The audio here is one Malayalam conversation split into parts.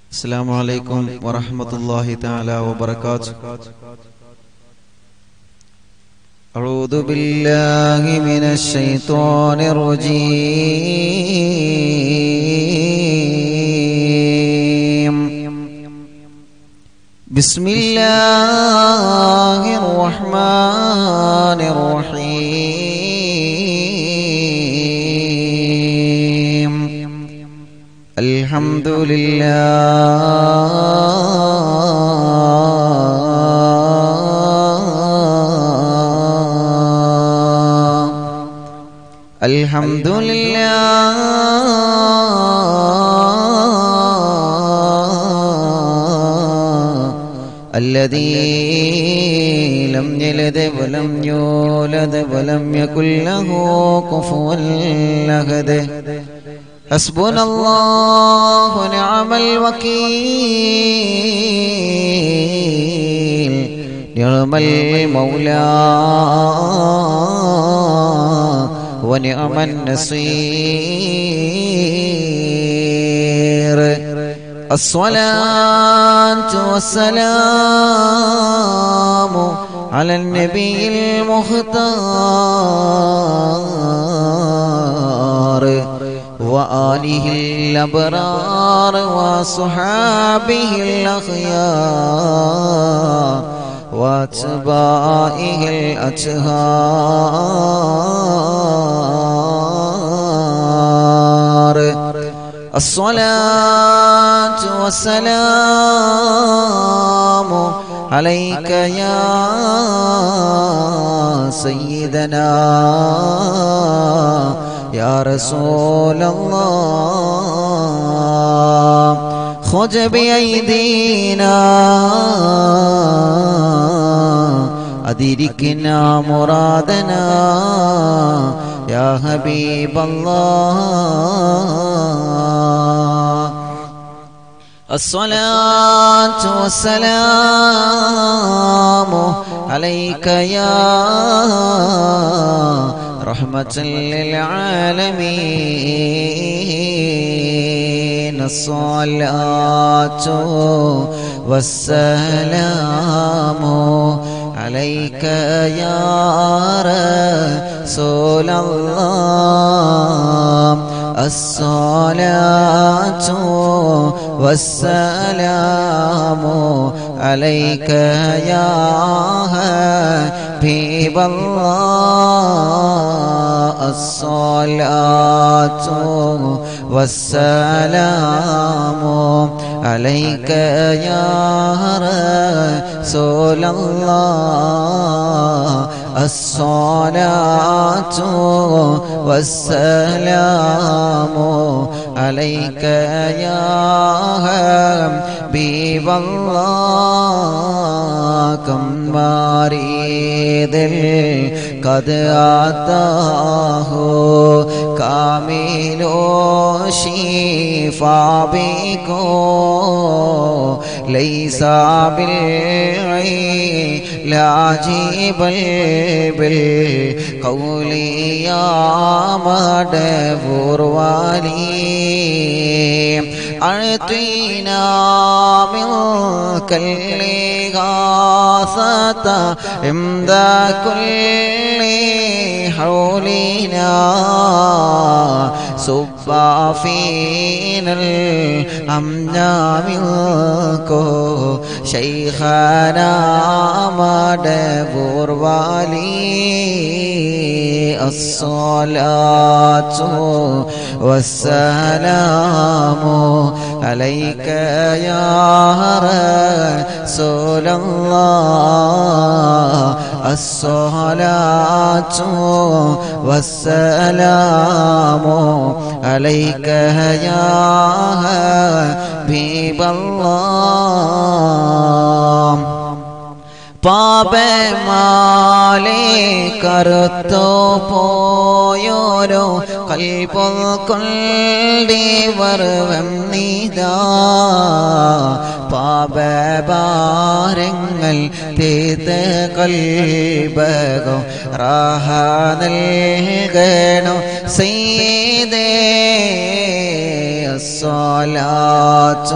السلام عليكم ورحمة الله تعالى وبركاته أعوذ بالله من الشيطان الرجيم بسم الله الرحمن الرحيم الحمد لله الحمد لله الذي لم يلد ولم يولد ولم يكن له كفوا أحد حسبنا الله ونعم الوكيل نعم المولى ونعم النصير الصلاة والسلام على النبي المختار وآله الأبرار وصحابه الأخيار واتباعه الأطهار الصلاة والسلام عليك يا سيدنا يا رسول الله خذ بأيدينا أدركنا مرادنا يا حبيب الله الصلاة والسلام عليك يا رحمة للعالمين الصلاة والسلام عليك يا رسول الله الصلاة والسلام عليك يا حبيب الله الصلاة والسلام عليك يا رسول الله الصلاة والسلام عليك يا حبيب الله كم مريض قد أتاه كامل شفاء بكم ليس بالعلاج بل بالقول يا مدبور ولي أعطينا منك الإغاثة عند كل حولنا صب فينا الأمنا منكو شيخنا مدبور والي الصلاة والسلام عليك يا رسول الله الصلاة والسلام عليك يا حبيب الله പാപമാലെ കറുത്തു പോയോരോ കൽപ്പം കൊണ്ടേ വർവം നീതാ പാപഭാരങ്ങൾ തീർത്ത് കൽബകോ റാഹ നൽകണോ സീതേ الصلاة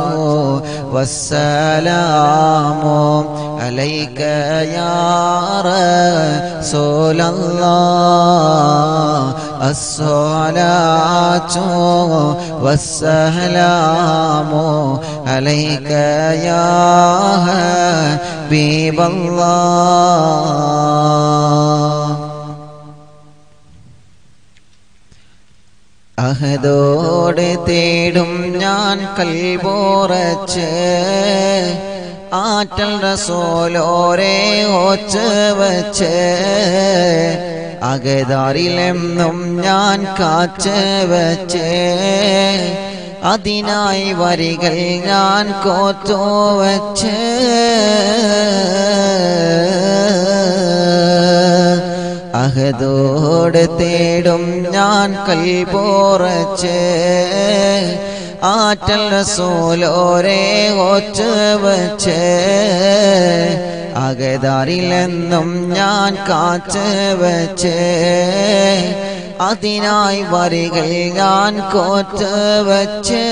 والسلام عليك يا رسول الله الصلاة والسلام عليك يا حبيب الله അഹദോടെ തേടും ഞാൻ കൽപോറച്ച് ആറ്റൽ റസോലോരെ ഓച്ച വച്ച് അകതാരിലെന്നും ഞാൻ കാച്ച വച്ച് അതിനായി വരികൾ ഞാൻ കോത്തോ വച്ച് അഹദോട് തേടും ഞാൻ കൽപോറച്ച് ആറ്റൽ റസൂലോരെ ഒച്ച വച്ച് അകതാരിലെന്നും ഞാൻ കാച്ച വച്ച് അതിനായി വരികൾ ഞാൻ കോറ്റ വച്ച്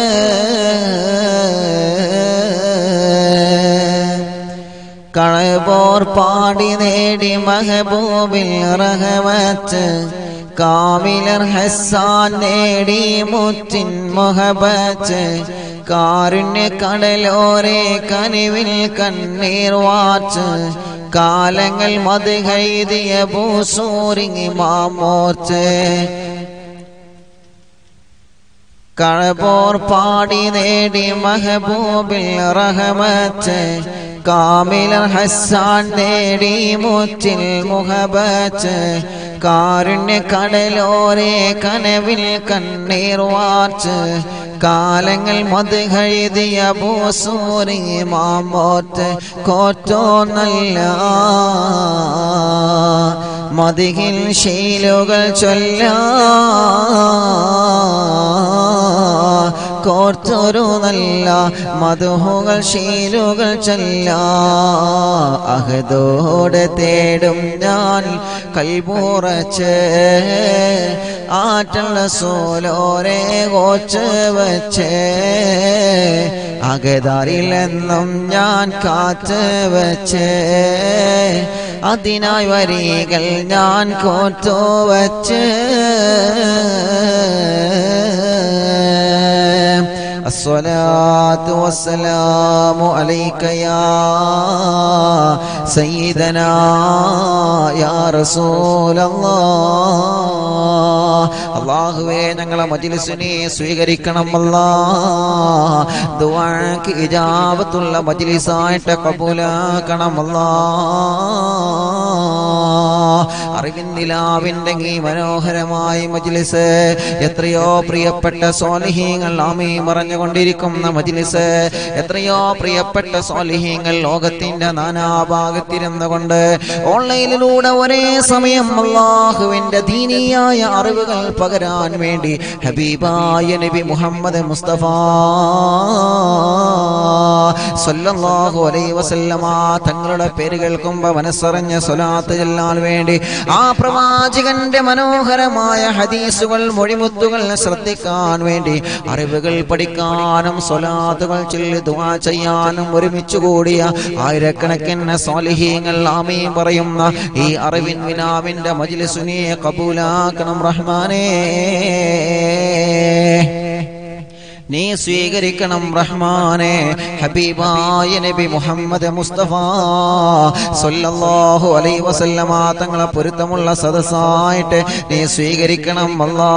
കളപോർ പാടി നേടി മഹബൂബിൽ റഹമത്ത് കാമിലർ ഹസാൻ നേടി മുത്തിൻ മുഹബത്ത് കാരുണ്യ കടലോരെ കനിവിൽ കണ്ണീർ വാച്ച് കാലങ്ങൾ മത് കൈതിയ ഭൂസൂരിങ്ങി മാമോർച്ച് കഴപോർ പാടി നേടി മഹബൂബിൽ റഹമത്ത് കാമിലർ ഹസാൻ നേടി മുച്ചിൽ മുഹബത്ത് കാരുണ്യ കടലോരെ കനവിൽ കണ്ണീർ വാർച്ച് കാലങ്ങൾ മത് കഴുതിയ ഭൂസൂരി മാമോത്ത് കോറ്റോ നല്ല മതികിൽ ശീലുകൾ ചൊല്ല കോർത്തൊരു നല്ല മധുഹുകൾ ശീലുകൾ ചൊല്ല അഹദോടെ തേടും ഞാൻ കൈപൂറച്ച് ആറ്റുള്ള സോലോരെ കോച്ച് വച്ച് അകതാരിലെന്നും ഞാൻ കാത്ത് വച്ച് അതിനായി വരികൾ ഞാൻ കോർത്തു വച്ച് الصلاة والسلام عليك يا سيدنا يا رسول الله അള്ളാഹുവേ ഞങ്ങളെ മജിലിസിനെ സ്വീകരിക്കണം അല്ലാ ദുആക്ക് ഇജാബത്തുള്ള മജിലിസായിട്ട് കബൂലാക്കണം അല്ലാ അറിവിൻ നിലാവിന്റെ ഈ മനോഹരമായ മജിലിസ് എത്രയോ പ്രിയപ്പെട്ട സ്വാലിഹീങ്ങൾ ആമീ മറഞ്ഞുകൊണ്ടിരിക്കുന്ന മജിലിസ് എത്രയോ പ്രിയപ്പെട്ട സ്വാലിഹീങ്ങൾ ലോകത്തിന്റെ നാനാഭാഗത്തിരുന്നു കൊണ്ട് ഓൺലൈനിലൂടെ ഒരേ സമയം അള്ളാഹുവിന്റെ ദീനീയായ അറിവുകൾ പകരാൻ വേണ്ടി ഹബീബായ നബി മുഹമ്മദ് മുസ്തഫ സല്ലല്ലാഹു അലൈഹി വസല്ലമ തങ്ങളുടെ പേര് കേൾക്കുമ്പോൾ മനസ്സറിഞ്ഞ സ്വലാത്ത് ചെല്ലാൻ വേണ്ടി ആ പ്രവാചകന്റെ മനോഹരമായ ഹദീസുകൾ മൊഴിമുത്തുകൾ ശ്രദ്ധിക്കാൻ വേണ്ടി അറിവുകൾ പഠിക്കാനും സ്വലാത്തുകൾ ചൊല്ലി ദുആ ചെയ്യാനും ഒരുമിച്ച് കൂടിയ ആയിരക്കണക്കിന് സ്വാലിഹീങ്ങൾ ആമീൻ പറയുന്ന ഈ അറിവിൻ വിനാവിന്റെ മജ്ലിസുനെ കബൂലാക്കണം റഹ്മാനേ നീ സ്വീകരിക്കണം റഹ്മാനെ ഹബീബായ നബി മുഹമ്മദ് മുസ്തഫ സല്ലല്ലാഹു അലൈഹി വസല്ലമ തങ്ങളെ പൊരുത്തമുള്ള സദസ്സായിട്ട് നീ സ്വീകരിക്കണം അല്ലാ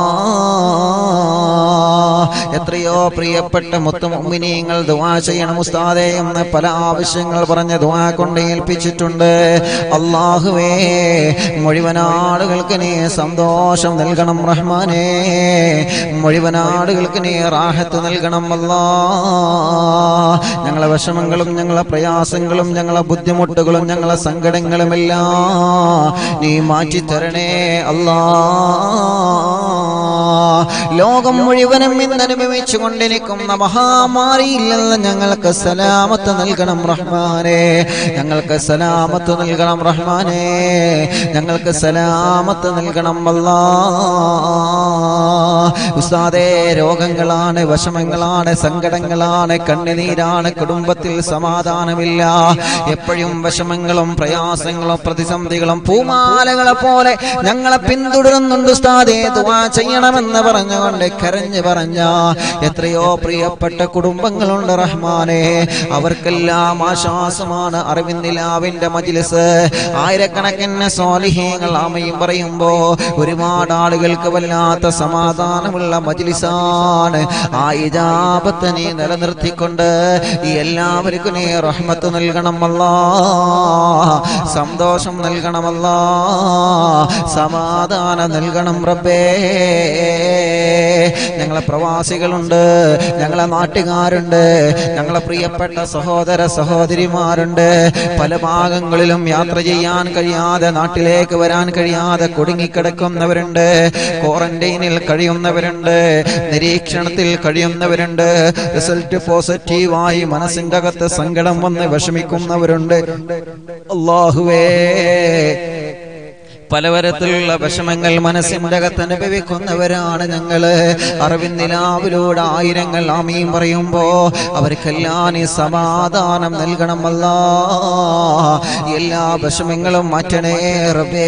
എത്രയോ പ്രിയപ്പെട്ട മുത്തുമുമിനീങ്ങൾ ദുആ ചെയ്യണം ഉസ്താദേ എന്ന് പല ആവശ്യങ്ങൾ പറഞ്ഞ് ദുആ കൊണ്ട് ഏൽപ്പിച്ചിട്ടുണ്ട് അള്ളാഹുവേ മുഴുവൻ ആളുകൾക്ക് നീ സന്തോഷം നൽകണം റഹ്മാനേ മുഴുവൻ ആളുകൾക്ക് നീ റാഹത്ത് നൽകണം അല്ലാ ഞങ്ങളെ വിഷമങ്ങളും ഞങ്ങളെ പ്രയാസങ്ങളും ഞങ്ങളെ ബുദ്ധിമുട്ടുകളും ഞങ്ങളെ സങ്കടങ്ങളുമെല്ലാം നീ മാറ്റിത്തരണേ അല്ലാ ലോകം മുഴുവനും ഇന്ന് അനുഭവിച്ചു കൊണ്ടിരിക്കുന്ന മഹാമാരിയിൽ നിന്ന് ഞങ്ങൾക്ക് സലാമത്ത് നൽകണം റഹ്മാനെ ഞങ്ങൾക്ക് സലാമത്ത് നൽകണം റഹ്മാനെ ഞങ്ങൾക്ക് സലാമത്ത് നൽകണം അല്ലാ ഉസ്താദേ രോഗങ്ങളാണ് വിഷമങ്ങളാണ് സങ്കടങ്ങളാണ് കണ്ണുനീരാണ് കുടുംബത്തിൽ സമാധാനമില്ല എപ്പോഴും വിഷമങ്ങളും പ്രയാസങ്ങളും പ്രതിസന്ധികളും പൂമാലകളെ പോലെ ഞങ്ങളെ പിന്തുടരുന്നുണ്ട് ഉസ്താദേ ദുആ ചെയ്യണമെന്ന് പറഞ്ഞുകൊണ്ട് കരഞ്ഞു പറഞ്ഞ എത്രയോ പ്രിയപ്പെട്ട കുടുംബങ്ങളുണ്ട് റഹ്മാനെ അവർക്കെല്ലാം ആശ്വാസമാണ് അറിവിന്ദിലാവിന്റെ മജിലിസ് ആയിരക്കണക്കിന് സ്വാലിഹീങ്ങൾ ആമയും പറയുമ്പോ ഒരുപാട് ആളുകൾക്ക് വല്ലാത്ത സമാധാനമുള്ള മജിലിസാണ് ആ ഇജാബത്ത് നീ നിലനിർത്തിക്കൊണ്ട് ഈ എല്ലാവർക്കും നീ റഹ്മത്ത് നൽകണമല്ലാ സന്തോഷം നൽകണമല്ലാ സമാധാനം നൽകണം റബ്ബേ ഞങ്ങളെ പ്രവാസികളുണ്ട് ഞങ്ങളെ നാട്ടുകാരുണ്ട് ഞങ്ങളെ പ്രിയപ്പെട്ട സഹോദര സഹോദരിമാരുണ്ട് പല ഭാഗങ്ങളിലും യാത്ര ചെയ്യാൻ കഴിയാതെ നാട്ടിലേക്ക് വരാൻ കഴിയാതെ കുടുങ്ങിക്കിടക്കുന്നവരുണ്ട് ക്വാറന്റൈനിൽ കഴിയുന്നവരുണ്ട് നിരീക്ഷണത്തിൽ കഴിയുന്നവരുണ്ട് റിസൾട്ട് പോസിറ്റീവായി മനസ്സിന്റെ അകത്ത് സങ്കടം വന്ന് വിഷമിക്കുന്നവരുണ്ട് അള്ളാഹുവേ പലതരത്തിലുള്ള വിഷമങ്ങൾ മനസ്സിന്റെ അകത്ത് അനുഭവിക്കുന്നവരാണ് ഞങ്ങള് അറിവിന്ദിലാവിലൂടെ ആയിരങ്ങൾ ആമീം പറയുമ്പോ അവർക്കെല്ലാം നീ സമാധാനം നൽകണമല്ല എല്ലാ വിഷമങ്ങളും മാറ്റണേ റബ്ബേ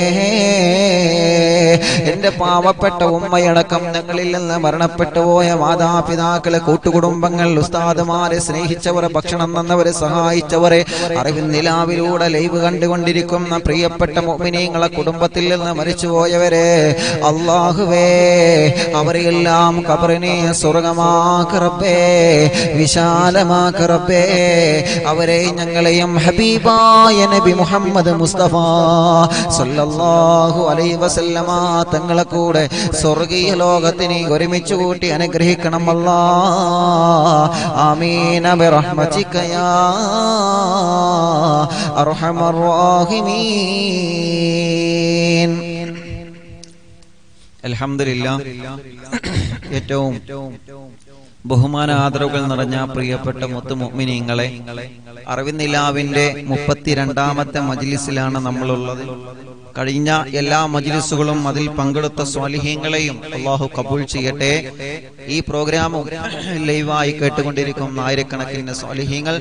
എന്റെ പാവപ്പെട്ട ഉമ്മയടക്കം ഞങ്ങളിൽ നിന്ന് മരണപ്പെട്ടു പോയ മാതാപിതാക്കളെ കൂട്ടുകുടുംബങ്ങൾ ഉസ്താദുമാരെ സ്നേഹിച്ചവരെ ഭക്ഷണം തന്നവരെ സഹായിച്ചവരെ അറിവിന്ദിലാവിലൂടെ ലൈവ് കണ്ടുകൊണ്ടിരിക്കുന്ന പ്രിയപ്പെട്ട മോമിനിയങ്ങളെ കുടുംബത്തിൽ നിന്ന് മരിച്ചുപോയവരെ അള്ളാഹുവേ അവരെയെല്ലാം കബറിനെ സ്വർഗമാക്കറബേ വിശാലമാക്കറബേ അവരെ ഞങ്ങളെയും ഹബീബായ നബി മുഹമ്മദ് മുസ്തഫ സല്ലല്ലാഹു അലൈഹി വസല്ലമ തങ്ങളെ കൂടെ സ്വർഗീയ ലോകത്തിനെ ഒരുമിച്ച് കൂട്ടി അനുഗ്രഹിക്കണം അല്ലാ ആമീന ബിറഹ്മതിക യാ അർഹമർ റാഹിമീൻ അൽഹംദുലില്ലാ ഏറ്റവും ബഹുമാന ആദരവുകൾ നിറഞ്ഞ പ്രിയപ്പെട്ട മുത്തു മുഅ്മിനീങ്ങളെ അറിവിന്നിലാവിന്റെ മുപ്പത്തിരണ്ടാമത്തെ മജ്ലിസിലാണ് നമ്മളുള്ളത് കഴിഞ്ഞ എല്ലാ മജ്ലിസുകളും അതിൽ പങ്കെടുത്ത സ്വാലിഹ്യങ്ങളെയും അള്ളാഹു കബൂൾ ചെയ്യട്ടെ ഈ പ്രോഗ്രാമും ലൈവായി കേട്ടുകൊണ്ടിരിക്കുന്ന ആയിരക്കണക്കിന് സ്വാലിഹ്യങ്ങൾ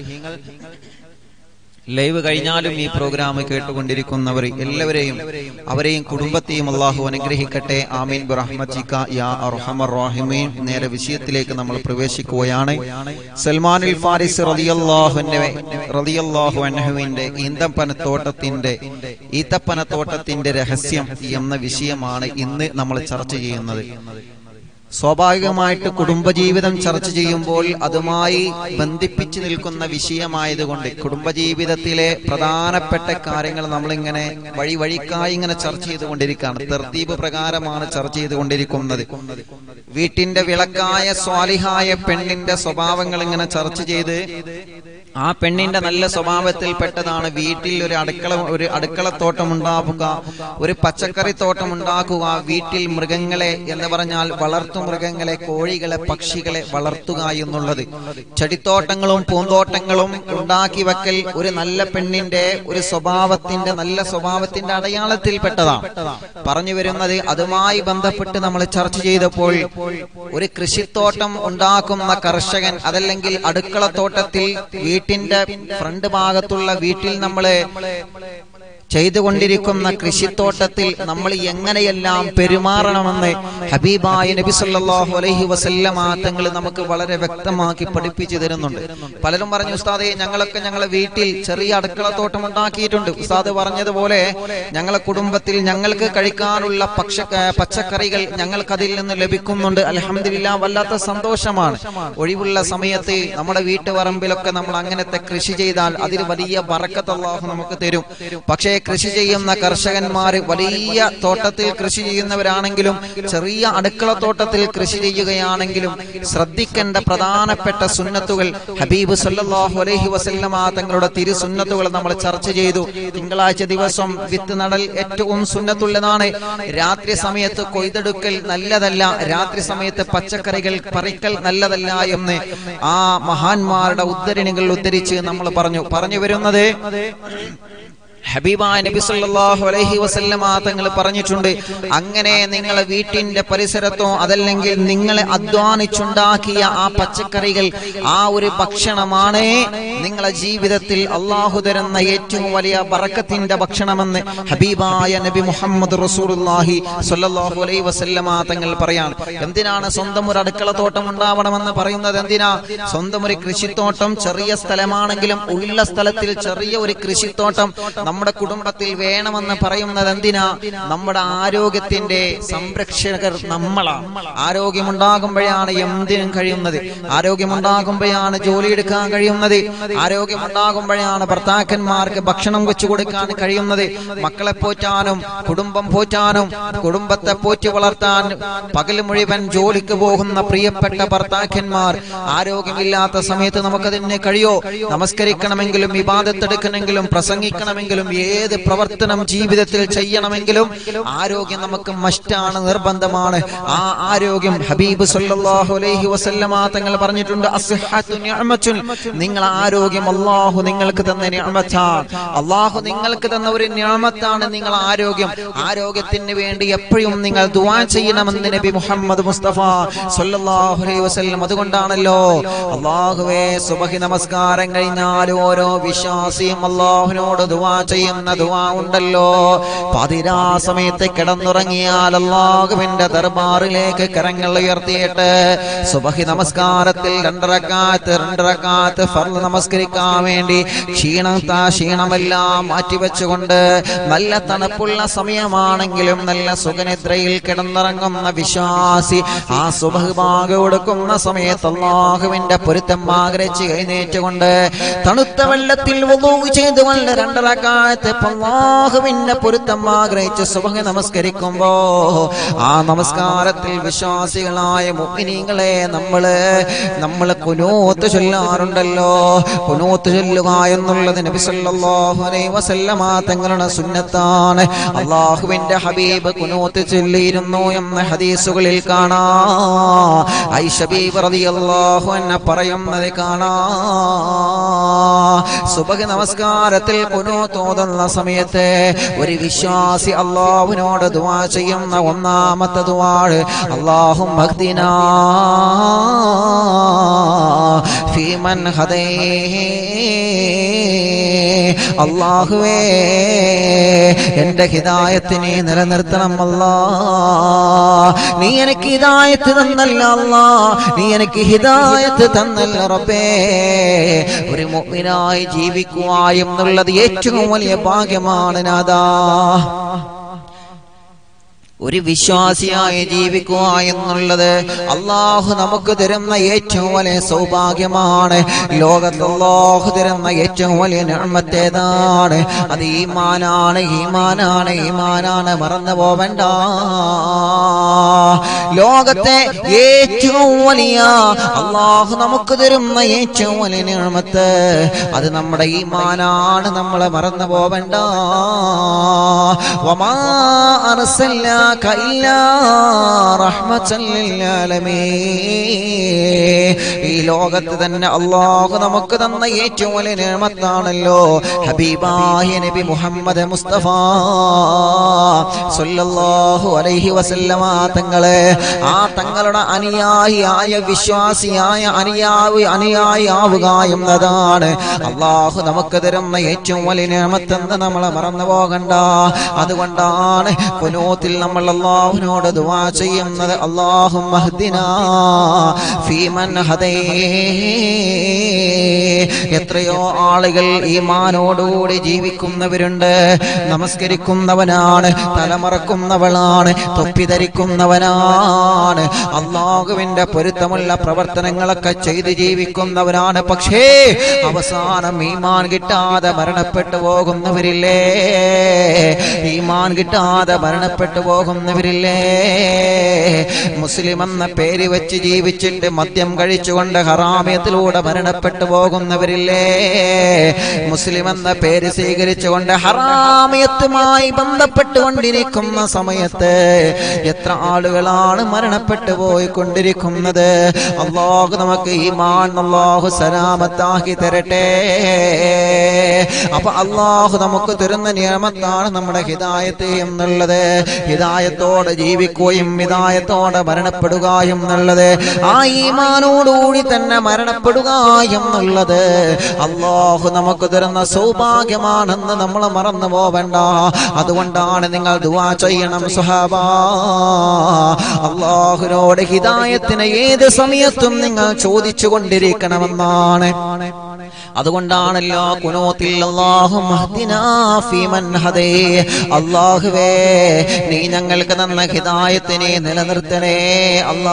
ലൈവ് കഴിഞ്ഞാലും ഈ പ്രോഗ്രാം കേട്ടുകൊണ്ടിരിക്കുന്നവർ എല്ലാവരെയും അവരെയും കുടുംബത്തെയും അള്ളാഹു അനുഗ്രഹിക്കട്ടെ ആമീൻ ബിറഹ്മത്തിക യാ അർഹമർ റഹീമീൻ നേരെ വിഷയത്തിലേക്ക് നമ്മൾ പ്രവേശിക്കുകയാണ് സൽമാനുൽ ഫാരിസ് റളിയല്ലാഹുവിന്റെ റളിയല്ലാഹു അൻഹുവിന്റെ ഈന്തപ്പനത്തോട്ടത്തിന്റെ ഈത്തപ്പനത്തോട്ടത്തിന്റെ രഹസ്യം എന്ന വിഷയമാണ് ഇന്ന് നമ്മൾ ചർച്ച ചെയ്യുന്നത് സ്വാഭാവികമായിട്ട് കുടുംബജീവിതം ചർച്ച ചെയ്യുമ്പോൾ അതുമായി ബന്ധിപ്പിച്ചു നിൽക്കുന്ന വിഷയമായതുകൊണ്ട് കുടുംബജീവിതത്തിലെ പ്രധാനപ്പെട്ട കാര്യങ്ങൾ നമ്മളിങ്ങനെ വഴി വഴിക്കായി ഇങ്ങനെ ചർച്ച ചെയ്തുകൊണ്ടിരിക്കുകയാണ് തെർത്തീപ് പ്രകാരമാണ് ചർച്ച ചെയ്തുകൊണ്ടിരിക്കുന്നത് വീട്ടിന്റെ വിളക്കായ സ്വാലിഹായ പെണ്ണിന്റെ സ്വഭാവങ്ങൾ ഇങ്ങനെ ചർച്ച ചെയ്ത് ആ പെണ്ണിന്റെ നല്ല സ്വഭാവത്തിൽപ്പെട്ടതാണ് വീട്ടിൽ ഒരു അടുക്കള ഒരു അടുക്കളത്തോട്ടം ഉണ്ടാക്കുക ഒരു പച്ചക്കറി തോട്ടം ഉണ്ടാക്കുക വീട്ടിൽ മൃഗങ്ങളെ എന്ന് പറഞ്ഞാൽ വളർത്തു മൃഗങ്ങളെ കോഴികളെ പക്ഷികളെ വളർത്തുക എന്നുള്ളത് ചെടിത്തോട്ടങ്ങളും പൂന്തോട്ടങ്ങളും ഉണ്ടാക്കി വെക്കൽ ഒരു നല്ല പെണ്ണിന്റെ ഒരു സ്വഭാവത്തിന്റെ നല്ല സ്വഭാവത്തിന്റെ അടയാളത്തിൽപ്പെട്ടതാണ് പറഞ്ഞു വരുന്നത് അതുമായി ബന്ധപ്പെട്ട് നമ്മൾ ചർച്ച ചെയ്തപ്പോൾ ഒരു കൃഷിത്തോട്ടം ഉണ്ടാക്കുന്ന കർഷകൻ അതല്ലെങ്കിൽ അടുക്കളത്തോട്ടത്തിൽ വീട്ടിന്റെ ഫ്രണ്ട് ഭാഗത്തുള്ള വീട്ടിൽ നമ്മള് ചെയ്തുകൊണ്ടിരിക്കുന്ന കൃഷിത്തോട്ടത്തിൽ നമ്മൾ എങ്ങനെയെല്ലാം പെരുമാറണമെന്ന് ഹബീബായ നബി സല്ലല്ലാഹു അലൈഹി വസല്ലമ തങ്ങൾ നമുക്ക് വളരെ വ്യക്തമാക്കി പഠിപ്പിച്ചു തരുന്നുണ്ട് പലരും പറഞ്ഞു ഉസ്താദെ ഞങ്ങളൊക്കെ ഞങ്ങളെ വീട്ടിൽ ചെറിയ അടുക്കളത്തോട്ടം ഉണ്ടാക്കിയിട്ടുണ്ട് ഉസ്താദ് പറഞ്ഞതുപോലെ ഞങ്ങളെ കുടുംബത്തിൽ ഞങ്ങൾക്ക് കഴിക്കാനുള്ള പക്ഷ പച്ചക്കറികൾ ഞങ്ങൾക്ക് അതിൽ നിന്ന് ലഭിക്കുന്നുണ്ട് അലഹമില്ല വല്ലാത്ത സന്തോഷമാണ് ഒഴിവുള്ള സമയത്ത് നമ്മുടെ വീട്ടുപറമ്പിലൊക്കെ നമ്മൾ അങ്ങനത്തെ കൃഷി ചെയ്താൽ അതിൽ വലിയ ബറക്കത്ത് അള്ളാഹു നമുക്ക് തരും പക്ഷേ കൃഷി ചെയ്യുന്ന കർഷകന്മാർ വലിയ തോട്ടത്തിൽ കൃഷി ചെയ്യുന്നവരാണെങ്കിലും ചെറിയ അടുക്കള തോട്ടത്തിൽ കൃഷി ചെയ്യുകയാണെങ്കിലും ശ്രദ്ധിക്കേണ്ട പ്രധാനപ്പെട്ട സുന്നത്തുകൾ ഹബീബ് സല്ലല്ലാഹു അലൈഹി വസല്ലമ തങ്ങളുടെ തിരു സുന്നത്തുകൾ നമ്മൾ ചർച്ച ചെയ്തു തിങ്കളാഴ്ച ദിവസം വിത്ത് നടൽ ഏറ്റവും സുന്നത്തുള്ളതാണ് രാത്രി സമയത്ത് കൊയ്തെടുക്കൽ നല്ലതല്ല രാത്രി സമയത്ത് പച്ചക്കറികൾ പറിക്കൽ നല്ലതല്ല എന്ന് ആ മഹാന്മാരുടെ ഉദ്ധരണികൾ ഉദ്ധരിച്ച് നമ്മൾ പറഞ്ഞു പറഞ്ഞു വരുന്നത് ഹബീബായ നബി സല്ലല്ലാഹു അലൈഹി വസല്ലമ തങ്ങൾ പറഞ്ഞിട്ടുണ്ട് അങ്ങനെ നിങ്ങളെ വീട്ടിന്റെ പരിസരത്തോ അതല്ലെങ്കിൽ നിങ്ങളെ അധ്വാനിച്ചുണ്ടാക്കിയ ആ പച്ചക്കറികൾ ആ ഒരു ഭക്ഷണമാണ് നിങ്ങളെ ജീവിതത്തിൽ അള്ളാഹു തരുന്ന ഏറ്റവും വലിയ ബറക്കത്തിന്റെ ഭക്ഷണമെന്ന് ഹബീബായ നബി മുഹമ്മദ് റസൂലുള്ളാഹി സ്വല്ലല്ലാഹു അലൈഹി വസല്ലമ തങ്ങൾ പറയാൻ എന്തിനാണ് സ്വന്തം ഒരു അടുക്കള തോട്ടം ഉണ്ടാവണമെന്ന് പറയുന്നത് എന്തിനാ സ്വന്തം ഒരു കൃഷിത്തോട്ടം ചെറിയ സ്ഥലമാണെങ്കിലും ഉള്ള സ്ഥലത്തിൽ ചെറിയ ഒരു കൃഷിത്തോട്ടം നമ്മുടെ കുടുംബത്തിൽ വേണമെന്ന് പറയുന്നത് എന്തിനാ നമ്മുടെ ആരോഗ്യത്തിന്റെ സംരക്ഷകർ നമ്മളാണ് ആരോഗ്യമുണ്ടാകുമ്പോഴാണ് എന്തിനും കഴിയുന്നത് ആരോഗ്യമുണ്ടാകുമ്പോഴാണ് ജോലി എടുക്കാൻ കഴിയുന്നത് ആരോഗ്യമുണ്ടാകുമ്പോഴാണ് ഭർത്താക്കന്മാർക്ക് ഭക്ഷണം വെച്ചു കൊടുക്കാൻ കഴിയുന്നത് മക്കളെ പോറ്റാനും കുടുംബം പോറ്റാനും കുടുംബത്തെ പോറ്റി വളർത്താൻ പകൽ മുഴുവൻ ജോലിക്ക് പോകുന്ന പ്രിയപ്പെട്ട ഭർത്താക്കന്മാർ ആരോഗ്യമില്ലാത്ത സമയത്ത് നമുക്കതിന് കഴിയോ നമസ്കരിക്കണമെങ്കിലും വിവാദത്തെടുക്കണമെങ്കിലും പ്രസംഗിക്കണമെങ്കിലും ഏത് പ്രവർത്തനം ജീവിതത്തിൽ ചെയ്യണമെങ്കിലും ആരോഗ്യം നമുക്ക് മസ്റ്റാണ് നിർബന്ധമാണ് ആ ആരോഗ്യം ഹബീബ് സല്ലല്ലാഹു അലൈഹി വസല്ലമ തങ്ങൾ പറഞ്ഞിട്ടുണ്ട് അസ്ഹത്തു നിഅമത്തുൻ നിങ്ങൾ ആരോഗ്യം അല്ലാഹു നിങ്ങൾക്ക് തന്ന നിഅമത്താണ് അല്ലാഹു നിങ്ങൾക്ക് തന്ന ഒരു നിഅമത്താണ് നിങ്ങൾ ആരോഗ്യം ആരോഗ്യത്തിന് വേണ്ടി എപ്പോഴും നിങ്ങൾ ദുആ ചെയ്യണമെന്ന് നബി മുഹമ്മദ് മുസ്തഫ സല്ലല്ലാഹു അലൈഹി വസല്ലം അതുകൊണ്ടാണല്ലോ അല്ലാഹുവേ സുബഹി നമസ്കാരം കഴിഞ്ഞാൽ ഓരോ വിശ്വാസിയും അല്ലാഹുവിനോട് ദുആ ചെയ്യുന്ന ദുആ ഉണ്ടല്ലോ പതിരാ സമയത്ത് കിടന്നുറങ്ങിയാൽ അല്ലാഹുവിന്റെ ദർബാറിലേക്ക് കരങ്ങൾ ഉയർത്തിയിട്ട് സുബഹി നമസ്കാരത്തിൽ രണ്ടരക്കാത്ത് രണ്ടരക്കാത്ത് ഫർള് നമസ്കരിക്കാൻ വേണ്ടി ക്ഷീണം താ ക്ഷീണമെല്ലാം മാറ്റിവെച്ചുകൊണ്ട് നല്ല തണുപ്പുള്ള സമയമാണെങ്കിലും നല്ല സുഖനിദ്രയിൽ കിടന്നിറങ്ങുന്ന വിശ്വാസി ആ സുബഹ് ഭാഗ കൊടുക്കുന്ന സമയത്ത് അള്ളാഹുവിന്റെ പൊരുത്തം ആഗ്രഹിച്ച് എഴുന്നേറ്റുകൊണ്ട് തണുത്ത വെള്ളത്തിൽ വുളൂ ചെയ്ത് വല്ല രണ്ടരക്കാലത്ത് അള്ളാഹുവിന്റെ പൊരുത്തം ആഗ്രഹിച്ച് സുബഹ് നമസ്കരിക്കുമ്പോ ആ നമസ്കാരത്തിൽ വിശ്വാസികളായ മുഅ്മിനീങ്ങളെ നമ്മള് നമ്മള് കുനൂത്ത് ചൊല്ലാറുണ്ടല്ലോ കുനൂത്ത് ചൊല്ലുക എന്നുള്ളത് നബി സല്ലല്ലാഹു അലൈഹി വസല്ലമ തങ്ങളുടെ സുന്നത്താണ് അള്ളാഹുവിന്റെ ഹബീബ് കുനൂത്ത് ചൊല്ലിയിരുന്നു എന്ന ഹദീസുകളിൽ കാണാ ഐഷ ബീബി റളിയല്ലാഹു അൻഹ പറയുന്നത് കാണാ സുബഹ് നമസ്കാരത്തിൽ കുനൂത്ത് ഓതുന്ന സമയത്ത് ഒരു വിശ്വാസി അള്ളാഹുവിനോട് ദുആ ചെയ്യുന്ന ഒന്നാമത്തെ ദുആ അല്ലാഹും ഭക്തിനാ ഫീമൻ ഹദേ അള്ളാഹുവേ എന്റെ ഹിദായത്തിനെ നിലനിർത്തണം അല്ലാ നീ എനിക്ക് ഹിദായത്ത് തന്നല്ല അല്ലാ നീ എനിക്ക് ഹിദായത്ത് തന്നല്ല റബ്ബേ ഒരു മുഅ്മിനായി ജീവിക്കുക എന്നുള്ളത് ഏറ്റവും വലിയ ഭാഗ്യമാണ് നാദാ ഒരു വിശ്വാസിയായി ജീവിക്കുക എന്നുള്ളത് അള്ളാഹു നമുക്ക് തരുന്ന ഏറ്റവും വലിയ സൗഭാഗ്യമാണ് ലോകത്ത് അള്ളാഹു തരുന്ന ഏറ്റവും വലിയ നിർമ്മത്തേതാണ് അത് ഈമാനാണ് ഈമാനാണ് ഈമാനാണ് മറന്നു പോവണ്ട ലോകത്തെ ഏറ്റവും വലിയ അള്ളാഹു നമുക്ക് തരുന്ന ഏറ്റവും വലിയ നിർമ്മത്ത് അത് നമ്മുടെ ഈമാനാണ് നമ്മളെ മറന്നു പോവണ്ട വമാ അർസൽനാക ഇല്ലാ റഹ്മത്തൻ ലിൽആലമീൻ ഈ ലോകത്ത് തന്നെ അള്ളാഹു നമുക്ക് തന്ന ഏറ്റവും വലിയ നിയമത്താണല്ലോ ഹബീബായ നബി മുഹമ്മദ് മുസ്തഫ സല്ലല്ലാഹു അലൈഹി വസല്ലമ തങ്ങളെ ആ തങ്ങളുടെ അനുയായിയായ വിശ്വാസിയായ അനുയായി അനുയായി ആവുക എന്നതാണ് അള്ളാഹു നമുക്ക് തരുന്ന ഏറ്റവും വലിയ നിയമത്തെന്ന് നമ്മൾ മറന്നു പോകണ്ട അതുകൊണ്ടാണ് കുനൂത്തിൽ നമ്മൾ അള്ളാഹുവിനോട് ദുആ ചെയ്യുന്നത് അള്ളാഹു മഹ്ദിന ഫീമൻ ഹദൈ ഹദേ എത്രയോ ആളുകൾ ഈമാനോടുകൂടി ജീവിക്കുന്നവരുണ്ട് നമസ്കരിക്കുന്നവനാണ് തലമറക്കുന്നവളാണ് തൊപ്പി ധരിക്കുന്നവനാണ് അള്ളാഹുവിന്റെ പൊരുത്തമുള്ള പ്രവർത്തനങ്ങളൊക്കെ ചെയ്ത് ജീവിക്കുന്നവനാണ് പക്ഷേ അവസാനം ഈമാൻ കിട്ടാതെ മരണപ്പെട്ടു പോകുന്നവരില്ലേ ഈമാൻ കിട്ടാതെ മരണപ്പെട്ടു പോകുന്നവരില്ലേ മുസ്ലിം എന്ന പേര് വെച്ച് ജീവിച്ചിട്ട് മദ്യം കഴിച്ചുകൊണ്ട് ഹറാമ്യത്തിലൂടെ മരണപ്പെട്ടു പോകുന്നവരില്ലേ മുസ്ലിം എന്ന പേര് സ്വീകരിച്ചുകൊണ്ട് ഹറാമിയത്തുമായി ബന്ധപ്പെട്ടുകൊണ്ടിരിക്കുന്ന സമയത്ത് എത്ര ആളുകളാണ് മരണപ്പെട്ടു പോയിക്കൊണ്ടിരിക്കുന്നത് അള്ളാഹു നമുക്ക് ഈ മാൻ അള്ളാഹു സലാമത്താക്കി തരട്ടെ അപ്പൊ അള്ളാഹു നമുക്ക് തരുന്ന നിയമത്താണ് നമ്മുടെ ഹിദായത്ത് എന്നുള്ളത് ഹിദായത്തോടെ ജീവിക്കുകയും ഹിദായത്തോടെ മരണപ്പെടുകയും എന്നുള്ളത് ആ ഈമാനോടുകൂടി തന്നെ മരണപ്പെടുക എന്നുള്ളത് അള്ളാഹു നമുക്ക് തരുന്ന സൗഭാഗ്യമാണെന്ന് നമ്മൾ മറന്നു പോവണ്ട അതുകൊണ്ടാണ് നിങ്ങൾ ദുവാ ചെയ്യണം സുഹാബ അള്ളാഹുനോട് ഹിദായത്തിന് ഏത് സമയത്തും നിങ്ങൾ ചോദിച്ചു കൊണ്ടിരിക്കണമെന്നാണ് അതുകൊണ്ടാണല്ലോ കുനോത്തിൽ അല്ലാഹു മഹ്ദിനാ ഫീമൻ ഹദേ അല്ലാഹുവേ നീ ഞങ്ങൾക്ക് തന്ന ഹിദായത്തിനെ നിലനിർത്തണേ അല്ലാ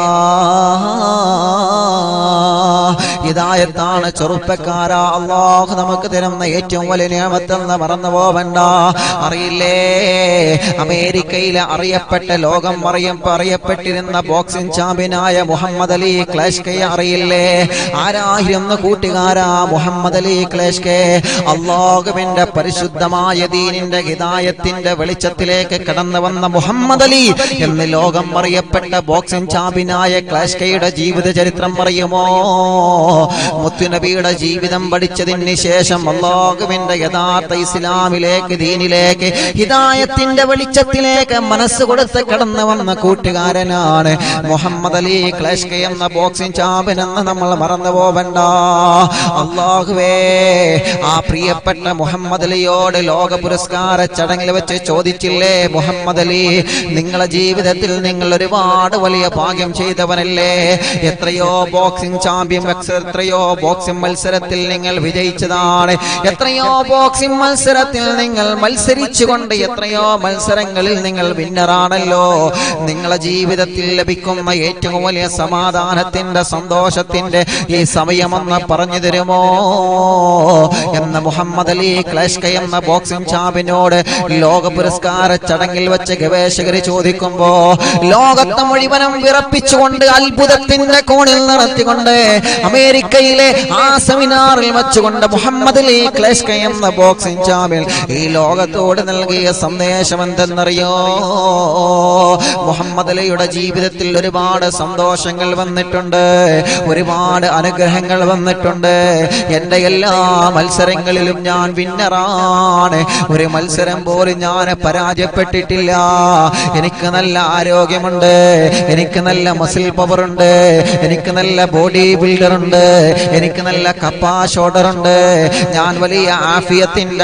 ഹിദായത്താണ് ചെറുപ്പക്കാരാ അള്ളാഹു നമുക്ക് തരുന്ന ഏറ്റവും വലിയ നിയമത്തെന്ന് മറന്നു പോവണ്ട അറിയില്ലേ അമേരിക്കയിലെ അറിയപ്പെട്ട ലോകം അറിയം അറിയപ്പെട്ടിരുന്ന ബോക്സിംഗ് ചാമ്പ്യനായ മുഹമ്മദ് അലി ക്ലേഷ്കയെ അറിയില്ലേ ആരായിരുന്നു കൂട്ടുകാരാ മുഹമ്മദ് അലി ക്ലേഷ്കെ അള്ളാഹുവിന്റെ പരിശുദ്ധമായ ദീനിന്റെ ഹിദായത്തിന്റെ വെളിച്ചത്തിലേക്ക് കടന്നു വന്ന മുഹമ്മദ് അലി എന്ന് ലോകം അറിയപ്പെട്ട ബോക്സിംഗ് ചാമ്പ്യനായ ക്ലേഷ്കയുടെ ജീവിത ചരിത്രം അറിയുമോ മുത്തുനബിയുടെ ജീവിതം പഠിച്ചതിന് ശേഷം അള്ളാഹുവിന്റെ യഥാർത്ഥ ഇസ്ലാമിലേക്ക് ദീനിലേക്ക് ഹിദായത്തിന്റെ വെളിച്ചത്തിലേക്ക് മനസ്സ് കൊടുത്ത് കടന്നു വന്ന കൂട്ടുകാരനാണ് മുഹമ്മദ് അലി ക്ലേഷ്ക എന്ന ബോക്സിംഗ് ചാമ്പ്യൻ എന്ന് നമ്മൾ മറന്നു പോവണ്ട അള്ളാഹുവേ ആ പ്രിയപ്പെട്ട മുഹമ്മദ് അലിയോട് ലോക പുരസ്കാര ചടങ്ങിൽ വെച്ച് ചോദിച്ചില്ലേ മുഹമ്മദ് അലി നിങ്ങളെ ജീവിതത്തിൽ നിങ്ങൾ ഒരുപാട് വലിയ ഭാഗ്യം ചെയ്തവനല്ലേ എത്രയോ ബോക്സിംഗ് ചാമ്പ്യൻ എത്രയോ ബോക്സിംഗ് മത്സരത്തിൽ നിങ്ങൾ വിജയിച്ചതാണ് എത്രയോ ബോക്സിംഗ് മത്സരത്തിൽ നിങ്ങൾ മത്സരിച്ചുകൊണ്ട് എത്രയോ മത്സരങ്ങളിൽ നിങ്ങൾ വിന്നറാണല്ലോ നിങ്ങളെ ജീവിതത്തിൽ ലഭിക്കുന്ന ഏറ്റവും വലിയ സമാധാനത്തിന്റെ സന്തോഷത്തിന്റെ ഈ സമയമെന്ന് പറഞ്ഞു തരുമോ എന്ന മുഹമ്മദ് അലി ക്ലേഷ്ക എന്ന ബോക്സിംഗ് ചാമ്പ്യനോട് ലോക പുരസ്കാര ചടങ്ങിൽ വെച്ച് ഗവേഷകർ ചോദിക്കുമ്പോ ലോകത്തെ മുഴുവനും വിറപ്പിച്ചുകൊണ്ട് അത്ഭുതത്തിന്റെ കോണിൽ നടത്തിക്കൊണ്ട് അമേരിക്കയിലെ ആ സെമിനാറിൽ വെച്ചുകൊണ്ട് മുഹമ്മദ് അലി ക്ലേഷ്ക എന്ന ബോക്സിംഗ് ചാമ്പ്യൻ ഈ ലോകത്തോട് നൽകിയ സന്ദേശം എന്തെന്നറിയോ മുഹമ്മദ് അലിയുടെ ജീവിതത്തിൽ ഒരുപാട് സന്തോഷങ്ങൾ വന്നിട്ടുണ്ട് ഒരുപാട് അനുഗ്രഹങ്ങൾ വന്നിട്ടുണ്ട് എന്റെ എല്ലാ മത്സരങ്ങളിലും ഞാൻ വിന്നറാണ് ഒരു മത്സരം പോലും ഞാൻ പരാജയപ്പെട്ടിട്ടില്ല എനിക്ക് നല്ല ആരോഗ്യമുണ്ട് എനിക്ക് നല്ല മസിൽ പവർ ഉണ്ട് എനിക്ക് നല്ല ബോഡി ബിൽഡർ ഉണ്ട് എനിക്ക് നല്ല കപ്പാ ഷോൾഡർ ഉണ്ട് ഞാൻ വലിയ ആഫിയത്തിന്റെ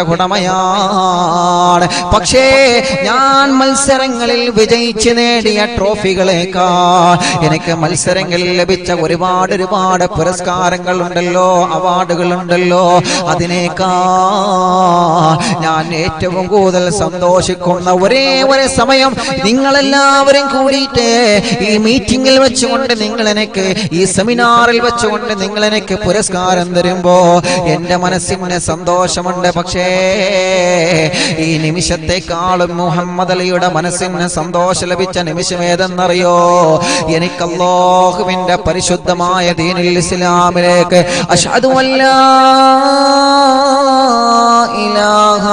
ഉടമയാണ് പക്ഷേ ഞാൻ മത്സരങ്ങളിൽ വിജയിച്ച് നേടിയ ട്രോഫികളേക്കാൾ എനിക്ക് മത്സരങ്ങളിൽ ലഭിച്ച ഒരുപാട് ഒരുപാട് പുരസ്കാരങ്ങൾ ഉണ്ടല്ലോ അവാർഡുകൾ ഉണ്ടല്ലോ അതിനേക്കാൾ ഞാൻ ഏറ്റവും കൂടുതൽ സന്തോഷിക്കുന്ന ഒരേ ഒരു സമയം നിങ്ങളെല്ലാവരും കൂടിയിട്ട് ഈ മീറ്റിംഗിൽ വെച്ചുകൊണ്ട് നിങ്ങൾ എനിക്ക് ഈ സെമിനാറിൽ വെച്ചുകൊണ്ട് നിങ്ങൾ എനിക്ക് പുരസ്കാരം തരുമ്പോ എന്റെ മനസ്സിന് സന്തോഷമുണ്ട് പക്ഷേ ഈ നിമിഷത്തെക്കാളും മുഹമ്മദ് അലിയുടെ മനസ്സിന് സന്തോഷം ലഭിച്ച നിമിഷം ഏതെന്നറിയോ എനിക്ക് അല്ലാഹുവിന്റെ പരിശുദ്ധമായ ദീനുൽ ഇസ്ലാമിലേക്ക് അഷ്ഹദു അല്ലാ ഇലാഹ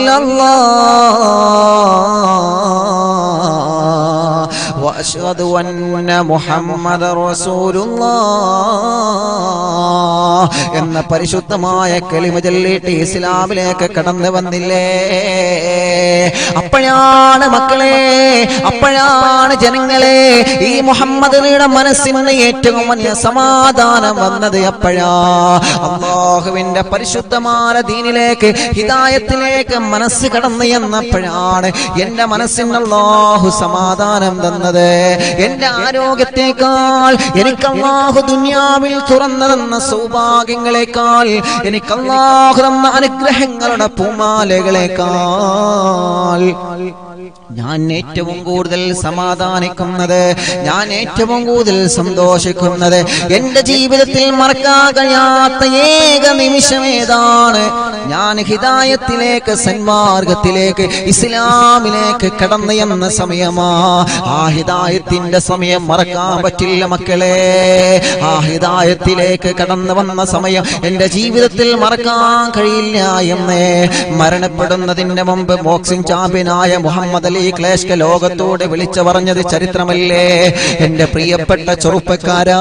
ഇല്ലല്ലാഹ് واشهد ان محمد رسول الله എന്ന പരിശുദ്ധമായ കെളിമ ചൊല്ലിയിട്ട് ഇസ്ലാമിലേക്ക് കടന്നു വന്നില്ലേ അപ്പോഴാണ് മക്കളെ അപ്പോഴാണ് ജനങ്ങളെ ഈ മുഹമ്മദിയുടെ മനസ്സിന് ഏറ്റവും വലിയ സമാധാനം വന്നത് അപ്പോഴാ അള്ളാഹുവിന്റെ പരിശുദ്ധമായ ദീനിലേക്ക് ഹിദായത്തിലേക്ക് മനസ്സ് കടന്നു എന്നപ്പോഴാണ് എന്റെ മനസ്സിന് അള്ളാഹു സമാധാനം തന്നത് എന്റെ ആരോഗ്യത്തെക്കാൾ എനിക്ക് അള്ളാഹു ദുനിയാവിൽ തുറന്നു തന്ന സൗഭാഗ്യങ്ങളെക്കാൾ എനിക്ക് അള്ളാഹു തന്ന അനുഗ്രഹങ്ങളുടെ പൂമാലകളെക്കാൾ ഞാൻ ഏറ്റവും കൂടുതൽ സമാധാനിക്കുന്നത് ഞാൻ ഏറ്റവും കൂടുതൽ സന്തോഷിക്കുന്നത് എന്റെ ജീവിതത്തിൽ മറക്കാൻ കഴിയാത്ത ഏക നിമിഷം ഏതാണ് ഞാൻ ഹിദായത്തിലേക്ക് സന്മാർഗത്തിലേക്ക് ഇസ്ലാമിലേക്ക് കടന്നു എന്ന സമയമാ ആ ഹിദായത്തിന്റെ സമയം മറക്കാൻ പറ്റില്ല മക്കളെ ആ ഹിദായത്തിലേക്ക് കടന്നു വന്ന സമയം എന്റെ ജീവിതത്തിൽ മറക്കാൻ കഴിയില്ല എന്ന് മരണപ്പെടുന്നതിന് മുമ്പ് ബോക്സിംഗ് ചാമ്പ്യനായ മുഹമ്മദ് അലി ക്ലേഷ്ക ലോകത്തോട് വിളിച്ചു പറഞ്ഞത് ചരിത്രമല്ലേ എന്റെ പ്രിയപ്പെട്ട ചെറുപ്പക്കാരാ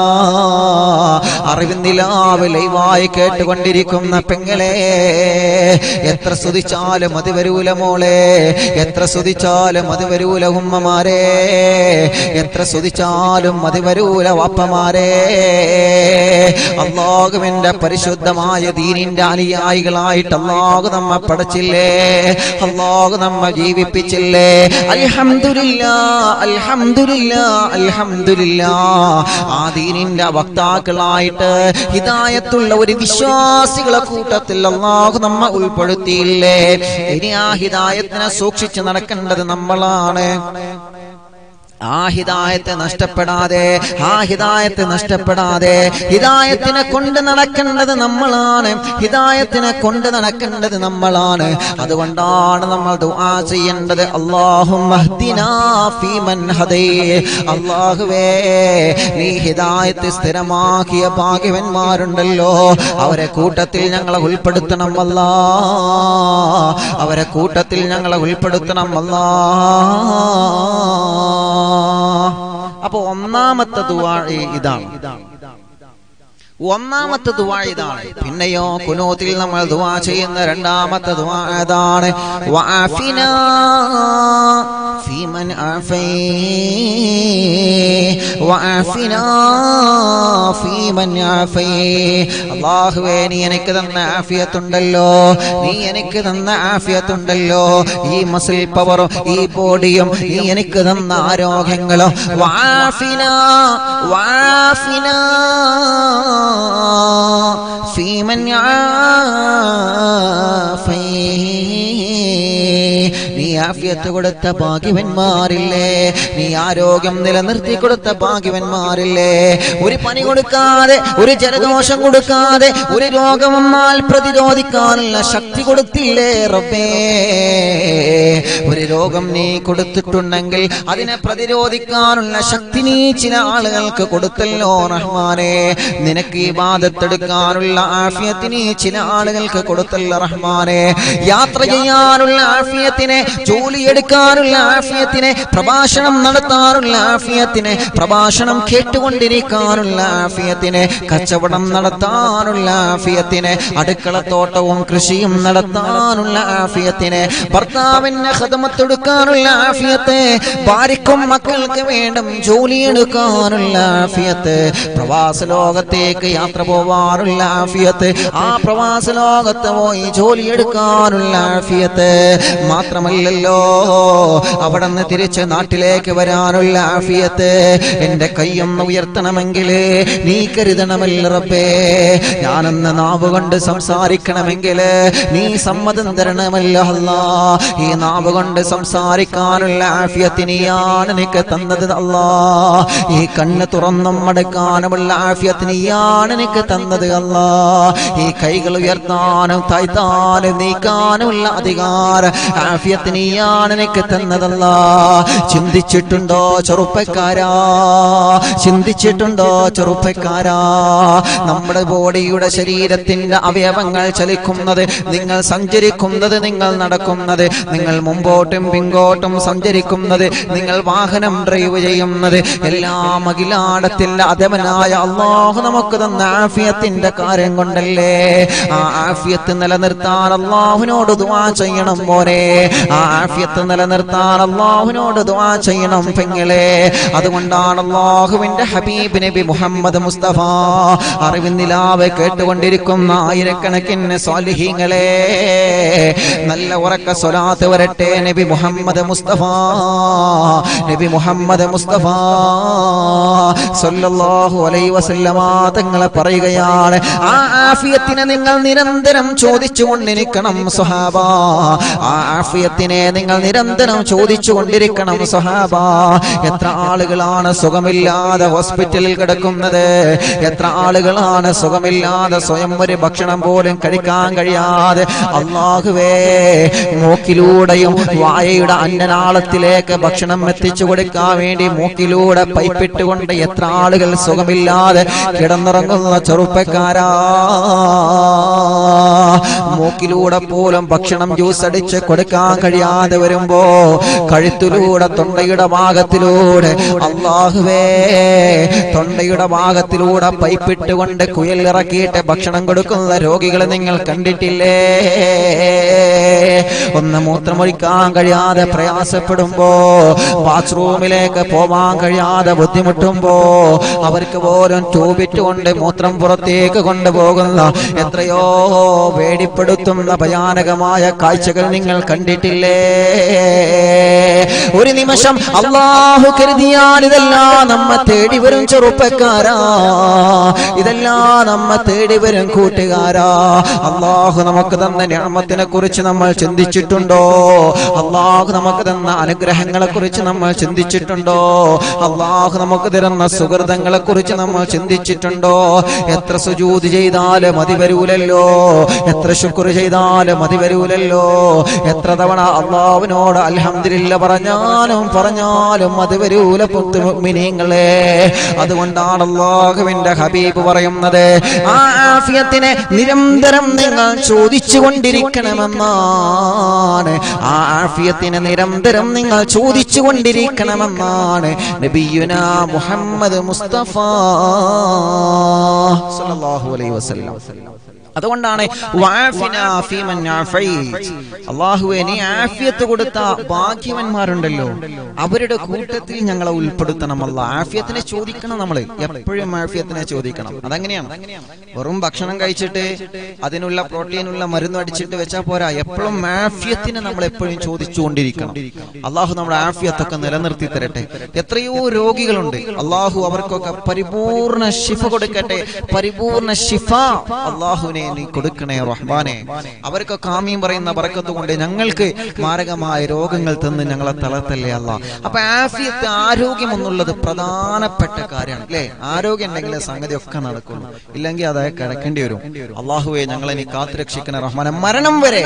അറിവിന്ദിലാവ് ലൈവായി കേട്ടുകൊണ്ടിരിക്കുന്ന പെങ്ങളെ എത്ര സ്തുതിച്ചാലും അത് വരൂല മോളെ എത്ര സ്തുതിച്ചാലും അത് വരൂല ഉമ്മമാരെ എത്ര സ്തുതിച്ചാലും അത് വരൂല വാപ്പമാരെ അള്ളാഹുവിന്റെ പരിശുദ്ധമായ ദീനിന്റെ അനുയായികളായിട്ട് അള്ളാഹു നമ്മെ പടച്ചില്ലേ അള്ളാഹു നമ്മെ ജീവിപ്പിച്ചില്ലേ അൽഹംദുലില്ലാ അൽഹംദുലില്ലാ അൽഹംദുലില്ലാ ആ ദീനിന്റെ വക്താക്കളായിട്ട് ഹിദായത്തുള്ള ഒരു വിശ്വാസികളെ കൂട്ടത്തിൽ അള്ളാഹു നമ്മെ ഉൾപ്പെടുത്തിയില്ലേ ഇനി ആ ഹിദായത്തിനെ സൂക്ഷിച്ച് നടക്കേണ്ടത് നമ്മളാണ് ആ ഹിദായത്തെ നഷ്ടപ്പെടാതെ ആ ഹിദായത്തെ നഷ്ടപ്പെടാതെ ഹിദായത്തിനെ കൊണ്ട് നടക്കേണ്ടത് നമ്മളാണ് ഹിദായത്തിനെ കൊണ്ട് നടക്കേണ്ടത് നമ്മളാണ് അതുകൊണ്ടാണ് നമ്മൾ ദുആ ചെയ്യേണ്ടത് അള്ളാഹുവേ നീ ഹിദായത്ത് സ്ഥിരമാക്കിയ ഭാഗ്യവന്മാരുണ്ടല്ലോ അവരെ കൂട്ടത്തിൽ ഞങ്ങളെ ഉൾപ്പെടുത്തണം അല്ലാ അവരെ കൂട്ടത്തിൽ ഞങ്ങളെ ഉൾപ്പെടുത്തണം അല്ലാ അപ്പൊ ഒന്നാമത്തെ ദുആ ഇതാണ് ഒന്നാമത്തെ ദുആ ഇതാണ് പിന്നെയോ കുനൂത്തിൽ നമ്മൾ ദുആ ചെയ്യുന്ന രണ്ടാമത്തെ ദുആ ഏതാണ് വഅഫിനാ ഫീമൻ ആഫൈ വഅഫിനാ ഫീമൻ ആഫൈ അല്ലാഹുവേ നീ എനിക്ക് തന്ന ആഫിയത്തുണ്ടല്ലോ നീ എനിക്ക് തന്ന ആഫിയത്തുണ്ടല്ലോ ഈ മസിൽ പവറും ഈ ബോഡിയും നീ എനിക്ക് തന്ന ആരോഗ്യങ്ങളും വഅഫിനാ വഅഫിനാ ഫീമൻ ആഫൈ നീ ആഫിയത്ത് കൊടുത്ത ഭാഗ്യവന്മാരില്ലേ നീ ആരോഗ്യം നിലനിർത്തി കൊടുത്ത ഭാഗ്യവന്മാരില്ലേ ഒരു പനി കൊടുക്കാതെ ഒരു ജലദോഷം കൊടുക്കാതെ ഒരു രോഗം വന്നാൽ പ്രതിരോധിക്കാനുള്ള ശക്തി കൊടുത്തില്ലേ റബ്ബേ ഒരു രോഗം നീ കൊടുത്തിട്ടുണ്ടെങ്കിൽ അതിനെ പ്രതിരോധിക്കാനുള്ള ശക്തി നീ ചില ആളുകൾക്ക് കൊടുത്തല്ലോ റഹ്മാനെ നിനക്ക് ഈ ബാധത്തെടുക്കാനുള്ള ആഫിയത്ത് നീ ചില ആളുകൾക്ക് കൊടുത്തല്ലോ റഹ്മാനെ യാത്ര ചെയ്യാനുള്ള ആഫിയത്തിനെ ജോലിയെടുക്കാനുള്ള ആഫിയത്തിനെ പ്രഭാഷണം നടത്താനുള്ള ആഫിയത്തിനെ പ്രഭാഷണം കേട്ടുകൊണ്ടിരിക്കാനുള്ള ആഫിയത്തിനെ കച്ചവടം നടത്താനുള്ള ആഫിയത്തിനെ അടുക്കളത്തോട്ടവും കൃഷിയും നടത്താനുള്ള ആഫിയത്തിനെ ഭർത്താവിന്റെ ഹതമത്തെടുക്കാനുള്ള ആഫിയത്തെ ഭാര്യക്കും മക്കൾക്ക് വേണ്ടും ജോലിയെടുക്കാനുള്ള ആഫിയത്ത് പ്രവാസ ലോകത്തേക്ക് യാത്ര പോവാനുള്ള ആഫിയത്ത് ആ പ്രവാസ ലോകത്ത് പോയി ജോലിയെടുക്കാനുള്ള ആഫിയത്ത് മാത്രമല്ലല്ലോ അവിടെ നിന്ന് തിരിച്ച് നാട്ടിലേക്ക് വരാനുള്ള ആഫിയത്ത് എന്റെ കൈയൊന്ന് ഉയർത്തണമെങ്കിൽ നീ കരുതണമല്ല റബ്ബേ ഞാനൊന്ന് നാവ് കൊണ്ട് സംസാരിക്കണമെങ്കിൽ നീ സമ്മതം തരണമല്ല അല്ലാ ഈ നാവ് കൊണ്ട് സംസാരിക്കാനുള്ള ആഫിയത്ത് നീയാണ് എനിക്ക് തന്നത് അല്ലാ ഈ കണ്ണ് തുറന്നും മടക്കാനുമുള്ള ആഫിയത്ത് നീയാണ് എനിക്ക് തന്നത് അല്ലാ ഈ കൈകൾ ഉയർത്താനും താഴ്ത്താനും നീക്കാനുമുള്ള അധികാരം ആഫിയത്ത് നീ നീയാണ് എനിക്ക് തന്നതല്ല ചിന്തിച്ചിട്ടുണ്ടോ ചെറുപ്പക്കാരാ ചിന്തിച്ചിട്ടുണ്ടോ ചെറുപ്പക്കാരാ നമ്മുടെ ബോഡിയുടെ ശരീരത്തിന്റെ അവയവങ്ങൾ ചലിക്കുന്നത് നിങ്ങൾ സഞ്ചരിക്കുന്നത് നിങ്ങൾ നടക്കുന്നത് നിങ്ങൾ മുമ്പോട്ടും പിങ്കോട്ടും സഞ്ചരിക്കുന്നത് നിങ്ങൾ വാഹനം ഡ്രൈവ് ചെയ്യുന്നത് എല്ലാം അഖിലാടത്തിന്റെ അധമനായ അള്ളാഹു നമുക്ക് തന്ന ആഫിയത്തിന്റെ കാര്യം കൊണ്ടല്ലേ ആ ആഫിയത്ത് നിലനിർത്താൻ അള്ളാഹുവിനോട് ദുആ ചെയ്യണം മോനെ ആ ആഫിയത്ത് നിലനിർത്താൻ അള്ളാഹുവിനോട് ദുആ ചെയ്യണം പെങ്ങളെ അതുകൊണ്ടാണ് അള്ളാഹുവിന്റെ ഹബീബ് നബി മുഹമ്മദ് മുസ്തഫ അറിവിന്നിലാവ് കേട്ടുകൊണ്ടിരിക്കുന്ന ആയിരക്കണക്കിന് സ്വാലിഹീങ്ങളെ നല്ല ഉറക്ക സ്വലാത്ത് വരട്ടെ നബി മുഹമ്മദ് മുസ്തഫ നബി മുഹമ്മദ് മുസ്തഫ സല്ലല്ലാഹു അലൈഹി വസല്ലമ തങ്ങളെ പറയുകയാണ് ആ ആഫിയത്തിനെ നിങ്ങൾ നിരന്തരം ചോദിച്ചുകൊണ്ടിരിക്കണം സ്വഹാബ ആ ആഫിയത്തിനെ നിങ്ങൾ നിരന്തരം ചോദിച്ചുകൊണ്ടിരിക്കണം സ്വഹാബ എത്ര ആളുകളാണ് സുഖമില്ലാതെ ഹോസ്പിറ്റലിൽ കിടക്കുന്നത് എത്ര ആളുകളാണ് സുഖമില്ലാതെ സ്വയം ഒരു ഭക്ഷണം പോലും കഴിക്കാൻ കഴിയാതെ അള്ളാഹുവേ മൂക്കിലൂടെയും വായയുടെ അന്നനാളത്തിലേക്ക് ഭക്ഷണം എത്തിച്ചു കൊടുക്കാൻ വേണ്ടി മൂക്കിലൂടെ പൈപ്പിട്ടുകൊണ്ട് എത്ര ആളുകൾ സുഖമില്ലാതെ കിടന്നിറങ്ങുന്ന ചെറുപ്പക്കാരാ മൂക്കിലൂടെ പോലും ഭക്ഷണം ജ്യൂസ് അടിച്ച് കൊടുക്കാൻ കഴിയാതെ വരുമ്പോ കഴുത്തിലൂടെ തൊണ്ടയുടെ ഭാഗത്തിലൂടെ അള്ളാഹുവേ തൊണ്ടയുടെ ഭാഗത്തിലൂടെ പൈപ്പിട്ടുകൊണ്ട് കുയൽ ഇറക്കിയിട്ട് ഭക്ഷണം കൊടുക്കുന്ന രോഗികളെ നിങ്ങൾ കണ്ടിട്ടില്ലേ ഒന്ന് മൂത്രമൊഴിക്കാൻ കഴിയാതെ പ്രയാസപ്പെടുമ്പോ ബാത്റൂമിലേക്ക് പോവാൻ കഴിയാതെ ബുദ്ധിമുട്ടുമ്പോ അവർക്ക് പോലും ട്യൂബിറ്റ് കൊണ്ട് മൂത്രം പുറത്തേക്ക് കൊണ്ടുപോകുന്ന എത്രയോ വേടിപ്പെടുത്തുന്ന ഭയാനകമായ കാഴ്ചകൾ നിങ്ങൾ കണ്ടിട്ടില്ലേ ഒരു നിമിഷം അള്ളാഹു കരുതിയാൽ ഇതെല്ലാം നമ്മ തേടി വരും ചെറുപ്പക്കാരാ ഇതെല്ലാം നമ്മ തേടി വരും കൂട്ടുകാരാ അള്ളാഹു നമുക്ക് തന്ന ഞാമത്തിനെ കുറിച്ച് നമ്മൾ ചിന്തിച്ചിട്ടുണ്ടോ അള്ളാഹു നമുക്ക് തന്ന അനുഗ്രഹങ്ങളെ കുറിച്ച് നമ്മൾ ചിന്തിച്ചിട്ടുണ്ടോ അള്ളാഹു നമുക്ക് തരുന്ന സുഹൃതങ്ങളെ കുറിച്ച് നമ്മൾ ചിന്തിച്ചിട്ടുണ്ടോ എത്ര സുജൂതി ചെയ്താലും മതി വരൂലല്ലോ എത്ര ശുക്ർ ചെയ്താലും മതി വരൂലല്ലോ എത്ര തവണ അള്ളാഹുവിനോട് അൽഹംദുലില്ല പറഞ്ഞാലും പറഞ്ഞാലും മതി വരൂല പുത്തു മുഅ്മിനീങ്ങളെ അതുകൊണ്ടാണ് അള്ളാഹുവിന്റെ ഹബീബ് പറയുന്നത് ആ ആഫിയത്തിനെ നിരന്തരം നിങ്ങൾ ചോദിച്ചു കൊണ്ടിരിക്കണമെന്നാണ് ആ ആഫിയത്തിനെ നിരന്തരം നിങ്ങൾ ചോദിച്ചു കൊണ്ടിരിക്കണമെന്നാണ് നബിയുന മുഹമ്മദ് മുസ്തഫ സല്ലല്ലാഹു അലൈഹി വസല്ലം അതുകൊണ്ടാണ് വാഫിനാ ഫീമൻ ആഫൈത്. അള്ളാഹുവേ നീ ആഫിയത്ത് കൊടുത്ത ഭാഗ്യവന്മാരുണ്ടല്ലോ അവരുടെ കൂട്ടത്തിൽ ഞങ്ങളെ ഉൾപ്പെടുത്തണമല്ല ആഫിയത്തിനെ ചോദിക്കണം നമ്മൾ എപ്പോഴും ആഫിയത്തിനെ ചോദിക്കണം അതെങ്ങനെയാണ് വെറും ഭക്ഷണം കഴിച്ചിട്ട് അതിനുള്ള പ്രോട്ടീനുള്ള മരുന്ന് അടിച്ചിട്ട് വെച്ചാൽ പോരാ എപ്പോഴും ആഫിയത്തിനെ നമ്മൾ എപ്പോഴും ചോദിച്ചുകൊണ്ടിരിക്കണം അള്ളാഹു നമ്മുടെ ആഫിയത്തൊക്കെ നിലനിർത്തി തരട്ടെ എത്രയോ രോഗികളുണ്ട് അള്ളാഹു അവർക്കൊക്കെ പരിപൂർണ ശിഫ കൊടുക്കട്ടെ പരിപൂർണ ശിഫ അള്ളാഹുവിനെ നീ കൊടുക്കണേ റഹ്മാനെ അവർക്കൊക്കെ ആമീൻ പറയുന്ന ബറക്കത്ത് കൊണ്ട് ഞങ്ങൾക്ക് മാരകമായ രോഗങ്ങൾ തന്ന് ഞങ്ങളെ തളർത്തല്ലേ അല്ല അപ്പൊ ആഫിയത്ത് ആരോഗ്യം എന്നുള്ളത് പ്രധാനപ്പെട്ട കാര്യമാണ് അല്ലേ ആരോഗ്യം ഉണ്ടെങ്കിൽ സംഗതി ഒക്കെ നടക്കുള്ളൂ ഇല്ലെങ്കിൽ അത് കിടക്കേണ്ടി വരും അള്ളാഹുവെ ഞങ്ങളെ നീ കാത്തുരക്ഷിക്കണേ റഹ്മാനെ മരണം വരെ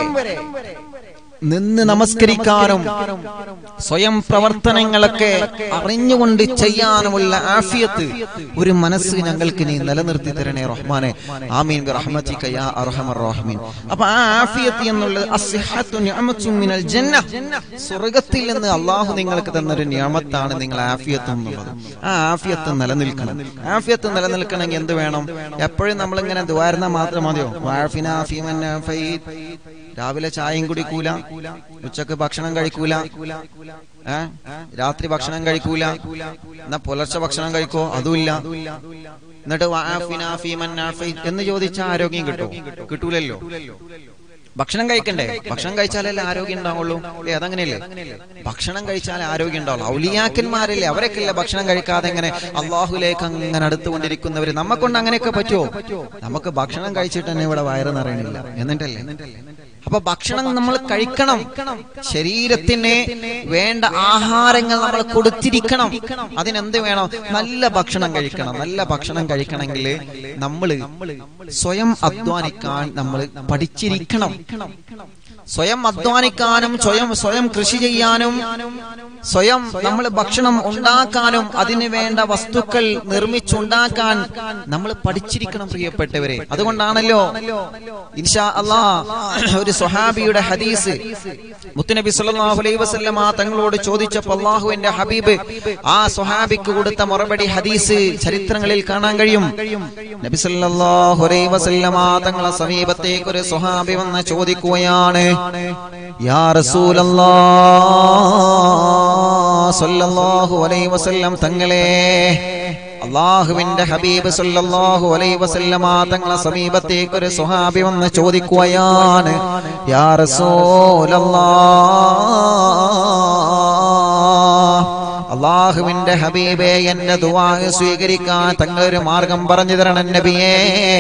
നിന്ന് നമസ്കരിക്കാനും സ്വയം പ്രവർത്തനങ്ങളൊക്കെ അറിഞ്ഞുകൊണ്ട് ചെയ്യാനുമുള്ള ആഫിയത്ത് ഒരു മനസ്സ് ഞങ്ങൾക്ക് നീ നിലനിർത്തി തരണേ റഹ്മാനെ ആമീൻ ബിറഹ്മതിക യാ അർഹമർ റഹീമീൻ അപ്പൊ ആ ആഫിയത്ത് എന്നുള്ളത് അസ്സിഹത്തു നിഅമത്തും മിനൽ ജന്ന സ്വർഗ്ഗത്തിൽ നിന്ന് അള്ളാഹു നിങ്ങൾക്ക് തന്നൊരു നിയമത്താണ് നിങ്ങൾ ആഫിയത്ത് എന്നുള്ളത് ആ ആഫിയത്ത് നിലനിൽക്കണം ആഫിയത്ത് നിലനിൽക്കണമെങ്കിൽ എന്ത് വേണം എപ്പോഴും നമ്മളിങ്ങനെ ദ്വാരുന്ന മാത്രം മതിയോ വാഫിന ഫീമൻ ഫൈദ് രാവിലെ ചായയും കുടിക്കൂല ഉച്ചക്ക് ഭക്ഷണം കഴിക്കൂല ഏ രാത്രി ഭക്ഷണം കഴിക്കൂല എന്നാ പുലർച്ചെ ഭക്ഷണം കഴിക്കോ അതുമില്ല എന്നിട്ട് വആഫിന ഫീമൻ ആഫി എന്ന് ചോദിച്ചാൽ ആരോഗ്യം കിട്ടും കിട്ടൂലല്ലോ ഭക്ഷണം കഴിക്കണ്ടേ ഭക്ഷണം കഴിച്ചാലല്ലേ ആരോഗ്യം ഉണ്ടാവുള്ളൂ ഏ അതങ്ങനെയല്ലേ ഭക്ഷണം കഴിച്ചാലേ ആരോഗ്യം ഉണ്ടാവുള്ളൂ ഔലിയാക്കന്മാരല്ലേ അവരൊക്കെയല്ലേ ഭക്ഷണം കഴിക്കാതെ എങ്ങനെ അള്ളാഹുലേക്ക് അങ്ങനെ അടുത്തുകൊണ്ടിരിക്കുന്നവര് നമ്മക്കൊണ്ട് അങ്ങനെയൊക്കെ പറ്റുമോ നമുക്ക് ഭക്ഷണം കഴിച്ചിട്ട് തന്നെ ഇവിടെ വയറ് നിറയണില്ല എന്നിട്ടല്ലേ അപ്പൊ ഭക്ഷണം നമ്മൾ കഴിക്കണം ശരീരത്തിന് വേണ്ട ആഹാരങ്ങൾ നമ്മൾ കൊടുത്തിരിക്കണം അതിനെന്ത് വേണം നല്ല ഭക്ഷണം കഴിക്കണം നല്ല ഭക്ഷണം കഴിക്കണമെങ്കിൽ നമ്മൾ സ്വയം അധ്വാനിക്കാൻ നമ്മൾ പഠിച്ചിരിക്കണം സ്വയം അധ്വാനിക്കാനും സ്വയം സ്വയം കൃഷി ചെയ്യാനും സ്വയം നമ്മൾ ഭക്ഷണം ഉണ്ടാക്കാനും അതിന് വേണ്ട വസ്തുക്കൾ നിർമ്മിച്ചുണ്ടാക്കാൻ നമ്മൾ പഠിച്ചിരിക്കണം പ്രിയപ്പെട്ടവരെ അതുകൊണ്ടാണല്ലോ ഇൻഷാ അല്ലാ ഒരു സ്വഹാബിയുടെ ഹദീസ് മുത്തുനബി സല്ലല്ലാഹു അലൈഹി വസല്ലമ തങ്ങളോട് ചോദിച്ചപ്പോൾ അള്ളാഹുവിന്റെ ഹബീബ് ആ സ്വഹാബിക്ക് കൊടുത്ത മറുപടി ഹദീസ് ചരിത്രങ്ങളിൽ കാണാൻ കഴിയും നബി സല്ലല്ലാഹു അലൈഹി വസല്ലമ തങ്ങളെ സമീപത്തേക്ക് ഒരു സ്വഹാബി വന്ന് ചോദിക്കുകയാണ് യാ റസൂലല്ലാഹ് സല്ലല്ലാഹു അലൈഹി വസല്ലം തങ്ങളെ അള്ളാഹുവിന്റെ ഹബീബ് സല്ലല്ലാഹു അലൈഹി വസല്ലമ തങ്ങളെ സമീപത്തേക്ക് ഒരു സ്വഹാബി വന്ന് ചോദിക്കുകയാണ് യാ റസൂലല്ലാഹ് അള്ളാഹുവിന്റെ ഹബീബെ എന്റെ ദുആ സ്വീകരിക്കാൻ തങ്ങൾ ഒരു മാർഗം പറഞ്ഞു തരണം നബിയേ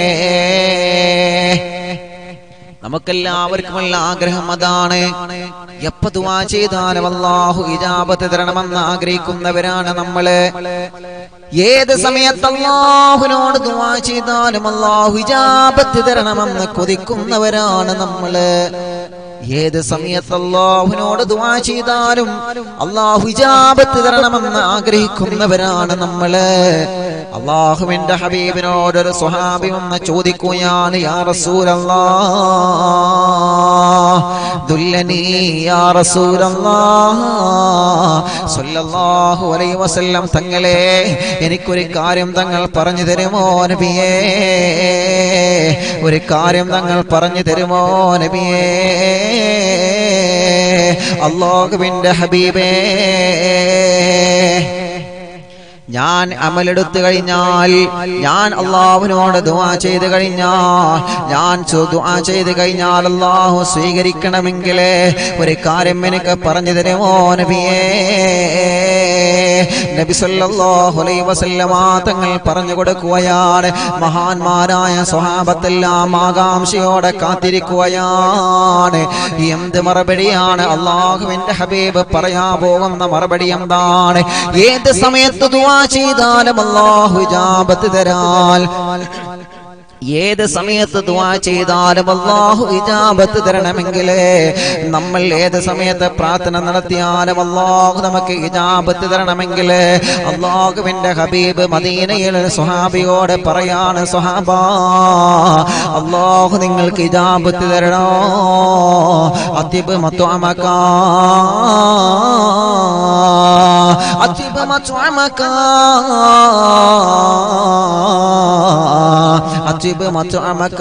നമുക്കെല്ലാവർക്കുമുള്ള ആഗ്രഹം അതാണ് എപ്പ ദുആ ചെയ്താലും അള്ളാഹു ഇജാബത്ത് തരണമെന്ന് ആഗ്രഹിക്കുന്നവരാണ് നമ്മള് ഏത് സമയത്ത് അള്ളാഹുവിനോട് ദുആ ചെയ്താലും അള്ളാഹു ഇജാബത്ത് തരണമെന്ന് കൊതിക്കുന്നവരാണ് നമ്മള് ഏത് സമയത്ത് അള്ളാഹുവിനോട് ദുആ ചെയ്താലും അള്ളാഹു ഇജാബത്ത് തരണമെന്ന് ആഗ്രഹിക്കുന്നവരാണ് നമ്മള് അള്ളാഹുവിന്റെ ഹബീബിനോട് ഒരു സ്വഹാബി വന്ന് ചോദിക്കുകയാണ് യാ റസൂലല്ലാഹ് ദുല്ലനീ യാ റസൂലല്ലാഹ് സ്വല്ലല്ലാഹു അലൈഹി വസല്ലം തങ്ങളെ എനിക്കൊരു കാര്യം തങ്ങൾ പറഞ്ഞു തരുമോ നബിയേ ഒരു കാര്യം തങ്ങൾ പറഞ്ഞു തരുമോ നബിയേ അള്ളാഹുവിന്റെ ഹബീബേ ഞാൻ അമലെടുത്തു കഴിഞ്ഞാൽ ഞാൻ അള്ളാഹുവിനോട് ദുആ ചെയ്ത് കഴിഞ്ഞാൽ ഞാൻ ചോ- ദുആ ചെയ്ത് കഴിഞ്ഞാൽ അള്ളാഹു സ്വീകരിക്കണമെങ്കിൽ ഒരു കാര്യം എനിക്ക് പറഞ്ഞു തരുമോ നബിയേ നബി സല്ലല്ലാഹു അലൈഹി വസല്ലമ തങ്ങൾ പറഞ്ഞു കൊടുക്കുകയാണ് മഹാന്മാരായ സ്വഹാബത്തെല്ലാം ആകാംക്ഷയോടെ കാത്തിരിക്കുകയാണ് എന്ത് മറുപടിയാണ് അള്ളാഹുവിന്റെ ഹബീബ് പറയാ പോകുന്ന മറുപടി എന്താണ് ഏത് സമയത്ത് ദുആ ചെയ്താലും അള്ളാഹു ഇജാബത്ത് തരാൽ ഏത് സമയത്ത് ദുആ ചെയ്താലും അള്ളാഹു ഇജാബത്ത് തരണമെങ്കിൽ നമ്മൾ ഏത് സമയത്ത് പ്രാർത്ഥന നടത്തിയാലും അള്ളാഹു നമുക്ക് ഇജാബത്ത് തരണമെങ്കിൽ അള്ളാഹുവിന്റെ ഹബീബ് മദീനയിൽ ഒരു സ്വഹാബിയോട് പറയാണ് സ്വഹാബ അള്ളാഹു നിങ്ങൾക്ക് ഇജാബത്ത് തരണോ അതിബ് മത്വമക അതിബ് മത്വമക അജിബ് മത്അമക.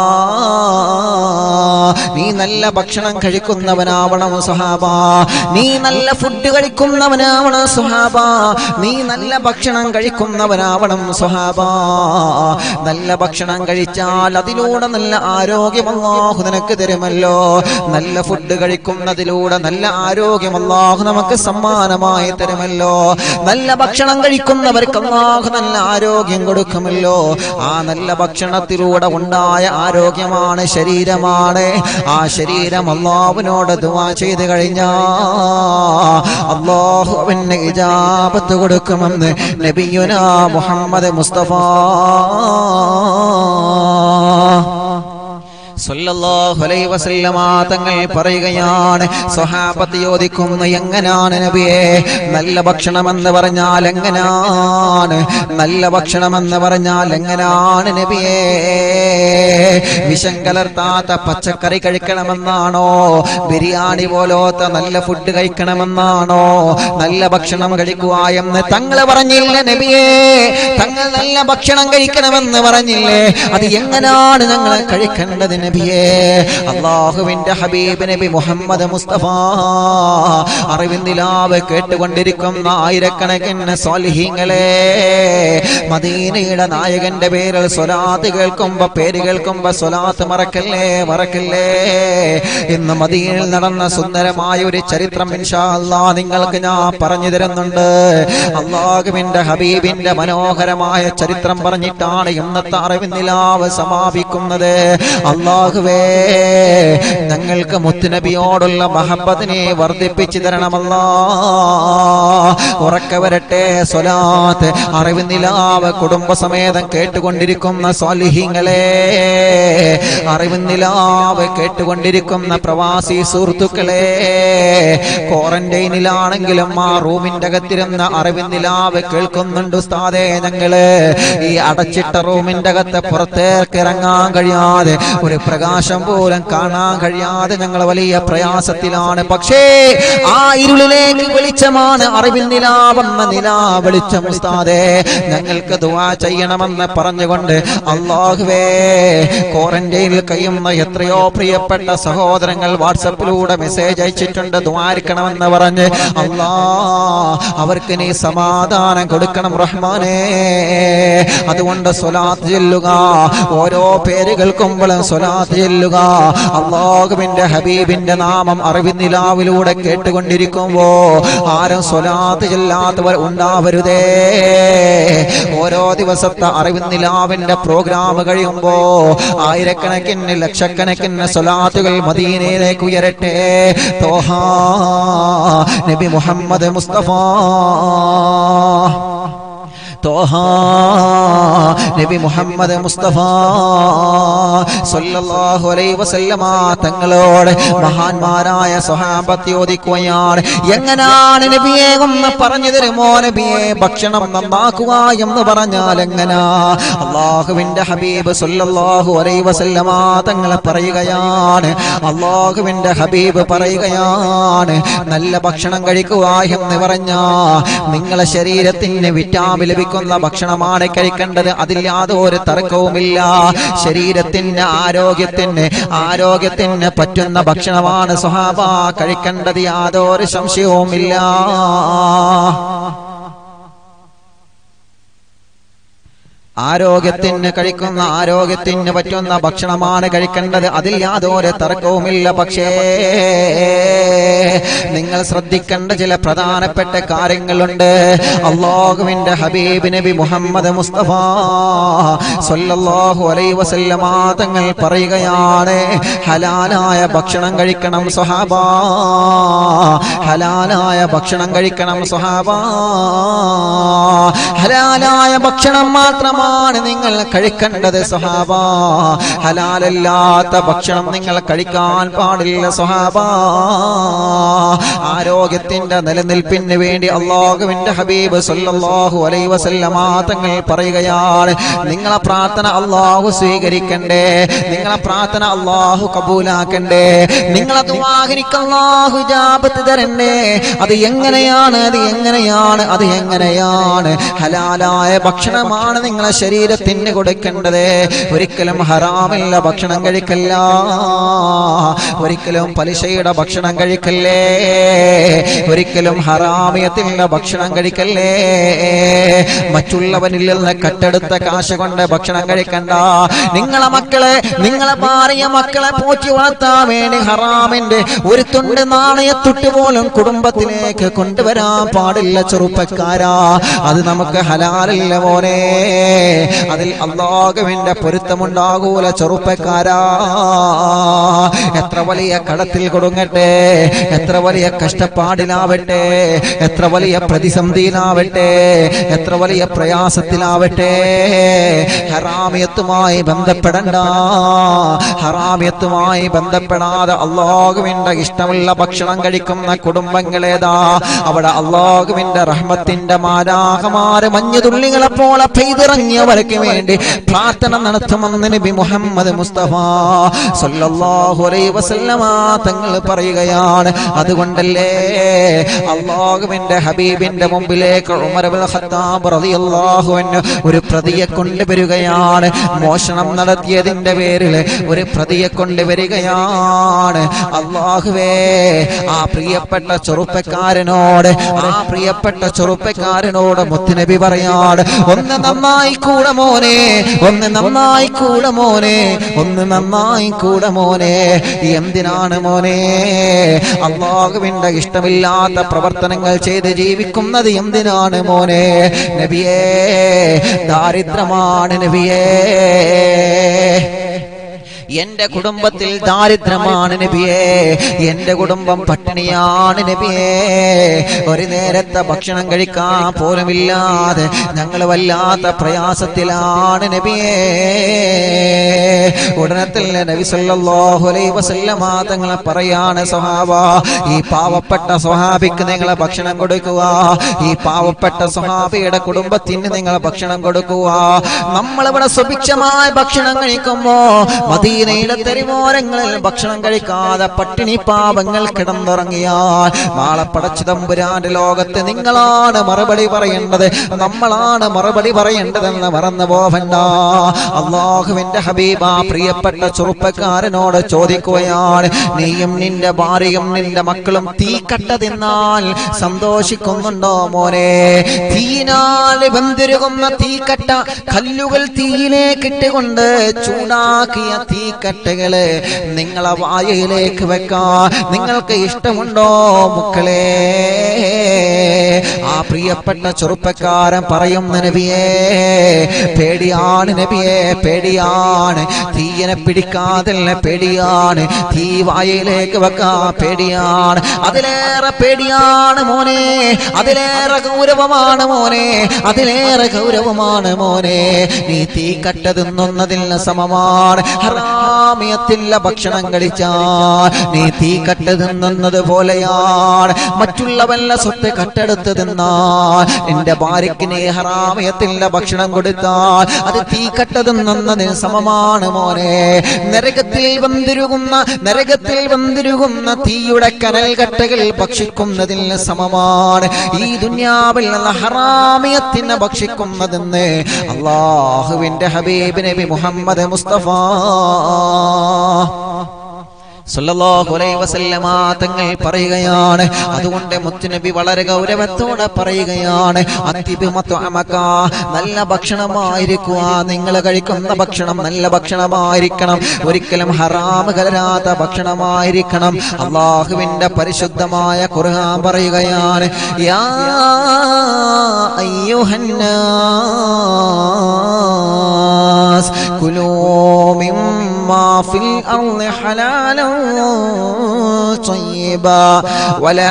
നീ നല്ല ഭക്ഷണം കഴിക്കുന്നവനാവണം സുഹാബ നീ നല്ല ഫുഡ് കഴിക്കുന്നവനാവണം സുഹാബ നീ നല്ല ഭക്ഷണം കഴിക്കുന്നവനാവണം സുഹാബ നല്ല ഭക്ഷണം കഴിച്ചാൽ അതിലൂടെ നല്ല ആരോഗ്യം അല്ലാഹു നിനക്ക് തരുമല്ലോ നല്ല ഫുഡ് കഴിക്കുന്നതിലൂടെ നല്ല ആരോഗ്യം അല്ലാഹു നമുക്ക് സമ്മാനമായി തരുമല്ലോ നല്ല ഭക്ഷണം കഴിക്കുന്നവർക്ക് അല്ലാഹു നല്ല ആരോഗ്യം കൊടുക്കുമല്ലോ ആ നല്ല ഭക്ഷണത്തിലൂടെ ഉണ്ടായ ആരോഗ്യമാണ് ശരീരമാണ് ആ ശരീരം അള്ളാഹുവിനോട് ദുവാ ചെയ്ത് കഴിഞ്ഞാ അള്ളാഹു അവന് ഇജാബത്ത് കൊടുക്കുമെന്ന് നബിയുന മുഹമ്മദ് മുസ്തഫ സല്ലല്ലാഹു അലൈഹി വസല്ലമ തങ്ങൾ പറയുകയാണ് സ്വഹാബത്ത് ചോദിക്കുന്നു എങ്ങനാണ് നബിയെ നല്ല ഭക്ഷണമെന്ന് പറഞ്ഞാൽ എങ്ങനാണ് നല്ല ഭക്ഷണമെന്ന് പറഞ്ഞാൽ എങ്ങനാണ് നബിയെ വിഷം കലർത്താത്ത പച്ചക്കറി കഴിക്കണമെന്നാണോ ബിരിയാണി പോലത്തെ നല്ല ഫുഡ് കഴിക്കണമെന്നാണോ നല്ല ഭക്ഷണം കഴിക്കുക എന്ന് തങ്ങൾ പറഞ്ഞില്ല നബിയെ തങ്ങൾ നല്ല ഭക്ഷണം കഴിക്കണമെന്ന് പറഞ്ഞില്ലേ അത് എങ്ങനാണ് ഞങ്ങൾ കഴിക്കേണ്ടത് നബിയെ അള്ളാഹുവിന്റെ ഹബീബ് നബി മുഹമ്മദ് മുസ്തഫ അറിവിന്ദിലാവ് കേട്ടുകൊണ്ടിരിക്കുന്ന ആയിരക്കണക്കിന് സ്വാലിഹീങ്ങളെ മദീനയുടെ നായകന്റെ പേരിൽ സ്വലാത്ത് കേൾക്കുമ്പോ പേര് കേൾക്കുമ്പോ സ്വലാത്ത് മറക്കല്ലേ മറക്കല്ലേ ഇന്ന് മദീനയിൽ നടന്ന സുന്ദരമായ ഒരു ചരിത്രം ഇൻഷാ അല്ലാ നിങ്ങൾക്ക് ഞാൻ പറഞ്ഞു തരുന്നുണ്ട് അള്ളാഹുവിന്റെ ഹബീബിന്റെ മനോഹരമായ ചരിത്രം പറഞ്ഞിട്ടാണ് ഇന്നത്തെ അറിവിന്ദിലാവ് സമാപിക്കുന്നത് അള്ളാഹു അള്ളാഹുവേ ഞങ്ങൾക്ക് മുത്തുനബിയോടുള്ള മഹബത്തിനെ വർദ്ധിപ്പിച്ചു തരണമല്ലാ ഉറക്ക വരട്ടെ സ്വലാത്ത് അറിവിന്നിലാവ് കുടുംബസമേതം കേട്ടുകൊണ്ടിരിക്കുന്ന സ്വാലിഹീങ്ങളെ അറിവിന്നിലാവ് കേട്ടുകൊണ്ടിരിക്കുന്ന പ്രവാസി സുഹൃത്തുക്കളെ ക്വാറന്റൈനിലാണെങ്കിലും ആ റൂമിന്റെ അകത്തിരുന്ന അറിവിന്നിലാവ് കേൾക്കുന്നുണ്ട് ഉസ്താദേ ഞങ്ങള് ഈ അടച്ചിട്ട റൂമിന്റെ അകത്ത് പുറത്തേക്ക് ഇറങ്ങാൻ കഴിയാതെ ഒരു പ്രകാശം പോലും കാണാൻ കഴിയാതെ ഞങ്ങൾ വലിയ പ്രയാസത്തിലാണ് പക്ഷേ ആ ഇരുളിലേക്ക് വെളിച്ചമാണ് അറിവിൽ നിലാവെന്ന നിലാ വെളിച്ചം ഉസ്താദേ ഞങ്ങൾക്ക് ദുആ ചെയ്യണമെന്ന് പറഞ്ഞുകൊണ്ട് അള്ളാഹുവേ ക്വാറന്റൈനിൽ കഴിയുന്ന എത്രയോ പ്രിയപ്പെട്ട സഹോദരങ്ങൾ വാട്സപ്പിലൂടെ മെസ്സേജ് അയച്ചിട്ടുണ്ട് ദ്വാരിക്കണമെന്ന് പറഞ്ഞ് അല്ലാ അവർക്ക് നീ സമാധാനം കൊടുക്കണം റഹ്മാനേ അതുകൊണ്ട് സ്വലാത്ത് ചെല്ലുക ഓരോ പേര് കേൾക്കുമ്പോഴും സ്വലാത്ത് ചെല്ലുക അള്ളാഹുവിന്റെ ഹബീബിന്റെ നാമം അറിവിന്നിലാവിലൂടെ കേട്ടുകൊണ്ടിരിക്കുമ്പോ ആരും സ്വലാത്ത് ചെല്ലാത്തവർ ഉണ്ടാവരുതേ ഓരോ ദിവസത്തെ അറിവിന്നിലാവിന്റെ പ്രോഗ്രാം കഴിയുമ്പോ ആയിരക്കണക്കിന് ലക്ഷക്കണക്കിന് സ്വലാത്തുകൾ മദീനയിലേക്ക് ഉയരട്ടെ തോഹാ നബി മുഹമ്മദ് മുസ്തഫ തോഹ നബി മുഹമ്മദ് മുസ്തഫ സല്ലല്ലാഹു അലൈഹി വസല്ലമ തങ്ങളോട് മഹാന്മാരായ സ്വഹാബത്ത് ചോദിക്കുകയാണ് എങ്ങനാണ് നബിയെ ഒന്ന് പറഞ്ഞു തരുമോ നബിയെ ഭക്ഷണം നന്നാക്കുക എന്ന് പറഞ്ഞാൽ എങ്ങനാ അള്ളാഹുവിന്റെ ഹബീബ് സല്ലല്ലാഹു അലൈഹി വസല്ലമ തങ്ങൾ പറയുകയാണ് അള്ളാഹുവിന്റെ ഹബീബ് പറയുകയാണ് നല്ല ഭക്ഷണം കഴിക്കുക എന്ന് പറഞ്ഞ നിങ്ങളെ ശരീരത്തിന് വിറ്റാമിൻ ലഭിക്കുന്ന ഭക്ഷണമാണ് കഴിക്കേണ്ടത് അതിൽ യാതൊരു തർക്കവുമില്ല ശരീരത്തിന് ആരോഗ്യത്തിന് ആരോഗ്യത്തിന് പറ്റുന്ന ഭക്ഷണമാണ് സ്വഹാബ കഴിക്കേണ്ടത് യാതൊരു സംശയവുമില്ല ആരോഗ്യത്തിന് കഴിക്കുന്ന ആരോഗ്യത്തിന് പറ്റുന്ന ഭക്ഷണമാണ് കഴിക്കേണ്ടത് അതിൽ യാതൊരു തർക്കവുമില്ല പക്ഷേ നിങ്ങൾ ശ്രദ്ധിക്കേണ്ട ചില പ്രധാനപ്പെട്ട കാര്യങ്ങളുണ്ട് അള്ളാഹുവിന്റെ ഹബീബ് നബി മുഹമ്മദ് മുസ്തഫ സല്ലല്ലാഹു അലൈഹി വസല്ലമ തങ്ങൾ പറയുകയാണ് ഹലാലായ ഭക്ഷണം കഴിക്കണം സ്വഹാബ ഹലാലായ ഭക്ഷണം കഴിക്കണം സ്വഹാബ ഹലാലായ ഭക്ഷണം മാത്രമാണ് നിങ്ങൾ കഴിക്കേണ്ടത് സ്വഹാബ ഹലാലല്ലാത്ത ഭക്ഷണം നിങ്ങൾ കഴിക്കാൻ പാടില്ല സ്വഹാബ ആരോഗ്യത്തിന്റെ നിലനിൽപ്പിന് വേണ്ടി അള്ളാഹുവിന്റെ ഹബീബ് സല്ലല്ലാഹു അലൈഹി വസല്ലമ തങ്ങൾ പറയുകയാണ് നിങ്ങളെ പ്രാർത്ഥന അള്ളാഹു സ്വീകരിക്കണ്ടേ നിങ്ങളെ പ്രാർത്ഥന അള്ളാഹു കബൂലാക്കണ്ടേ നിങ്ങളെ ദുആഹിനിക്ക് അള്ളാഹു ജാബത്ത് തരണ്ടേ അത് എങ്ങനെയാണ് അത് എങ്ങനെയാണ് അത് എങ്ങനെയാണ് ഹലാലായ ഭക്ഷണമാണ് നിങ്ങളെ ശരീരത്തിന് കൊടുക്കേണ്ടത് ഒരിക്കലും ഹറാമില്ല ഭക്ഷണം കഴിക്കല്ല ഒരിക്കലും പലിശയുടെ ഭക്ഷണം കഴിക്കല്ലേ ഒരിക്കലും ഹറാമിയത്തിന്റെ ഭക്ഷണം കഴിക്കല്ലേ മറ്റുള്ളവനിൽ നിന്ന് കട്ടെടുത്ത കാശ് കൊണ്ട് ഭക്ഷണം കഴിക്കണ്ട നിങ്ങളെ മക്കളെ നിങ്ങളെ ഭാര്യ മക്കളെ പോറ്റി വളർത്താൻ വേണ്ടി ഹറാമിന്റെ ഒരു തുണ്ട് നാണയത്തുട്ട് പോലും കുടുംബത്തിലേക്ക് കൊണ്ടുവരാൻ പാടില്ല ചെറുപ്പക്കാരാ അത് നമുക്ക് ഹലാലില്ല മോനെ അതിൽ അള്ളാഹുവിന്റെ പൊരുത്തമുണ്ടാകൂല ചെറുപ്പക്കാരാ എത്ര വലിയ കടത്തിൽ കൊടുങ്ങട്ടെ എത്ര വലിയ കഷ്ടപ്പാടിലാവട്ടെ എത്ര വലിയ പ്രതിസന്ധിയിലാവട്ടെ എത്ര വലിയ പ്രയാസത്തിലാവട്ടെ ഹറാമിയത്തുമായി ബന്ധപ്പെടണ്ട ഹറാമിയത്തുമായി ബന്ധപ്പെടാതെ അള്ളാഹുവിന്റെ ഇഷ്ടമുള്ള ഭക്ഷണം കഴിക്കുന്ന കുടുംബങ്ങളേതാ അവിടെ അള്ളാഹുവിന്റെ റഹ്മത്തിന്റെ മാരാഹമാര് മഞ്ഞുതുള്ളികളെ പോലെ പെയ്തിറങ്ങിയവർക്ക് വേണ്ടി പ്രാർത്ഥന നടത്തുമെന്ന് നബി മുഹമ്മദ് മുസ്തഫ സല്ലല്ലാഹു അലൈഹി വസല്ലമ തങ്ങൾ പറയുകയാണ് അതുകൊണ്ടല്ലേ അള്ളാഹുവിന്റെ ഹബീബിന്റെ മുമ്പിലേക്ക് ഉമർ ഇബ്നുൽ ഖത്താബ് റളിയല്ലാഹു അൻഹു ഒരു പ്രതിയെ കൊണ്ടുവരികയാണ് മോഷണം നടത്തിയതിന്റെ പേരിൽ ഒരു പ്രതിയെ കൊണ്ടുവരികയാണ് അള്ളാഹുവേ ആ പ്രിയപ്പെട്ട ചെറുപ്പക്കാരനോട് ആ പ്രിയപ്പെട്ട ചെറുപ്പക്കാരനോട് മുത്തുനബി പറയാണ് ഒന്ന് നന്നായി കൂടെ മോനെ ഒന്ന് നന്നായി കൂടെ മോനെ ഒന്ന് നന്നായി കൂടെ മോനെ എന്തിനാണ് മോനെ അള്ളാഹുവിന്റെ ഇഷ്ടമില്ലാത്ത പ്രവർത്തനങ്ങൾ ചെയ്ത് ജീവിക്കുന്നത് എന്തിനാണ് മോനെ നബിയേ ദാരിദ്ര്യമാണ് നബിയേ എന്റെ കുടുംബത്തിൽ ദാരിദ്ര്യമാണ് നബിയേ എന്റെ കുടുംബം പട്ടിണിയാണ് നബിയേ ഒരു നേരത്തെ ഭക്ഷണം കഴിക്കാൻ പോലുമില്ലാതെ ഞങ്ങൾ വല്ലാത്ത പ്രയാസത്തിലാണ് നബിയേ ഉടനെ തന്നെ നബി സല്ലല്ലാഹു അലൈഹി വസല്ലമ തങ്ങൾ പറയാണ് സ്വഹാബ ഈ പാവപ്പെട്ട സ്വഹാബിക്ക് നിങ്ങൾ ഭക്ഷണം കൊടുക്കുക ഈ പാവപ്പെട്ട സ്വഹാബിയുടെ കുടുംബത്തിന് നിങ്ങൾ ഭക്ഷണം കൊടുക്കുക നമ്മളിവിടെ സുഭിക്ഷമായ ഭക്ഷണം കഴിക്കുമ്പോ മദീനയിലെ തെരുവോരങ്ങളിൽ ഭക്ഷണം കഴിക്കാതെ പട്ടിണി പാവങ്ങൾ കിടന്നുറങ്ങിയാൽ നാളെ പടച്ചു തമ്പുരാന്റെ ലോകത്ത് നിങ്ങളാണ് മറുപടി പറയേണ്ടത് നമ്മളാണ് മറുപടി പറയേണ്ടതെന്ന് മറന്നു പോവണ്ട അള്ളാഹുവിന്റെ ഹബീബ പ്രിയപ്പെട്ട ചെറുപ്പക്കാരനോട് ചോദിക്കുകയാണ് നീയും നിന്റെ ഭാര്യയും നിന്റെ മക്കളും തീക്കട്ട തിന്നാൽ സന്തോഷിക്കുന്നുണ്ടോ മോനെ തീയിനാൽ വെന്തിരുകുന്ന തീക്കട്ട കല്ലുകൾ തീയിലേക്ക് ഇട്ടുകൊണ്ട് ചൂടാക്കിയ തീക്കട്ടകള് നിങ്ങളെ വായയിലേക്ക് വെക്കാൻ നിങ്ങൾക്ക് ഇഷ്ടമുണ്ടോ മക്കളെ ആ പ്രിയപ്പെട്ട ചെറുപ്പക്കാരൻ പറയുന്ന നബിയേ പേടിയാണ് നബിയേ പേടിയാണ് തീയനെ പിടിക്കാതില്ല പേടിയാണ് തീ വായയിലേക്ക് വെക്കാൻ പേടിയാണ് അതിലേറെ പേടിയാണ് മോനെ അതിലേറെ ഗൗരവമാണ് മോനെ അതിലേറെ ഗൗരവമാണ് മോനെ നീ തീ കട്ട തിന്നുന്നതിന് സമമാണ് ഹറാമിയത്തില്ല ഭക്ഷണം കഴിച്ചാൽ നീ തീ കട്ട തിന്നുന്നത് പോലെയാണ് മറ്റുള്ള വല്ല സ്വത്ത് കട്ടെടുത്ത് തിന്നാൽ എന്റെ ഭാര്യയ്ക്ക് നീ ഹറാമിയത്തില്ല ഭക്ഷണം കൊടുത്താൽ അത് തീ കട്ട തിന്നുന്നതിന് സമമാണ് മോനെ നരകത്തിൽ വന്നിരുകുന്ന നരകത്തിൽ വന്നിരുകുന്ന തീയുടെ കനൽ കട്ടകൾ ഭക്ഷിക്കുന്നതിന് സമമാണ് ഈ ദുന്യാവിൽ നിന്ന് ഹറാമിയത്തിനെ ഭക്ഷിക്കുന്നതെന്ന് അള്ളാഹുവിന്റെ ഹബീബ് നബി മുഹമ്മദ് മുസ്തഫ സല്ലല്ലാഹു അലൈഹി വസല്ലമ തങ്ങൾ പറയുകയാണ് അതുകൊണ്ട് മുത്തുനബി വളരെ ഗൗരവത്തോടെ പറയുകയാണ് അത്തിബ് മത്അമക നല്ല ഭക്ഷണമായിരിക്കുക നിങ്ങൾ കഴിക്കുന്ന ഭക്ഷണം നല്ല ഭക്ഷണമായിരിക്കണം ഒരിക്കലും ഹറാം കലരാത്ത ഭക്ഷണമായിരിക്കണം അള്ളാഹുവിന്റെ പരിശുദ്ധമായ ഖുർആൻ പറയുകയാണ് യാ അയ്യുഹന്നാസ് കുലൂ മിമ്മാ ഫിൽ അർളി ഹലാലൻ طيبا ولا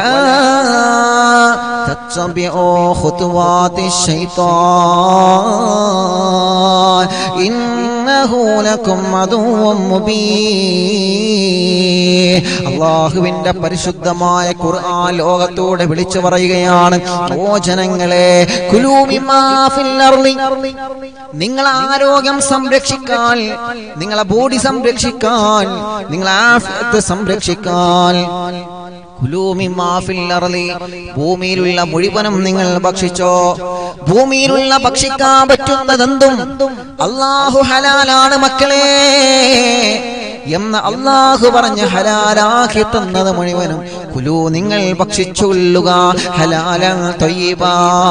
تتبعوا خطوات الشيطان إنه لكم عدو مبين അള്ളാഹുവിന്റെ പരിശുദ്ധമായ ഖുർആൻ ലോകത്തോടെ വിളിച്ചു പറയുകയാണ് ഓ ജനങ്ങളെ കുലൂമിമാ ഫിൽ അർളി. നിങ്ങളെ ആരോഗ്യം സംരക്ഷിക്കാൻ നിങ്ങളെ ബോഡി സംരക്ഷിക്കാൻ നിങ്ങളെ ആഫിയത്ത് സംരക്ഷിക്കാൻ കുലൂമിമാ ഫിൽ അർളി. ഭൂമിയിലുള്ള മുഴുവനും നിങ്ങൾ ഭക്ഷിച്ചോ ഭൂമിയിലുള്ള ഭക്ഷിക്കാൻ പറ്റുന്നതെന്തും അള്ളാഹു ഹലാലാണ് മക്കളെ എന്ന് അള്ളാഹു പറഞ്ഞ് ഹലാലാക്കി തന്നത് മുഴുവനും കുലു നിങ്ങൾ ഭക്ഷിച്ചുകൊള്ളുക ഹലാല തൊയ്യബാ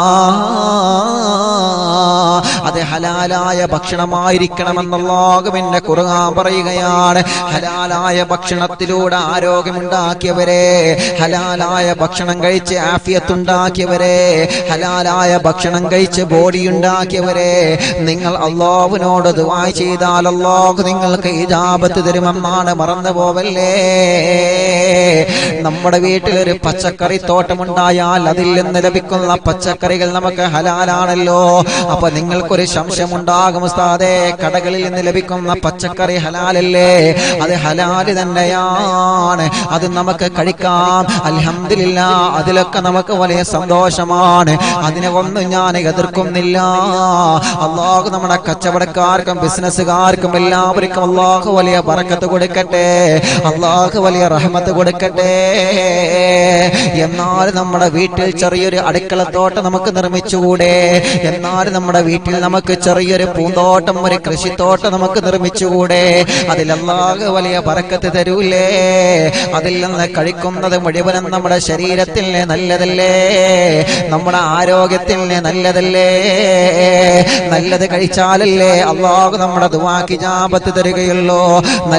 അത് ഹലാലായ ഭക്ഷണമായിരിക്കണമെന്നുള്ളാഹുവിന്റെ കുറുകാൻ പറയുകയാണ് ഹലാലായ ഭക്ഷണത്തിലൂടെ ആരോഗ്യമുണ്ടാക്കിയവരെ ഹലാലായ ഭക്ഷണം കഴിച്ച് ആഫിയത്തുണ്ടാക്കിയവരെ ഹലാലായ ഭക്ഷണം കഴിച്ച് ബോഡി ഉണ്ടാക്കിയവരെ നിങ്ങൾ അള്ളാഹുവിനോട് ദുആ ചെയ്താൽ അള്ളാഹു നിങ്ങൾക്ക് ഇജാബത്ത് തരുമെന്നാണ് മറന്നു പോവല്ലേ നമ്മുടെ വീട്ടിലൊരു പച്ചക്കറി തോട്ടമുണ്ടായാൽ അതിൽ നിന്ന് ലഭിക്കുന്ന പച്ചക്കറികൾ നമുക്ക് ഹലാലാണല്ലോ അപ്പൊ നിങ്ങൾക്കൊരു സംശയം ഉണ്ടാകും ഉസ്താദേ കടകളിൽ നിന്ന് ലഭിക്കുന്ന പച്ചക്കറി ഹലാലല്ലേ അത് ഹലാല് തന്നെയാണ് അത് നമുക്ക് കഴിക്കാം അൽഹംദുലില്ല അതിലൊക്കെ നമുക്ക് വലിയ സന്തോഷമാണ് അതിനെ ഒന്നും ഞാൻ എതിർക്കുന്നില്ല അള്ളാഹു നമ്മുടെ കച്ചവടക്കാർക്കും ബിസിനസ്സുകാർക്കും എല്ലാവർക്കും അള്ളാഹു വലിയ ബറക്കത്ത് കൊടുക്കട്ടെ അള്ളാഹു വലിയ റഹ്മത്ത് കൊടുക്കട്ടെ എന്നാൽ നമ്മുടെ വീട്ടിൽ ചെറിയൊരു അടുക്കളത്തോട്ടം നമുക്ക് നിർമ്മിച്ചുകൂടെ എന്നാൽ നമ്മുടെ വീട്ടിൽ നമുക്ക് ചെറിയൊരു പൂന്തോട്ടം ഒരു കൃഷിത്തോട്ടം നമുക്ക് നിർമ്മിച്ചുകൂടെ അതിൽ അള്ളാഹു വലിയ ബറക്കത്ത് തരൂലേ അതിൽ നിന്ന് കഴിക്കുന്നത് മുഴുവനും നമ്മുടെ ശരീരത്തിന് നല്ലതല്ലേ നമ്മുടെ ആരോഗ്യത്തിന് നല്ലതല്ലേ നല്ലത് കഴിച്ചാലല്ലേ അള്ളാഹു നമ്മുടെ ദുവാക്കി ജാപത്ത് തരികയുള്ളൂ നല്ല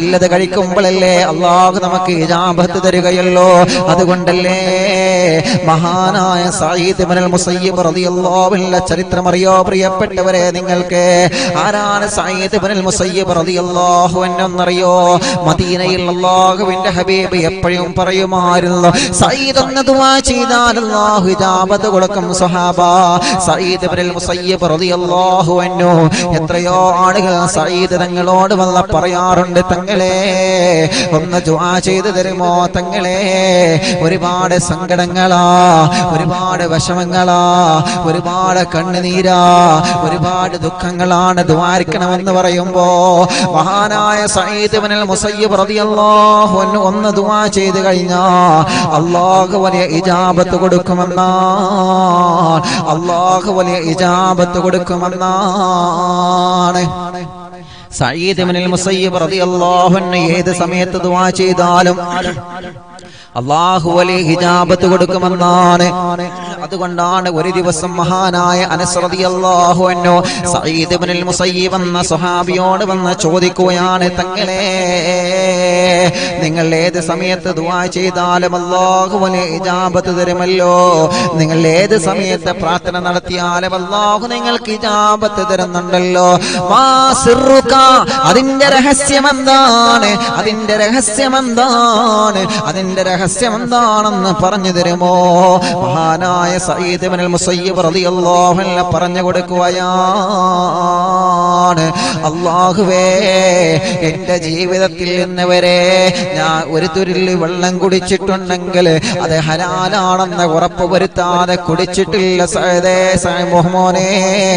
നല്ലത് കഴിക്കുമ്പോഴല്ലേ അള്ളാഹു നമുക്ക് ഇജാബത്ത് തരികയല്ലോ അതുകൊണ്ടല്ലേ മഹാനായ സയ്യിദ് ഇബ്നുൽ മുസയ്യിബ് റളിയല്ലാഹു അൻഹു ചരിത്രം അറിയോ പ്രിയപ്പെട്ടവരെ നിങ്ങൾക്ക് ആരാണ് സയ്യിദ് ഇബ്നുൽ മുസയ്യിബ് റളിയല്ലാഹു അൻഹു എന്നറിയോ മദീനയിൽ അല്ലാഹുവിന്റെ ഹബീബ് എപ്പോഴും പറയുമായിരുന്നു സയ്യിദ് ഒന്ന് ദുആ ചെയ്താൽ അല്ലാഹു ഇജാബത്ത് കൊടുക്കും സ്വഹാബ സയ്യിദ് ഇബ്നുൽ മുസയ്യിബ് റളിയല്ലാഹു അൻഹു എത്രയോ ആളുകൾ സയ്യിദ് തങ്ങളോട് വന്ന് പറയാറുണ്ട് തങ്ങളെ ഒന്ന് ദുആ ചെയ്തു തരുമോ തങ്ങളെ ഒരുപാട് സങ്കടങ്ങളാ ഒരുപാട് വിഷമങ്ങളാ ഒരുപാട് കണ്ണുനീരാ ഒരുപാട് ദുഃഖങ്ങളാണ് ദ്വാരിക്കണമെന്ന് പറയുമ്പോ മഹാനായ സയ്യിദ് ഇബ്നുൽ മുസയ്യിബ് റളിയല്ലാഹു അൻഹു ഒന്ന് ദുആ ചെയ്തു കഴിഞ്ഞാ അല്ലാഹു വലിയ ഇജാബത്ത് കൊടുക്കുമെന്നാ അല്ലാഹു വലിയ ഇജാബത്ത് കൊടുക്കുമെന്നാണ് സയ്യിദ് ഇബ്നുൽ മുസയ്യിബ് റളിയല്ലാഹു അൻഹു ഏത് സമയത്ത് ദുആ ചെയ്താലും അള്ളാഹു വലിയ ഹിജാബത്ത് കൊടുക്കുമെന്നാണ് അതുകൊണ്ടാണ് ഒരു ദിവസം മഹാനായ അനസ്രതി അള്ളാഹു എന്നോ സയ്യിദ് ഇബ്നുൽ മുസയ്യിബ് എന്ന സ്വഹാബിയോട് വന്ന് ചോദിക്കുകയാണ് തങ്ങളെ നിങ്ങൾ ഏത് സമയത്ത് ദുആ ചെയ്താലും അള്ളാഹു വലിയ ഇജാബത്ത് തരുമല്ലോ നിങ്ങൾ ഏത് സമയത്ത് പ്രാർത്ഥന നടത്തിയാലും അള്ളാഹു നിങ്ങൾക്ക് ഇജാബത്ത് തരുന്നുണ്ടല്ലോ മാ സിറുക അതിന്റെ രഹസ്യം എന്താണ് അതിന്റെ രഹസ്യം എന്താണ് അതിന്റെ രഹസ്യം എന്താണെന്ന് പറഞ്ഞു തരുമോ മഹാനായ സയ്യിദ് ഇബ്നുൽ മുസയ്യിബ് റളിയല്ലാഹു അൻഹു പറഞ്ഞു കൊടുക്കുകയാണ് അള്ളാഹുവേ എന്റെ ജീവിതത്തിൽ ഇന്ന് വരെ ഞാൻ ഒരു തുരിൽ വെള്ളം കുടിച്ചിട്ടുണ്ടെങ്കിൽ അത് ഹലാലാണെന്ന് ഉറപ്പ് വരുത്താതെ കുടിച്ചിട്ടില്ല സഹദേ മോഹമോനെ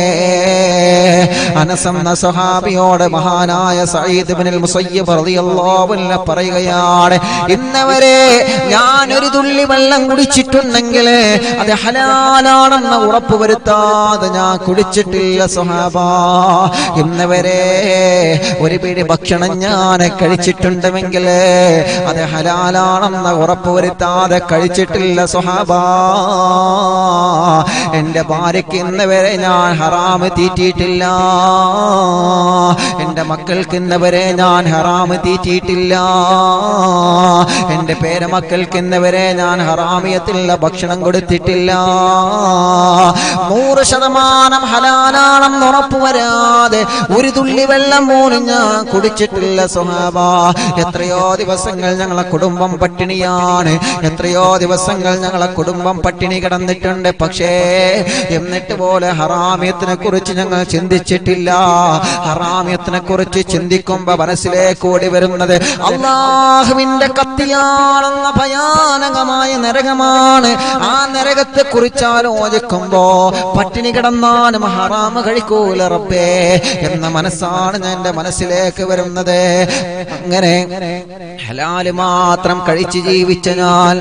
അനസെന്ന സഹാബിയോട് മഹാനായ സയ്യിദ് ഇബ്നുൽ മുസയ്യിബ് റളിയല്ലാഹു അൻഹു പറയുകയാണ് ഇന്നവരെ ഞാൻ ഒരു തുള്ളി വെള്ളം കുടിച്ചിട്ടുണ്ടെങ്കിൽ അത് ഹലാലാണെന്ന് ഉറപ്പ് വരുത്താതെ ഞാൻ കുടിച്ചിട്ടില്ല സുഹാബ ഇന്നവരെ ഒരു പിടി ഭക്ഷണം ഞാൻ കഴിച്ചിട്ടുണ്ടെങ്കിൽ അത് ഹലാലാണെന്ന് ഉറപ്പ് വരുത്താതെ കഴിച്ചിട്ടില്ല സുഹാബ എന്റെ ഭാര്യയ്ക്ക് ഇന്ന് വരെ ഞാൻ ഹറാമ് തീറ്റിയിട്ടില്ല എന്റെ മക്കൾക്ക് ഇന്ന് വരെ ഞാൻ ഹറാമ് തീറ്റിയിട്ടില്ല എന്റെ പേരമക്കൾക്ക് ഇന്ന് വരെ ഞാൻ ഹറാമിയത്തിലുള്ള ഭക്ഷണം കൊടുത്തിട്ടില്ല നൂറ് ശതമാനം ഹലാലാണെന്ന് ഉറപ്പ് വരാതെ ഒരു തുള്ളി വെള്ളം പോലും ഞാൻ കുടിച്ചിട്ടില്ല സുഹാബ എത്രയോ ദിവസങ്ങൾ ഞങ്ങളെ കുടുംബം പട്ടിണിയാണ് എത്രയോ ദിവസങ്ങൾ ഞങ്ങളെ കുടുംബം പട്ടിണി കിടന്നിട്ടുണ്ട് പക്ഷേ എന്നിട്ട് പോലെ ഹറാമിയത്തിനെ കുറിച്ച് ഞങ്ങൾ ചിന്തിച്ചിട്ടില്ല ഹറാമിയത്തിനെ കുറിച്ച് ചിന്തിക്കുമ്പോ മനസ്സിലേക്ക് ഓടി വരുന്നത് അള്ളാഹുവിന്റെ കത്തിയാണെന്ന ഭയാനകമായ നരകമാണ് ആ നരകത്തെ കുറിച്ച് ആലോചിക്കുമ്പോ പട്ടിണി കിടന്നാലും ഹറാമ് കഴിക്കൂല റബ്ബേ എന്ന മനസ്സാണ് ഞാൻ എന്റെ മനസ്സിലേക്ക് വരുന്നത് അങ്ങനെ ഹലാല് മാത്രം കഴിച്ച് ജീവിച്ച ഞാൻ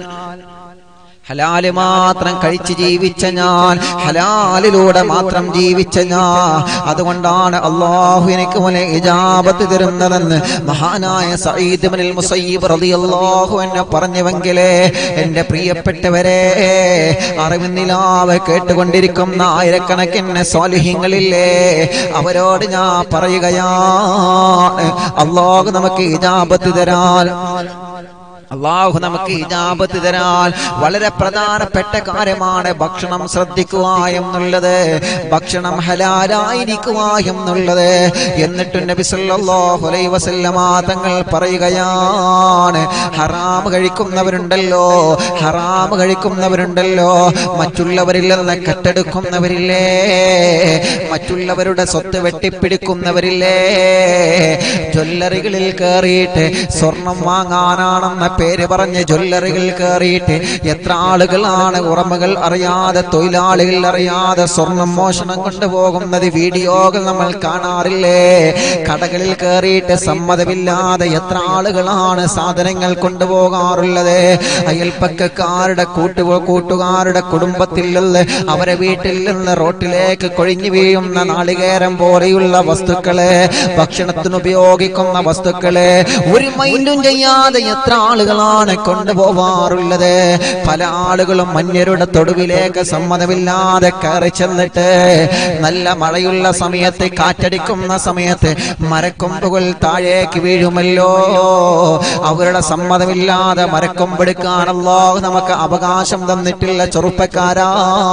ഹലാല് മാത്രം കഴിച്ച് ജീവിച്ച ഞാൻ ഹലാലിലൂടെ മാത്രം ജീവിച്ച ഞാൻ അതുകൊണ്ടാണ് അള്ളാഹു എനിക്ക് മുലെ ഇജാബത്ത് തരുന്നതെന്ന് മഹാനായ സയ്യിദ് ഇബ്നുൽ മുസയ്യിബ് റളിയല്ലാഹു അൻഹു പറഞ്ഞുവെങ്കിലേ എൻ്റെ പ്രിയപ്പെട്ടവരെ അറിവിന്നിലാവ് കേട്ടുകൊണ്ടിരിക്കുന്ന ആയിരക്കണക്കിന് സ്വാലിഹ്യങ്ങളില്ലേ അവരോട് ഞാൻ പറയുകയാണ് അള്ളാഹു നമുക്ക് ഇജാബത്ത് തരാൻ അള്ളാഹു നമുക്ക് ഇജാബത്ത് തരാൻ വളരെ പ്രധാനപ്പെട്ട കാര്യമാണ് ഭക്ഷണം ശ്രദ്ധിക്കുക എന്നുള്ളത് ഭക്ഷണം ഹലാലായിരിക്കുക എന്നുള്ളത് എന്നിട്ട് നബി സല്ലല്ലാഹു അലൈഹി വസല്ലമ തങ്ങൾ പറയുകയാണ് ഹറാം കഴിക്കുന്നവരുണ്ടല്ലോ ഹറാം കഴിക്കുന്നവരുണ്ടല്ലോ മറ്റുള്ളവരിൽ നിന്ന് കട്ടെടുക്കുന്നവരില്ലേ മറ്റുള്ളവരുടെ സ്വത്ത് വെട്ടിപ്പിടിക്കുന്നവരില്ലേ ജ്വല്ലറികളിൽ കയറിയിട്ട് സ്വർണം വാങ്ങാനാണെന്ന പേര് പറഞ്ഞ് ജ്വല്ലറികൾ കയറിയിട്ട് എത്ര ആളുകളാണ് ഉറമകൾ അറിയാതെ തൊഴിലാളികൾ അറിയാതെ സ്വർണം മോഷണം കൊണ്ടുപോകുന്നത് വീഡിയോകൾ നമ്മൾ കാണാറില്ലേ കടകളിൽ കയറിയിട്ട് സമ്മതമില്ലാതെ എത്ര ആളുകളാണ് സാധനങ്ങൾ കൊണ്ടുപോകാറുള്ളത് അയൽപ്പക്കക്കാരുടെ കൂട്ടു കൂട്ടുകാരുടെ കുടുംബത്തിൽ നിന്ന് അവരെ വീട്ടിൽ നിന്ന് റോട്ടിലേക്ക് കൊഴിഞ്ഞു വീഴുന്ന നാളികേരം പോലെയുള്ള വസ്തുക്കളെ ഭക്ഷണത്തിന് ഉപയോഗിക്കും ഉപയോഗിക്കുന്ന വസ്തുക്കള് ഒരു മൈൻഡും ചെയ്യാതെ എത്ര ആളുകളാണ് കൊണ്ടുപോവാറുള്ളത് പല ആളുകളും മഞ്ഞരുടെ തൊടുവിലേക്ക് സമ്മതമില്ലാതെ കയറി ചെന്നിട്ട് നല്ല മഴയുള്ള സമയത്ത് കാറ്റടിക്കുന്ന സമയത്ത് മരക്കൊമ്പുകൾ താഴേക്ക് വീഴുമല്ലോ അവരുടെ സമ്മതമില്ലാതെ മരക്കൊമ്പെടുക്കാണല്ലോ നമുക്ക് അവകാശം തന്നിട്ടില്ല ചെറുപ്പക്കാരാ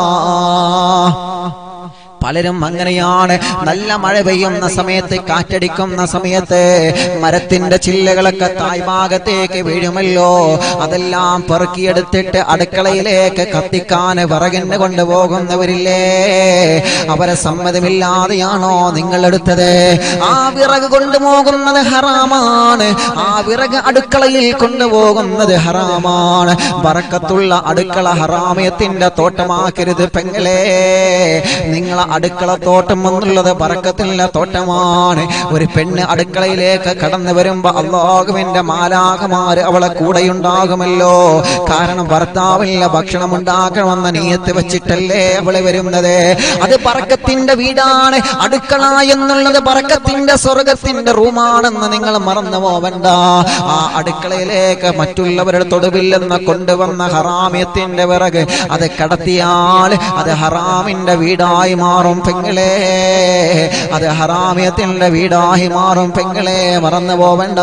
പലരും അങ്ങനെയാണ് നല്ല മഴ പെയ്യുന്ന സമയത്ത് കാറ്റടിക്കുന്ന സമയത്ത് മരത്തിന്റെ ചില്ലകളൊക്കെ തായ്ഭാഗത്തേക്ക് വീഴുമല്ലോ അതെല്ലാം പെറുക്കിയെടുത്തിട്ട് അടുക്കളയിലേക്ക് കത്തിക്കാൻ വിറകിന് കൊണ്ടുപോകുന്നവരില്ലേ അവരെ സമ്മതമില്ലാതെയാണോ നിങ്ങൾ എടുത്തത് ആ വിറക് കൊണ്ടുപോകുന്നത് ഹറാമാണ് ആ വിറക് അടുക്കളയിൽ കൊണ്ടുപോകുന്നത് ഹറാമാണ് ബറക്കത്തുള്ള അടുക്കള ഹറാമയത്തിന്റെ തോട്ടമാക്കരുത് പെങ്ങളെ നിങ്ങളെ അടുക്കള തോട്ടം എന്നുള്ളത് ബറക്കത്തിലുള്ള തോട്ടമാണ് ഒരു പെണ്ണ് അടുക്കളയിലേക്ക് കടന്നു വരുമ്പോ അള്ളാഹുവിന്റെ മാലാകമാര് അവളെ കൂടെയുണ്ടാകുമല്ലോ കാരണം ഭർത്താവില്ല ഭക്ഷണം ഉണ്ടാക്കണമെന്ന നീയത്ത് വെച്ചിട്ടല്ലേ അവള് വരുന്നത് അത് പറക്കത്തിന്റെ വീടാണ് അടുക്കള എന്നുള്ളത് പറക്കത്തിന്റെ സ്വർഗത്തിന്റെ റൂമാണെന്ന് നിങ്ങൾ മറന്നു പോവണ്ട ആ അടുക്കളയിലേക്ക് മറ്റുള്ളവരുടെ തൊടുവില്ലെന്ന് കൊണ്ടുവന്ന ഹറാമ്യത്തിന്റെ വിറക് അത് കടത്തിയാൽ അത് ഹറാമിന്റെ വീടായി മാറും പെങ്ങളെ അത് ഹറാമ്യത്തിന്റെ വീടായി മാറും പെങ്ങളെ മറന്നു പോവണ്ട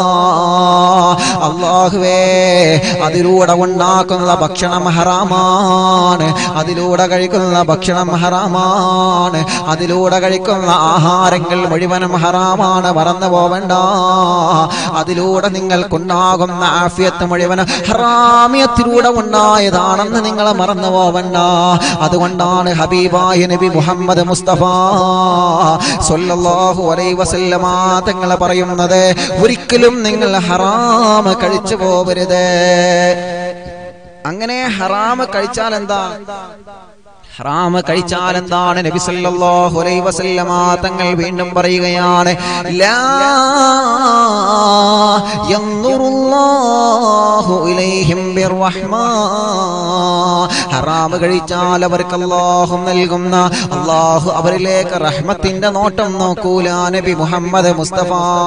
അള്ളാഹുവേ അതിലൂടെ ഉണ്ടാക്കുന്ന ഭക്ഷണം ഹറാമാണ് അതിലൂടെ കഴിക്കുന്ന ഭക്ഷണം ഹറാമാണ് അതിലൂടെ കഴിക്കുന്ന ആഹാരങ്ങൾ മുഴുവനും ഹറാമാണ് മറന്നു പോവണ്ട അതിലൂടെ നിങ്ങൾക്കുണ്ടാകുന്ന ആഫിയത്ത് മുഴുവനും ഹറാമിയത്തിലൂടെ ഉണ്ടായതാണെന്ന് നിങ്ങൾ മറന്നു പോവണ്ട അതുകൊണ്ടാണ് ഹബീബായ നബി മുഹമ്മദ് മുസ്തഫ സല്ലല്ലാഹു അലൈഹി വസല്ലമ തങ്ങൾ പറയുന്നത് ഒരിക്കലും നിങ്ങൾ ഹറാം കഴിച്ചു പോവരുത് അങ്ങനെ ഹറാം കഴിച്ചാൽ എന്താ ഹറാമ് കഴിച്ചാൽ എന്താണ് നബി സല്ലല്ലാഹു അലൈഹി വസല്ലമ തങ്ങൾ വീണ്ടും പറയുകയാണ് ലാ യൻദുറുല്ലാഹു ഇലൈഹിം ബിർറഹ്മാ ഹറാമ് കഴിച്ചാൽ അവർക്ക് അല്ലാഹു നൽകുന്ന അല്ലാഹു അവരിലേക്ക് റഹ്മത്തിന്റെ നോട്ടം നോക്കൂല നബി മുഹമ്മദ് മുസ്തഫ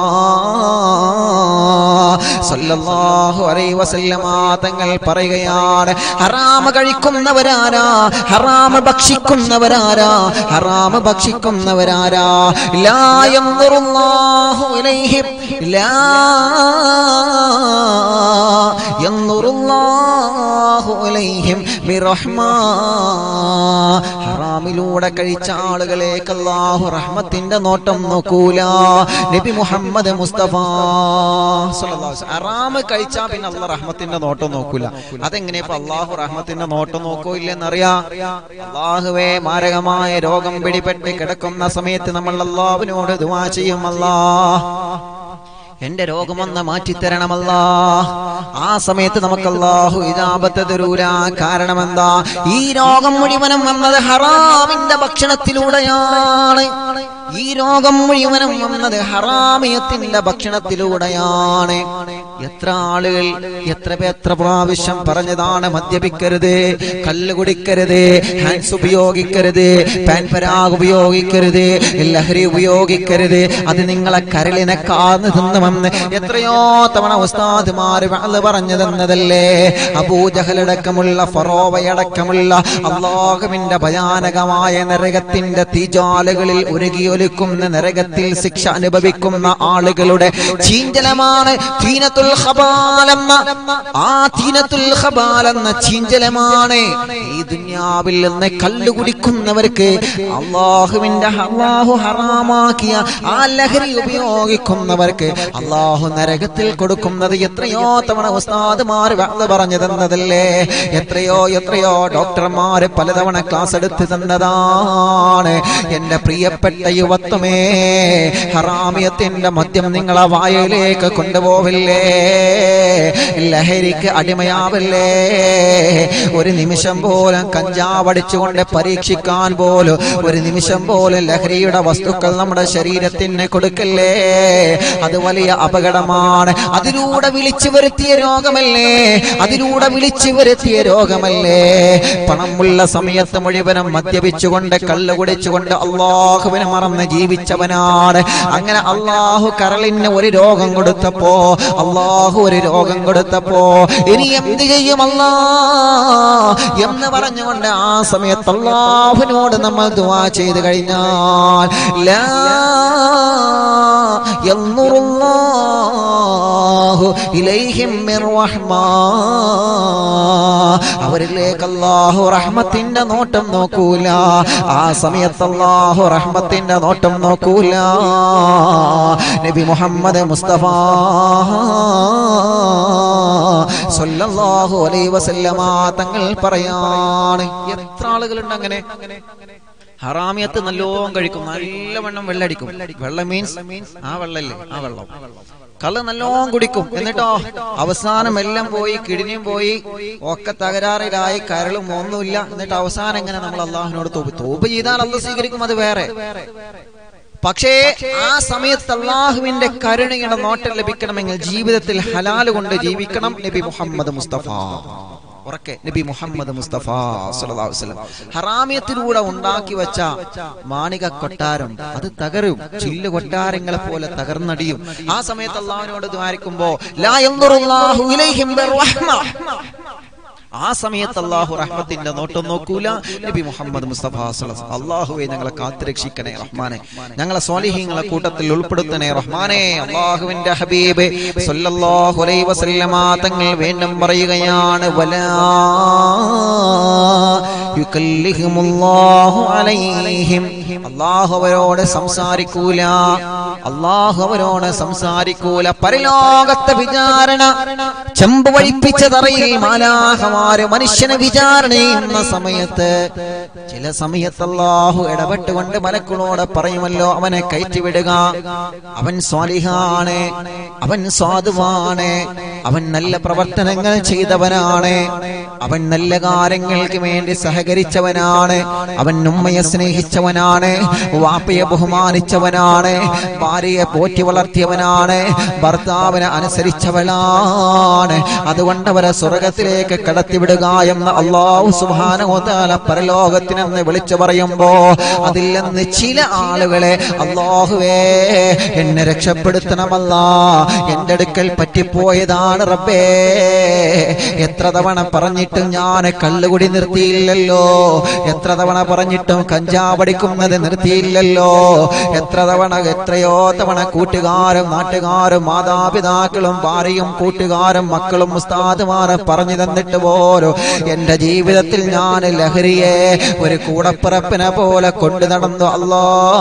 സല്ലല്ലാഹു അലൈഹി വസല്ലമ തങ്ങൾ പറയുകയാണ് ഹറാമ് കഴിക്കുന്നവരാരാ ഹറാമ് ഭക്ഷിക്കുന്നവരാരാ ഹറാമ് ഭക്ഷിക്കുന്നവരാരാ ലാ യൻദുറുല്ലാഹു ഇലൈഹിം ലാ യൻദുറുല്ലാഹു ഇലൈഹിം ബിറഹ്മാ ഹറാമിലൂടെ കഴിച്ച ആളുകളേക്ക് അല്ലാഹു റഹ്മത്തിന്റെ നോട്ടം നോക്കൂല നബി മുഹമ്മദ് മുസ്തഫ സല്ലല്ലാഹു അലൈഹി വസല്ലം. ഹറാമ് കഴിച്ചാ പിന്നെ അള്ളാഹ് റഹ്മത്തിന്റെ നോട്ടം നോക്കൂല അതെങ്ങനെ ഇപ്പൊ അള്ളാഹു റഹ്മത്തിന്റെ നോട്ടം നോക്കോ ഇല്ലെന്നറിയാ അള്ളാഹുവേ മാരകമായ രോഗം പിടിപെട്ട് കിടക്കുന്ന സമയത്ത് നമ്മൾ അള്ളാഹുവിനോട് ദുവാ ചെയ്യും അല്ലാ എന്റെ രോഗമൊന്ന് മാറ്റിത്തരണമല്ല ആ സമയത്ത് നമുക്ക് അല്ലാഹു ഇജാബത്ത് തരൂല കാരണം എന്താ ഈ രോഗം മുഴുവനും വന്നത് ഹറാമിന്റെ ഭക്ഷണത്തിലൂടെയാണ് ഈ രോഗം മുഴുവനും വന്നത് ഹറാമിയത്തിന്റെ ഭക്ഷണത്തിലൂടെയാണ് എത്ര ആളുകൾ എത്ര പേ- എത്ര പ്രാവശ്യം പറഞ്ഞതാണ് മദ്യപിക്കരുത് കല്ല് കുടിക്കരുത് ഹാൻഡ്സ് ഉപയോഗിക്കരുത് പാൻപരാഗ് ഉപയോഗിക്കരുത് ലഹരി ഉപയോഗിക്കരുത് അത് നിങ്ങളെ കരളിനെ കാർന്നു തിന്നുമെന്ന് എത്രയോ തവണ ഉസ്താദുമാര് അത് പറഞ്ഞു തന്നതല്ലേ അബൂജഹലടക്കമുള്ള ഫറോവയടക്കമുള്ള അള്ളാഹുവിന്റെ ഭയാനകമായ നരകത്തിന്റെ തീജാലകളിൽ ഉരുകിയൊലിക്കുന്ന നരകത്തിൽ ശിക്ഷ അനുഭവിക്കുന്ന ആളുകളുടെ ചീഞ്ചലമാണ് തീനത്തുൽ ഖബാലെന്ന ആ തീനത്തുൽ ഖബാലെന്ന ചീഞ്ചലമാണ് ഈ ദുന്യാവിൽ നിന്ന് കല്ല് കുടിക്കുന്നവർക്ക് അള്ളാഹുവിന്റെ അള്ളാഹു ഹറാമാക്കിയ ആ ലഹരി ഉപയോഗിക്കുന്നവർക്ക് അള്ളാഹു നരകത്തിൽ കൊടുക്കുന്നത് എത്രയോ തവണ ഉസ്താദുമാർ വാഴ്ന്നു പറഞ്ഞു തന്നതല്ലേ എത്രയോ എത്രയോ ഡോക്ടർമാര് പലതവണ ക്ലാസ് എടുത്ത് തന്നതാണ് എന്റെ പ്രിയപ്പെട്ട യുവത്വമേ ഹറാമിയത്തിന്റെ മദ്യം നിങ്ങളെ വായയിലേക്ക് കൊണ്ടുപോവില്ലേ ലഹരിക്ക് അടിമയാവില്ലേ ഒരു നിമിഷം പോലും കഞ്ചാവടിച്ചുകൊണ്ട് പരീക്ഷിക്കാൻ പോലും ഒരു നിമിഷം പോലും ലഹരിയുടെ വസ്തുക്കൾ നമ്മുടെ ശരീരത്തിന് കൊടുക്കല്ലേ അത് വലിയ അപകടമാണ് അതിലൂടെ വിളിച്ചു വരുത്തിയ രോഗമല്ലേ അതിലൂടെ വിളിച്ചു വരുത്തിയ രോഗമല്ലേ പണമുള്ള സമയത്ത് മുഴുവനും മദ്യപിച്ചുകൊണ്ട് കള്ളു കുടിച്ചുകൊണ്ട് അള്ളാഹുവിനെ മറന്ന് വന്ന് ജീവിച്ചവനാണ് അങ്ങനെ അള്ളാഹു കരളിന് ഒരു രോഗം കൊടുത്തപ്പോ അള്ളാഹു ഒരു രോഗം കൊടുത്തപ്പോ ഇനി എന്ത് ചെയ്യും അല്ലാ എന്ന് പറഞ്ഞുകൊണ്ട് ആ സമയത്ത് അള്ളാഹുവിനോട് നമ്മൾ ദുവാ ചെയ്ത് കഴിഞ്ഞാൽ ലാ യൻറുല്ലാഹു ഇലൈഹിം മിർ റഹ്മാ അവരിലേക്ക് അല്ലാഹു റഹ്മത്തിന്റെ നോട്ടം നോക്കൂല ആ സമയത്ത് അല്ലാഹു റഹ്മത്തിന്റെ നോട്ടം നോക്കൂല നബി മുഹമ്മദ് മുസ്തഫ സല്ലല്ലാഹു അലൈഹി വസല്ലമ തങ്ങൾ പറയാണ് എത്ര ആളുകളുണ്ട് അങ്ങനെ ഹറാമിയത്ത് നല്ലോണം കഴിക്കും നല്ലവണ്ണം വെള്ളടിക്കും വെള്ളം മീൻസ് ആ വെള്ളല്ലേ ആ വെള്ളം കള്ള് നല്ലോണം കുടിക്കും എന്നിട്ടോ അവസാനം എല്ലാം പോയി കിടിനിയും പോയി ഒക്കെ തകരാറിലായി കരളും ഒന്നുമില്ല എന്നിട്ട് അവസാനം എങ്ങനെ നമ്മൾ അള്ളാഹുവിനോട് തോപ്പ് തോപ്പ് ചെയ്താൽ അള്ള സ്വീകരിക്കും അത് വേറെ പക്ഷേ ആ സമയത്ത് അള്ളാഹുവിന്റെ കരുണയുടെ നോട്ടം ലഭിക്കണമെങ്കിൽ ജീവിതത്തിൽ ഹലാല് കൊണ്ട് ജീവിക്കണം നബി മുഹമ്മദ് മുസ്തഫ ഉറക്കെ നബി മുഹമ്മദ് മുസ്തഫ സല്ലല്ലാഹു അലൈഹി വസല്ലം ഹറാമിയത്തിലൂടെ ഉണ്ടാക്കി വെച്ച മാണിക കൊട്ടാരം അത് തകരും ചില്ല് കൊട്ടാരങ്ങളെ പോലെ തകർന്നടിയും ആ സമയത്ത് അള്ളാഹുവിനോട് ദ്വാരിക്കുമ്പോ ലാ യൻദുറുല്ലാഹു ഇലൈഹിം ബിർറഹ്മ ആ സമയത്ത് അള്ളാഹു റഹ്മത്തിന്റെ നോട്ടം നോക്കൂല നബി മുഹമ്മദ് മുസ്തഫ സല്ലല്ലാഹു അള്ളാഹുവെ ഞങ്ങളെ കാത്തുരക്ഷിക്കണേ റഹ്മാനെ ഞങ്ങളെ സ്വാലിഹീങ്ങളെ കൂട്ടത്തിൽ ഉൾപ്പെടുത്തണേ റഹ്മാനെ അള്ളാഹുവിന്റെ ഹബീബ് സല്ലല്ലാഹു അലൈഹി വസല്ലമ തങ്ങൾ വീണ്ടും പറയുകയാണ് വലാ യുകല്ലിഹിമുല്ലാഹു അലൈഹിം അള്ളാഹു അവരോട് സംസാരിക്കൂല അള്ളാഹു അവരോട് സംസാരിക്കൂല പരലോകത്തെ വിചാരണ ചെമ്പ് വഴിപ്പിച്ച തറയിൽ മാലാഹമാര് മനുഷ്യനെ വിചാരണ ചെയ്യുന്ന സമയത്ത് ചില സമയത്ത് അള്ളാഹു ഇടപെട്ടുകൊണ്ട് മലക്കുളോട് പറയുമല്ലോ അവനെ കയറ്റിവിടുക അവൻ സ്വാലിഹാണ് അവൻ സ്വാധുവാണ് അവൻ നല്ല പ്രവർത്തനങ്ങൾ ചെയ്തവനാണ് അവൻ നല്ല കാര്യങ്ങൾക്ക് വേണ്ടി സഹകരിച്ചവനാണ് അവൻ ഉമ്മയെ സ്നേഹിച്ചവനാണ് വാപ്പയെ ബഹുമാനിച്ചവനാണ് ഭാര്യയെ പോറ്റി വളർത്തിയവനാണ് ഭർത്താവിനെ അനുസരിച്ചവളാണ് അതുകൊണ്ട് അവരെ സ്വർഗത്തിലേക്ക് കടത്തിവിടുക എന്ന് അള്ളാഹു സുബാനോതാല പരലോകത്തിനെന്ന് വിളിച്ചു പറയുമ്പോ അതിൽ നിന്ന് ചില ആളുകളെ അള്ളാഹുവേ എന്നെ രക്ഷപ്പെടുത്തണമല്ല എന്റെ അടുക്കൽ പറ്റിപ്പോയതാണ് റബ്ബേ എത്ര തവണ പറഞ്ഞിട്ടും ഞാൻ കള്ളുകുടി നിർത്തിയില്ലല്ലോ എത്ര തവണ പറഞ്ഞിട്ടും കഞ്ചാവടിക്കുന്നത് നിർത്തിയില്ലല്ലോ എത്ര തവണ എത്രയോ തവണ കൂട്ടുകാരും നാട്ടുകാരും മാതാപിതാക്കളും ഭാര്യയും കൂട്ടുകാരും മക്കളും ഉസ്താദുമാരും പറഞ്ഞു തന്നിട്ട് പോലും എന്റെ ജീവിതത്തിൽ ഞാൻ ലഹരിയെ ഒരു കൂടപ്പിറപ്പിനെ പോലെ കൊണ്ടു നടന്നു അല്ലാ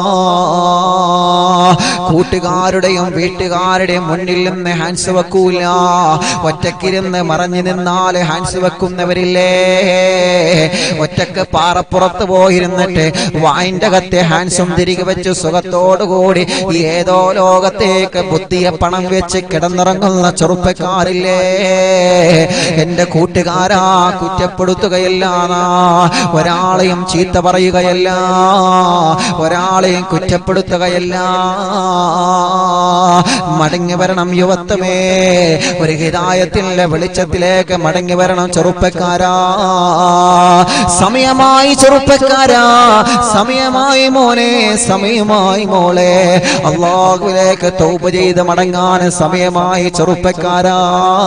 കൂട്ടുകാരുടെയും വീട്ടുകാരുടെയും മുന്നിൽ നിന്ന് ഹാൻസ് വെക്കൂല ഒറ്റക്കിരുന്ന് മറഞ്ഞു നിന്നാൽ ഹാൻസ് വെക്കുന്നവരില്ലേ ഒറ്റക്ക് പാറപ്പുറത്ത് പോയിരുന്നിട്ട് വായിന്റെ കത്തെ ഹാൻസും തിരികെ വെച്ച് സുഖത്തോടുകൂടി ഏതോ ലോകത്തേക്ക് ബുദ്ധിയെ പണം വെച്ച് കിടന്നിറങ്ങുന്ന ചെറുപ്പക്കാരില്ലേ എന്റെ കൂട്ടുകാരാ കുറ്റപ്പെടുത്തുകയില്ല ഒരാളെയും ചീത്ത പറയുകയല്ല ഒരാളെയും കുറ്റപ്പെടുത്തുകയല്ല മടങ്ങി വരണം യുവത്വമേ ഒരു ഹിതായത്തിന്റെ വെളിച്ചത്തിലേക്ക് മടങ്ങി വരണം ചെറുപ്പക്കാരാ സമയമായി ചെറുപ്പക്കാരാ സമയമായി മോനെ സമയമായി മോളെ അള്ളാഹുവിലേക്ക് തൗബ ചെയ്ത് മടങ്ങാൻ സമയമായി ചെറുപ്പക്കാരാ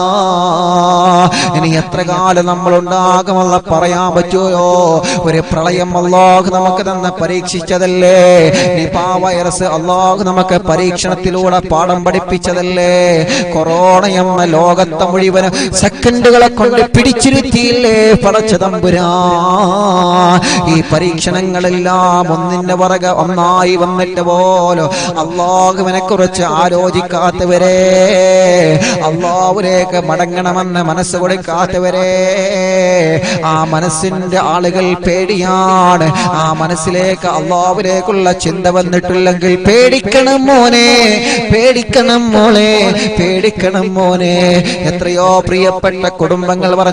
ഇനി എത്ര കാലം നമ്മൾ ഉണ്ടാകുമെന്ന പറയാൻ പറ്റുമോ ഒരു പ്രളയം അള്ളാഹു നമുക്ക് തന്നെ പരീക്ഷിച്ചതല്ലേ നിപാ വൈറസ് അള്ളാഹു നമുക്ക് പരീക്ഷണത്തിലൂടെ പാഠം പഠിപ്പിച്ചതല്ലേ കൊറോണ എന്ന ലോകത്തെ മുഴുവനും സെക്കൻഡുകളെ കൊണ്ട് പിടിച്ചിരുത്തിയില്ലേ പടച്ച തമ്പുരാ ഈ പരീക്ഷണങ്ങളെല്ലാം ഒന്നിന്റെ പുറകെ ഒന്നായി വന്നിട്ട് പോലോ അള്ളാഹുവിനെ കുറിച്ച് ആലോചിക്കാത്തവരെ അള്ളാഹുലേക്ക് മടങ്ങണമെന്ന് മനസ്സ് കൊടുക്കാത്തവരെ ആ മനസ്സിന്റെ ആളുകൾ പേടിയാണ് ആ മനസ്സിലേക്ക് അള്ളാഹുലേക്കുള്ള ചിന്ത വന്നിട്ടില്ലെങ്കിൽ പേടിക്കണം മോനെ പേടിക്കണം മോളെ പേടിക്കണം മോനെ എത്രയോ പ്രിയപ്പെട്ട കുടുംബങ്ങൾ പറഞ്ഞു ഉസ്താദ്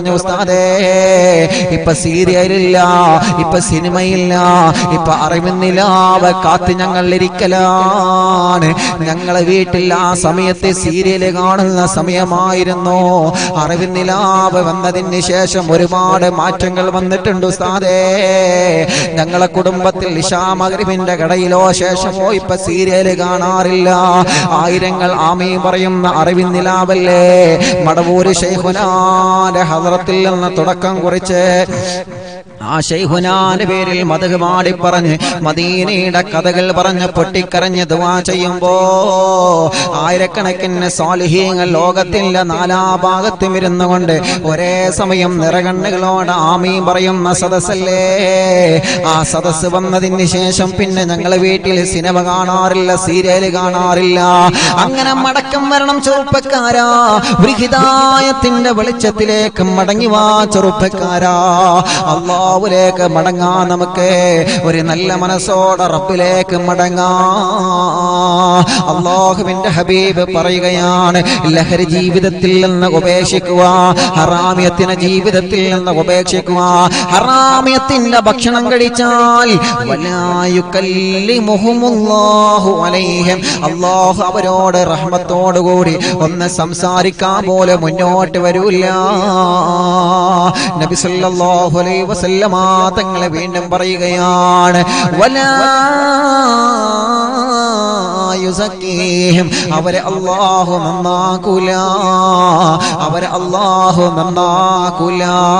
ഉസ്താദേ ഇപ്പൊ സീരിയലില്ല ഇപ്പൊ സിനിമയില്ല ഇപ്പൊ അറിവിന്നിലാവ കാത്ത് ഞങ്ങൾ ഇരിക്കലാണ് ഞങ്ങളെ വീട്ടിൽ ആ സമയത്ത് സീരിയല് കാണുന്ന സമയമായിരുന്നു അറിവിന്നിലാവ് വന്നതിന് ശേഷം ഒരുപാട് മാറ്റങ്ങൾ വന്നിട്ടുണ്ട് ഉസ്താദേ ഞങ്ങളെ കുടുംബത്തിൽ ഇഷാമകരിവിന്റെ കടയിലോ ശേഷമോ ഇപ്പൊ സീരിയല് കാണാറില്ല ആയിരങ്ങൾ ആമീ പറയുന്ന അറിവിന്നിലാവല്ലേ മടവൂര് ശൈഖുനാന്റെ ഹദ്റത്തിൽ നിന്ന് തുടക്കം കുറിച്ച് ആ ശൈഹുനാന്റെ പേരിൽ മതക് മാടി പറഞ്ഞ് മദീനയുടെ കഥകൾ പറഞ്ഞ് പൊട്ടിക്കരഞ്ഞ് ദുവാ ചെയ്യുമ്പോ ആയിരക്കണക്കിന് സ്വാലിഹീങ്ങൾ ലോകത്തിന്റെ നാലാഭാഗത്തും ഇരുന്നു കൊണ്ട് ഒരേ സമയം നിറകണ്ണുകളോട് ആമീ പറയുന്ന സദസ്സല്ലേ ആ സദസ്സ് വന്നതിന് ശേഷം പിന്നെ ഞങ്ങളെ വീട്ടിൽ സിനിമ കാണാറില്ല സീരിയല് കാണാറില്ല അങ്ങനെ മടക്കം വരണം ചെറുപ്പക്കാരാ ഒരു ഹിതായത്തിന്റെ വെളിച്ചത്തിലേക്ക് മടങ്ങി വാ ചെറുപ്പക്കാരാ അള്ളാഹുലേക്ക് മടങ്ങാ നമുക്ക് ഒരു നല്ല മനസ്സോടെ റബ്ബിലേക്ക് മടങ്ങാ അള്ളാഹുവിന്റെ ഹബീബ് പറയുകയാണ് ലഹരി ജീവിതത്തിൽ നിന്ന് ഉപേക്ഷിക്കുക ഹറാമിയത്തിന് ജീവിതത്തിൽ നിന്ന് ഉപേക്ഷിക്കുക ഹറാമിയത്തിന്റെ ഭക്ഷണം കഴിച്ചാൽ വലായുക്കല്ലിമുഹുമുല്ലാഹു അലൈഹിം അള്ളാഹു അവരോട് റഹ്മത്തോടുകൂടി ഒന്ന് സംസാരിക്കാൻ പോലെ മുന്നോട്ട് വരൂല്ല നബി സല്ലല്ലാഹു അലൈഹി വസല്ലമ തങ്ങളെ വീണ്ടും പറയുകയാണ് വലാ യുസക്കീഹിം അവരെ അള്ളാഹു നന്നാക്കൂല അവരെ അള്ളാഹു നന്നാക്കൂല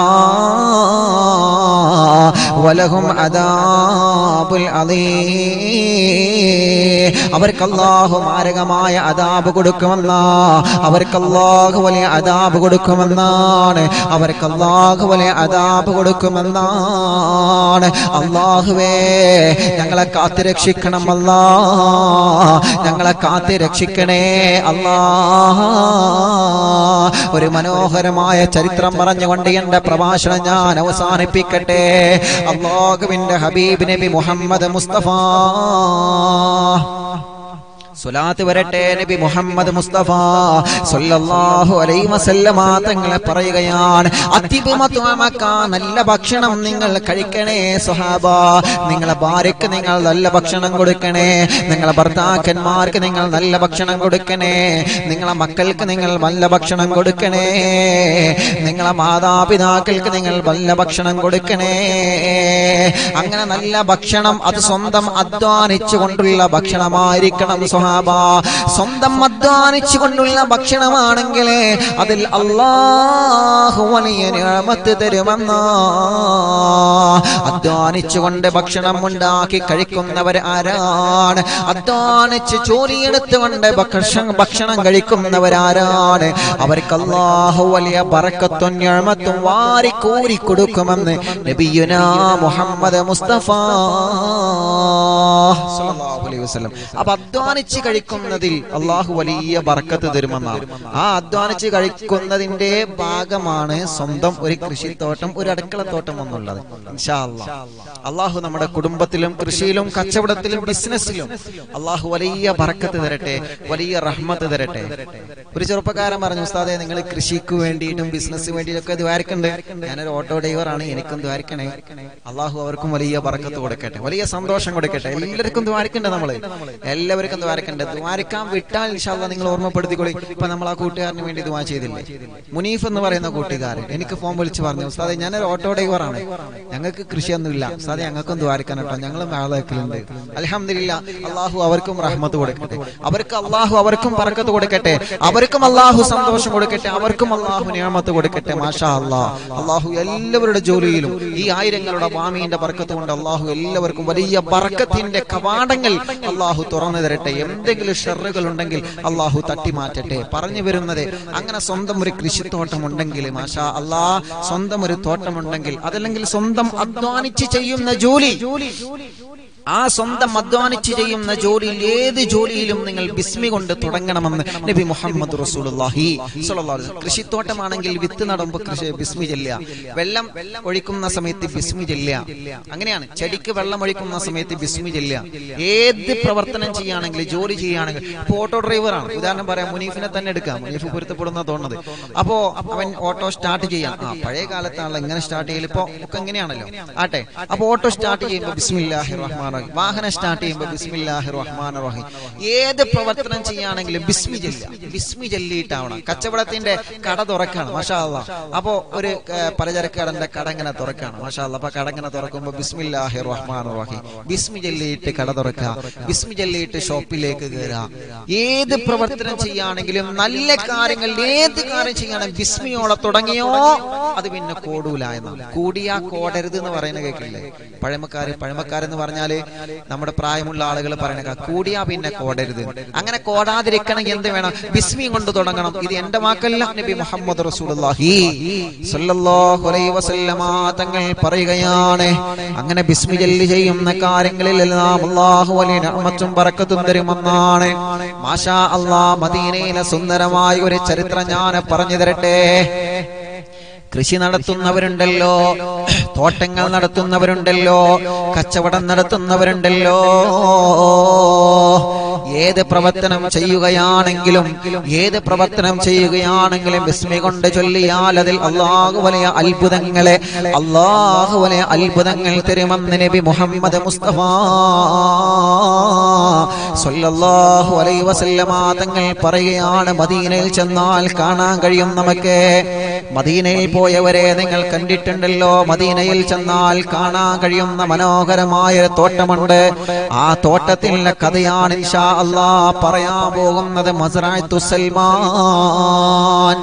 വലഹും അദാബുൽ അദീം അവർക്ക് അള്ളാഹു മാരകമായ അദാബ് കൊടുക്കുമെന്ന അവർക്ക് അള്ളാഹു വലിയ അദാബ് കൊടുക്കുമെന്നാണ് അവർക്ക് അള്ളാഹു വലിയ അദാബ് കൊടുക്കുമെന്നാണ് അള്ളാഹുവേ ഞങ്ങളെ കാത്തു രക്ഷിക്കണം അല്ലാ ഞങ്ങളെ കാത്തു രക്ഷിക്കണേ അല്ലാ ഒരു മനോഹരമായ ചരിത്രം പറഞ്ഞുകൊണ്ട് എന്റെ പ്രഭാഷണം ഞാൻ അവസാനിപ്പിക്കട്ടെ അള്ളാഹുവിന്റെ ഹബീബ് നബി മുഹമ്മദ് മുസ്തഫ സ്വലാത്ത് വരട്ടെ നബി മുഹമ്മദ് മുസ്തഫ സല്ലല്ലാഹു അലൈഹി വസല്ലമ തങ്ങളെ പറയുകയാണ് അതിബുമത്വമക്ക നല്ല ഭക്ഷണം നിങ്ങൾ കഴിക്കണേ സ്വഹാബ നിങ്ങളെ ഭാര്യക്ക് നിങ്ങൾ നല്ല ഭക്ഷണം കൊടുക്കണേ നിങ്ങളെ ഭർത്താക്കന്മാർക്ക് നിങ്ങൾ നല്ല ഭക്ഷണം കൊടുക്കണേ നിങ്ങളെ മക്കൾക്ക് നിങ്ങൾ നല്ല ഭക്ഷണം കൊടുക്കണേ നിങ്ങളെ മാതാപിതാക്കൾക്ക് നിങ്ങൾ നല്ല ഭക്ഷണം കൊടുക്കണേ അങ്ങനെ നല്ല ഭക്ഷണം അത് സ്വന്തം അധ്വാനിച്ചു കൊണ്ടുള്ള ഭക്ഷണമായിരിക്കണം സ്വഹാബ സ്വന്തം അധ്വാനിച്ചു കൊണ്ടുള്ള ഭക്ഷണമാണെങ്കിൽ അതിൽ അള്ളാഹു വലിയ നിയമത്ത് തരുമെന്ന അധ്വാനിച്ചുകൊണ്ട് ഭക്ഷണം ഉണ്ടാക്കി കഴിക്കുന്നവർ ആരാണ് അധ്വാനിച്ച് ജോലിയെടുത്തുകൊണ്ട് ഭക്ഷണം ഭക്ഷണം കഴിക്കുന്നവരാരാണ് അവർക്ക് അള്ളാഹു വലിയ ബറക്കത്തും ഞഴമത്തും വാരി കോരി കൊടുക്കുമെന്ന് നബിയുന മുഹമ്മദ് മുസ്തഫ സല്ലല്ലാഹു അലൈഹി വസല്ലം അപ്പൊ അധ്വാനിച്ച് കഴിക്കുന്നതിൽ അള്ളാഹു വലിയ ബറക്കത്ത് തരുമെന്നാണ് ആ അധ്വാനിച്ച് കഴിക്കുന്നതിന്റെ ഭാഗമാണ് സ്വന്തം ഒരു കൃഷിത്തോട്ടം ഒരു അടുക്കളത്തോട്ടം എന്നുള്ളത് ഇൻഷാ അല്ലാ. അള്ളാഹു നമ്മുടെ കുടുംബത്തിലും കൃഷിയിലും കച്ചവടത്തിലും ബിസിനസ്സിലും അള്ളാഹു വലിയ ബറക്കത്ത് തരട്ടെ വലിയ റഹ്മത്ത് തരട്ടെ ഒരു ചെറുപ്പക്കാരൻ പറഞ്ഞു ഉസ്താദെ നിങ്ങൾ കൃഷിക്ക് വേണ്ടിയിട്ടും ബിസിനസ് വേണ്ടിയിട്ടൊക്കെ ദ്വാരക്കുണ്ട് ഞാനൊരു ഓട്ടോ ഡ്രൈവറാണ് എനിക്കും ദ്വാരക്കണേ അള്ളാഹു അവർക്കും വലിയ ബറക്കത്ത് കൊടുക്കട്ടെ വലിയ സന്തോഷം കൊടുക്കട്ടെ എല്ലാവർക്കും ദ്വാരക്കണ്ടേ നമ്മള് എല്ലാവർക്കും ദ്വാരക്കണ്ട് ദ്വാരക്കാൻ വിട്ടാൽ ഇൻഷാല്ല നിങ്ങൾ ഓർമ്മപ്പെടുത്തിക്കൊള്ളി ഇപ്പൊ നമ്മൾ ആ കൂട്ടുകാരന് വേണ്ടി ദ്വാ ചെയ്തില്ലേ മുനീഫ് എന്ന് പറയുന്ന കൂട്ടുകാരൻ എനിക്ക് ഫോൺ വിളിച്ച് പറഞ്ഞു ഉസ്താദെ ഞാനൊരു ഓട്ടോ ഡ്രൈവറാണ് ഞങ്ങൾക്ക് കൃഷിയൊന്നുമില്ല ഉസ്താദെ ഞങ്ങൾക്കും ദ്വാരക്കാൻ കേട്ടോ ഞങ്ങളും ആളാക്കലുണ്ട് അലഹമില്ല അള്ളാഹു അവർക്കും റഹ്മത്ത് കൊടുക്കട്ടെ അവർക്ക് അള്ളാഹു അവർക്കും പറക്കത്ത് കൊടുക്കട്ടെ അവർക്കും അള്ളാഹു സന്തോഷം കൊടുക്കട്ടെ അവർക്കും അള്ളാഹു നിയമത്ത് കൊടുക്കട്ടെ മാഷാ അള്ളാഹ് അള്ളാഹു എല്ലാവരുടെ ജോലിയിലും ഈ ആയിരങ്ങളുടെ വാമീന്റെ ബർക്കത്ത് കൊണ്ട് അള്ളാഹു എല്ലാവർക്കും വലിയ ബർക്കത്തിന്റെ കവാടങ്ങൾ അള്ളാഹു തുറന്നു തരട്ടെ എന്തെങ്കിലും ഷെറുകൾ ഉണ്ടെങ്കിൽ അള്ളാഹു തട്ടിമാറ്റട്ടെ പറഞ്ഞു വരുന്നത് അങ്ങനെ സ്വന്തം ഒരു കൃഷിത്തോട്ടം ഉണ്ടെങ്കിൽ മാഷാ അള്ളാ സ്വന്തം ഒരു തോട്ടമുണ്ടെങ്കിൽ അതല്ലെങ്കിൽ സ്വന്തം അധ്വാനിച്ച് ചെയ്യുന്ന ജോലി ആ സ്വന്തം അധ്വാനിച്ച് ചെയ്യുന്ന ജോലിയിൽ ഏത് ജോലിയിലും നിങ്ങൾ ബിസ്മി കൊണ്ട് തുടങ്ങണമെന്ന് നബി മുഹമ്മദ് റസൂലുള്ളാഹി സ്വല്ലല്ലാഹു അലൈഹി വസല്ലം. കൃഷിത്തോട്ടമാണെങ്കിൽ വിത്ത് നടുമ്പോൾ കൃഷി ബിസ്മി ചെല്ലുക വെള്ളം വെള്ളം സമയത്ത് ബിസ്മി ചെല്ലുക അങ്ങനെയാണ് ചെടിക്ക് വെള്ളം ഒഴിക്കുന്ന സമയത്ത് ബിസ്മി ചെല്ലുക ഏത് പ്രവർത്തനം ചെയ്യുകയാണെങ്കിൽ ജോലി ചെയ്യുകയാണെങ്കിൽ ഇപ്പൊ ഓട്ടോ ഡ്രൈവറാണ് ഉദാഹരണം പറയാം മുനീഫിനെ തന്നെ എടുക്കാം മുനീഫ് പൊരുത്തപ്പെടുന്ന തോന്നുന്നത് അപ്പോ അവൻ ഓട്ടോ സ്റ്റാർട്ട് ചെയ്യാം ആ പഴയ കാലത്താണല്ലോ എങ്ങനെ സ്റ്റാർട്ട് ചെയ്യൽ ഇപ്പൊ ഒക്കെ എങ്ങനെയാണല്ലോ ആട്ടെ അപ്പൊ ഓട്ടോ സ്റ്റാർട്ട് ചെയ്യുമ്പോൾ ബിസ്മില്ലാഹി റഹ്മാൻ റഹീം വാഹനം സ്റ്റാർട്ട് ചെയ്യുമ്പോൾ ബിസ്മില്ലാഹി റഹ്മാൻ റഹീം ഏത് പ്രവർത്തനം ചെയ്യുകയാണെങ്കിലും ബിസ്മി ചെല്ലുക ബിസ്മി ചെല്ലിയിട്ടാവണം കച്ചവടത്തിന്റെ കട തുറക്കാണ് മാഷാ അല്ലാ അപ്പോ ഒരു ഏർ, പലചരക്ക് കടന്റെ കട ഇങ്ങനെ തുറക്കാണ് മാഷാ അല്ലാ അപ്പൊ കട ഇങ്ങനെ തുറക്കുമ്പോൾ ബിസ്മില്ലാഹി റഹ്മാൻ റഹീം ബിസ്മി ചെല്ലിയിട്ട് കട തുറക്കുക ബിസ്മി ചെല്ലിയിട്ട് ഷോപ്പിലേക്ക് കയറുക ഏത് പ്രവർത്തനം ചെയ്യുകയാണെങ്കിലും നല്ല കാര്യങ്ങൾ ഏത് കാര്യം ചെയ്യുകയാണെങ്കിൽ ബിസ്മിയോടെ തുടങ്ങിയോ അത് പിന്നെ കോടൂല എന്നാണ് കൂടിയാ കോടരുത് എന്ന് പറയുന്ന കേൾക്കില്ലേ പഴമക്കാര് പഴമക്കാരെന്ന് പറഞ്ഞാല് നമ്മുടെ പ്രായമുള്ള ആളുകൾ പറയണ കൂടിയാ പിന്നെ കോടരുത് അങ്ങനെ കോടാതിരിക്കണമെങ്കിൽ എന്ത് വേണം ബിസ്മി കൊണ്ട് തുടങ്ങണം ഇത് എന്റെ വാക്കല്ല നബി മുഹമ്മദ് റസൂലുള്ളാഹി സ്വല്ലല്ലാഹു അലൈഹി വസല്ലമ തങ്ങൾ പറയുകയാണ് അങ്ങനെ ബിസ്മി ചൊല്ലി ചെയ്യുന്ന കാര്യങ്ങളിൽ എല്ലാം അല്ലാഹു വലിയ റഹ്മത്തും ബറക്കത്തും തരുമെന്നാണ് മാഷാ അല്ലാ മദീനയിലെ സുന്ദരമായ ഒരു ചരിത്രം ഞാൻ പറഞ്ഞു തരട്ടെ കൃഷി നടത്തുന്നവരുണ്ടല്ലോ തോട്ടങ്ങൾ നടത്തുന്നവരുണ്ടല്ലോ കച്ചവടം നടത്തുന്നവരുണ്ടല്ലോ ഏത് പ്രവർത്തനം ചെയ്യുകയാണെങ്കിലും ഏത് പ്രവർത്തനം ചെയ്യുകയാണെങ്കിലും ബിസ്മി കൊണ്ട് ചൊല്ലിയാൽ അതിൽ അള്ളാഹു വലിയ അത്ഭുതങ്ങളെ അള്ളാഹു വലിയ അത്ഭുതങ്ങൾ തരുമെന്ന് നബി മുഹമ്മദ് മുസ്തഫ സല്ലല്ലാഹു അലൈഹി വസല്ലമ തങ്ങൾ പറയുകയാണ് മദീനയിൽ ചെന്നാൽ കാണാൻ കഴിയും നമുക്ക് മദീനയിൽ പോയവരെ നിങ്ങൾ കണ്ടിട്ടുണ്ടല്ലോ മദീനയിൽ ചെന്നാൽ കാണാൻ കഴിയുന്ന മനോഹരമായ ഒരു തോട്ടമുണ്ട് ആ തോട്ടത്തിലെ കഥയാണ് ഇൻഷാ അല്ലാ പറയാൻ പോകുന്നത് മസറാത്തു സൽമാൻ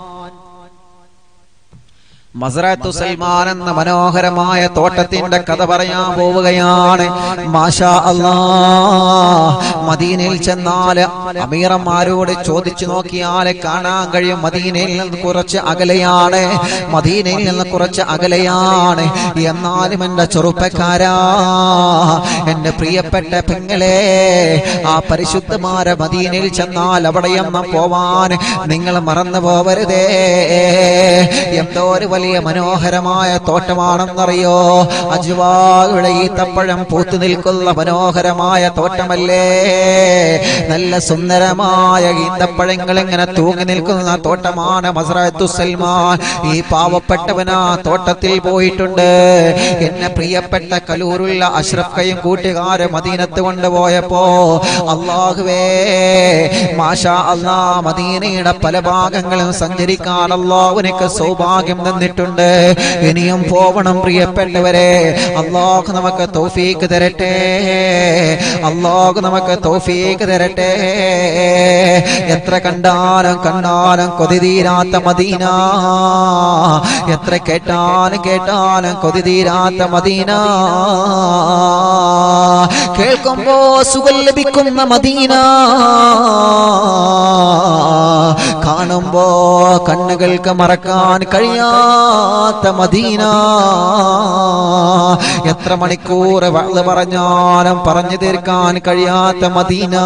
മസറാത്തു സൽമാൻ എന്ന മനോഹരമായ തോട്ടത്തിന്റെ കഥ പറയാൻ പോവുകയാണ് മാഷാ അല്ലാ മദീനയിൽ ചെന്നാൽ അമീറന്മാരോട് ചോദിച്ചു നോക്കിയാൽ കാണാൻ കഴിയും മദീനയിൽ നിന്ന് കുറച്ച് അകലെയാണ് മദീനയിൽ നിന്ന് കുറച്ച് അകലെയാണ് എന്നാലും എന്റെ ചെറുപ്പക്കാരാ എന്റെ പ്രിയപ്പെട്ട പെങ്ങളെ ആ പരിശുദ്ധമായ മദീനയിൽ ചെന്നാൽ അവിടെയൊന്നും പോവാൻ നിങ്ങൾ മറന്നു പോവരുതേ എന്തോ ഒരു വലിയ മനോഹരമായ തോട്ടമാണെന്നറിയോ അജുവായുടെ ഈത്തപ്പഴം പൂത്തു നിൽക്കുന്ന മനോഹരമായ തോട്ടമല്ലേ നല്ല സുന്ദരമായ ഈത്തപ്പഴങ്ങൾ ഇങ്ങനെ തൂങ്ങി നിൽക്കുന്ന തോട്ടമാണ് മസറത്തു സൽമാൻ ഈ പാവപ്പെട്ടവനാ തോട്ടത്തിൽ പോയിട്ടുണ്ട് എന്നെ പ്രിയപ്പെട്ട കലൂരുള്ള അഷ്റഫയും കൂട്ടുകാരെ മദീനത്ത് കൊണ്ടുപോയപ്പോ അള്ളാഹുവേ മാഷാ അല്ലാ മദീനയുടെ പല ഭാഗങ്ങളും സഞ്ചരിക്കാൻ അള്ളാഹുവിനൊക്കെ സൗഭാഗ്യം തന്നിട്ടുണ്ട് ഇനിയും പോവണം പ്രിയപ്പെട്ടവരെ അള്ളാഹു നമുക്ക് തൗഫീക്ക് തരട്ടെ അള്ളാഹു നമുക്ക് തൗഫീക്ക് തരട്ടെ എത്ര കണ്ടാലും കണ്ടാലും കൊതി തീരാത്ത മദീന എത്ര കേട്ടാലും കേട്ടാലും കൊതി തീരാത്ത മദീന കേൾക്കുമ്പോ സുഖം ലഭിക്കുന്ന മദീന കാണുമ്പോ കണ്ണുകൾക്ക് മറക്കാൻ കഴിയാത്ത മദീന എത്ര മണിക്കൂർ വഴുത് പറഞ്ഞാലും പറഞ്ഞു തീർക്കാൻ കഴിയാത്ത മദീന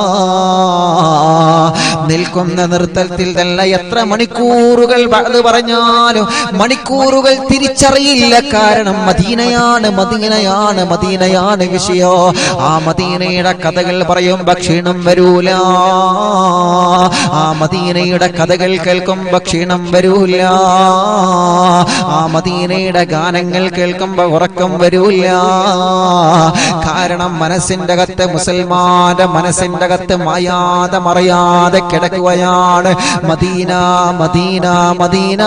നിൽക്കുന്ന നൃത്തത്തിൽ തന്നെ എത്ര മണിക്കൂറുകൾ വഴുത് പറഞ്ഞാലും മണിക്കൂറുകൾ തിരിച്ചറിയില്ല കാരണം മദീനയാണ് മദീനയാണ് മദീനയാണ് വിഷയോ ആ മദീനയുടെ കഥകൾ പറയുമ്പോ ക്ഷീണം വരൂല ആ മദീനയുടെ കഥകൾ കേൾക്കുമ്പോ ക്ഷീണം വരൂല ആ മദീനയുടെ ഗാനങ്ങൾ കേൾക്കുമ്പോ ഉറക്കം വരൂല കാരണം മനസ്സിന്റെ അകത്ത് മുസൽമാന്റെ മനസ്സിന്റെ അകത്ത് മായാതെ മറയാതെ കിടക്കുകയാണ് മദീന മദീന മദീന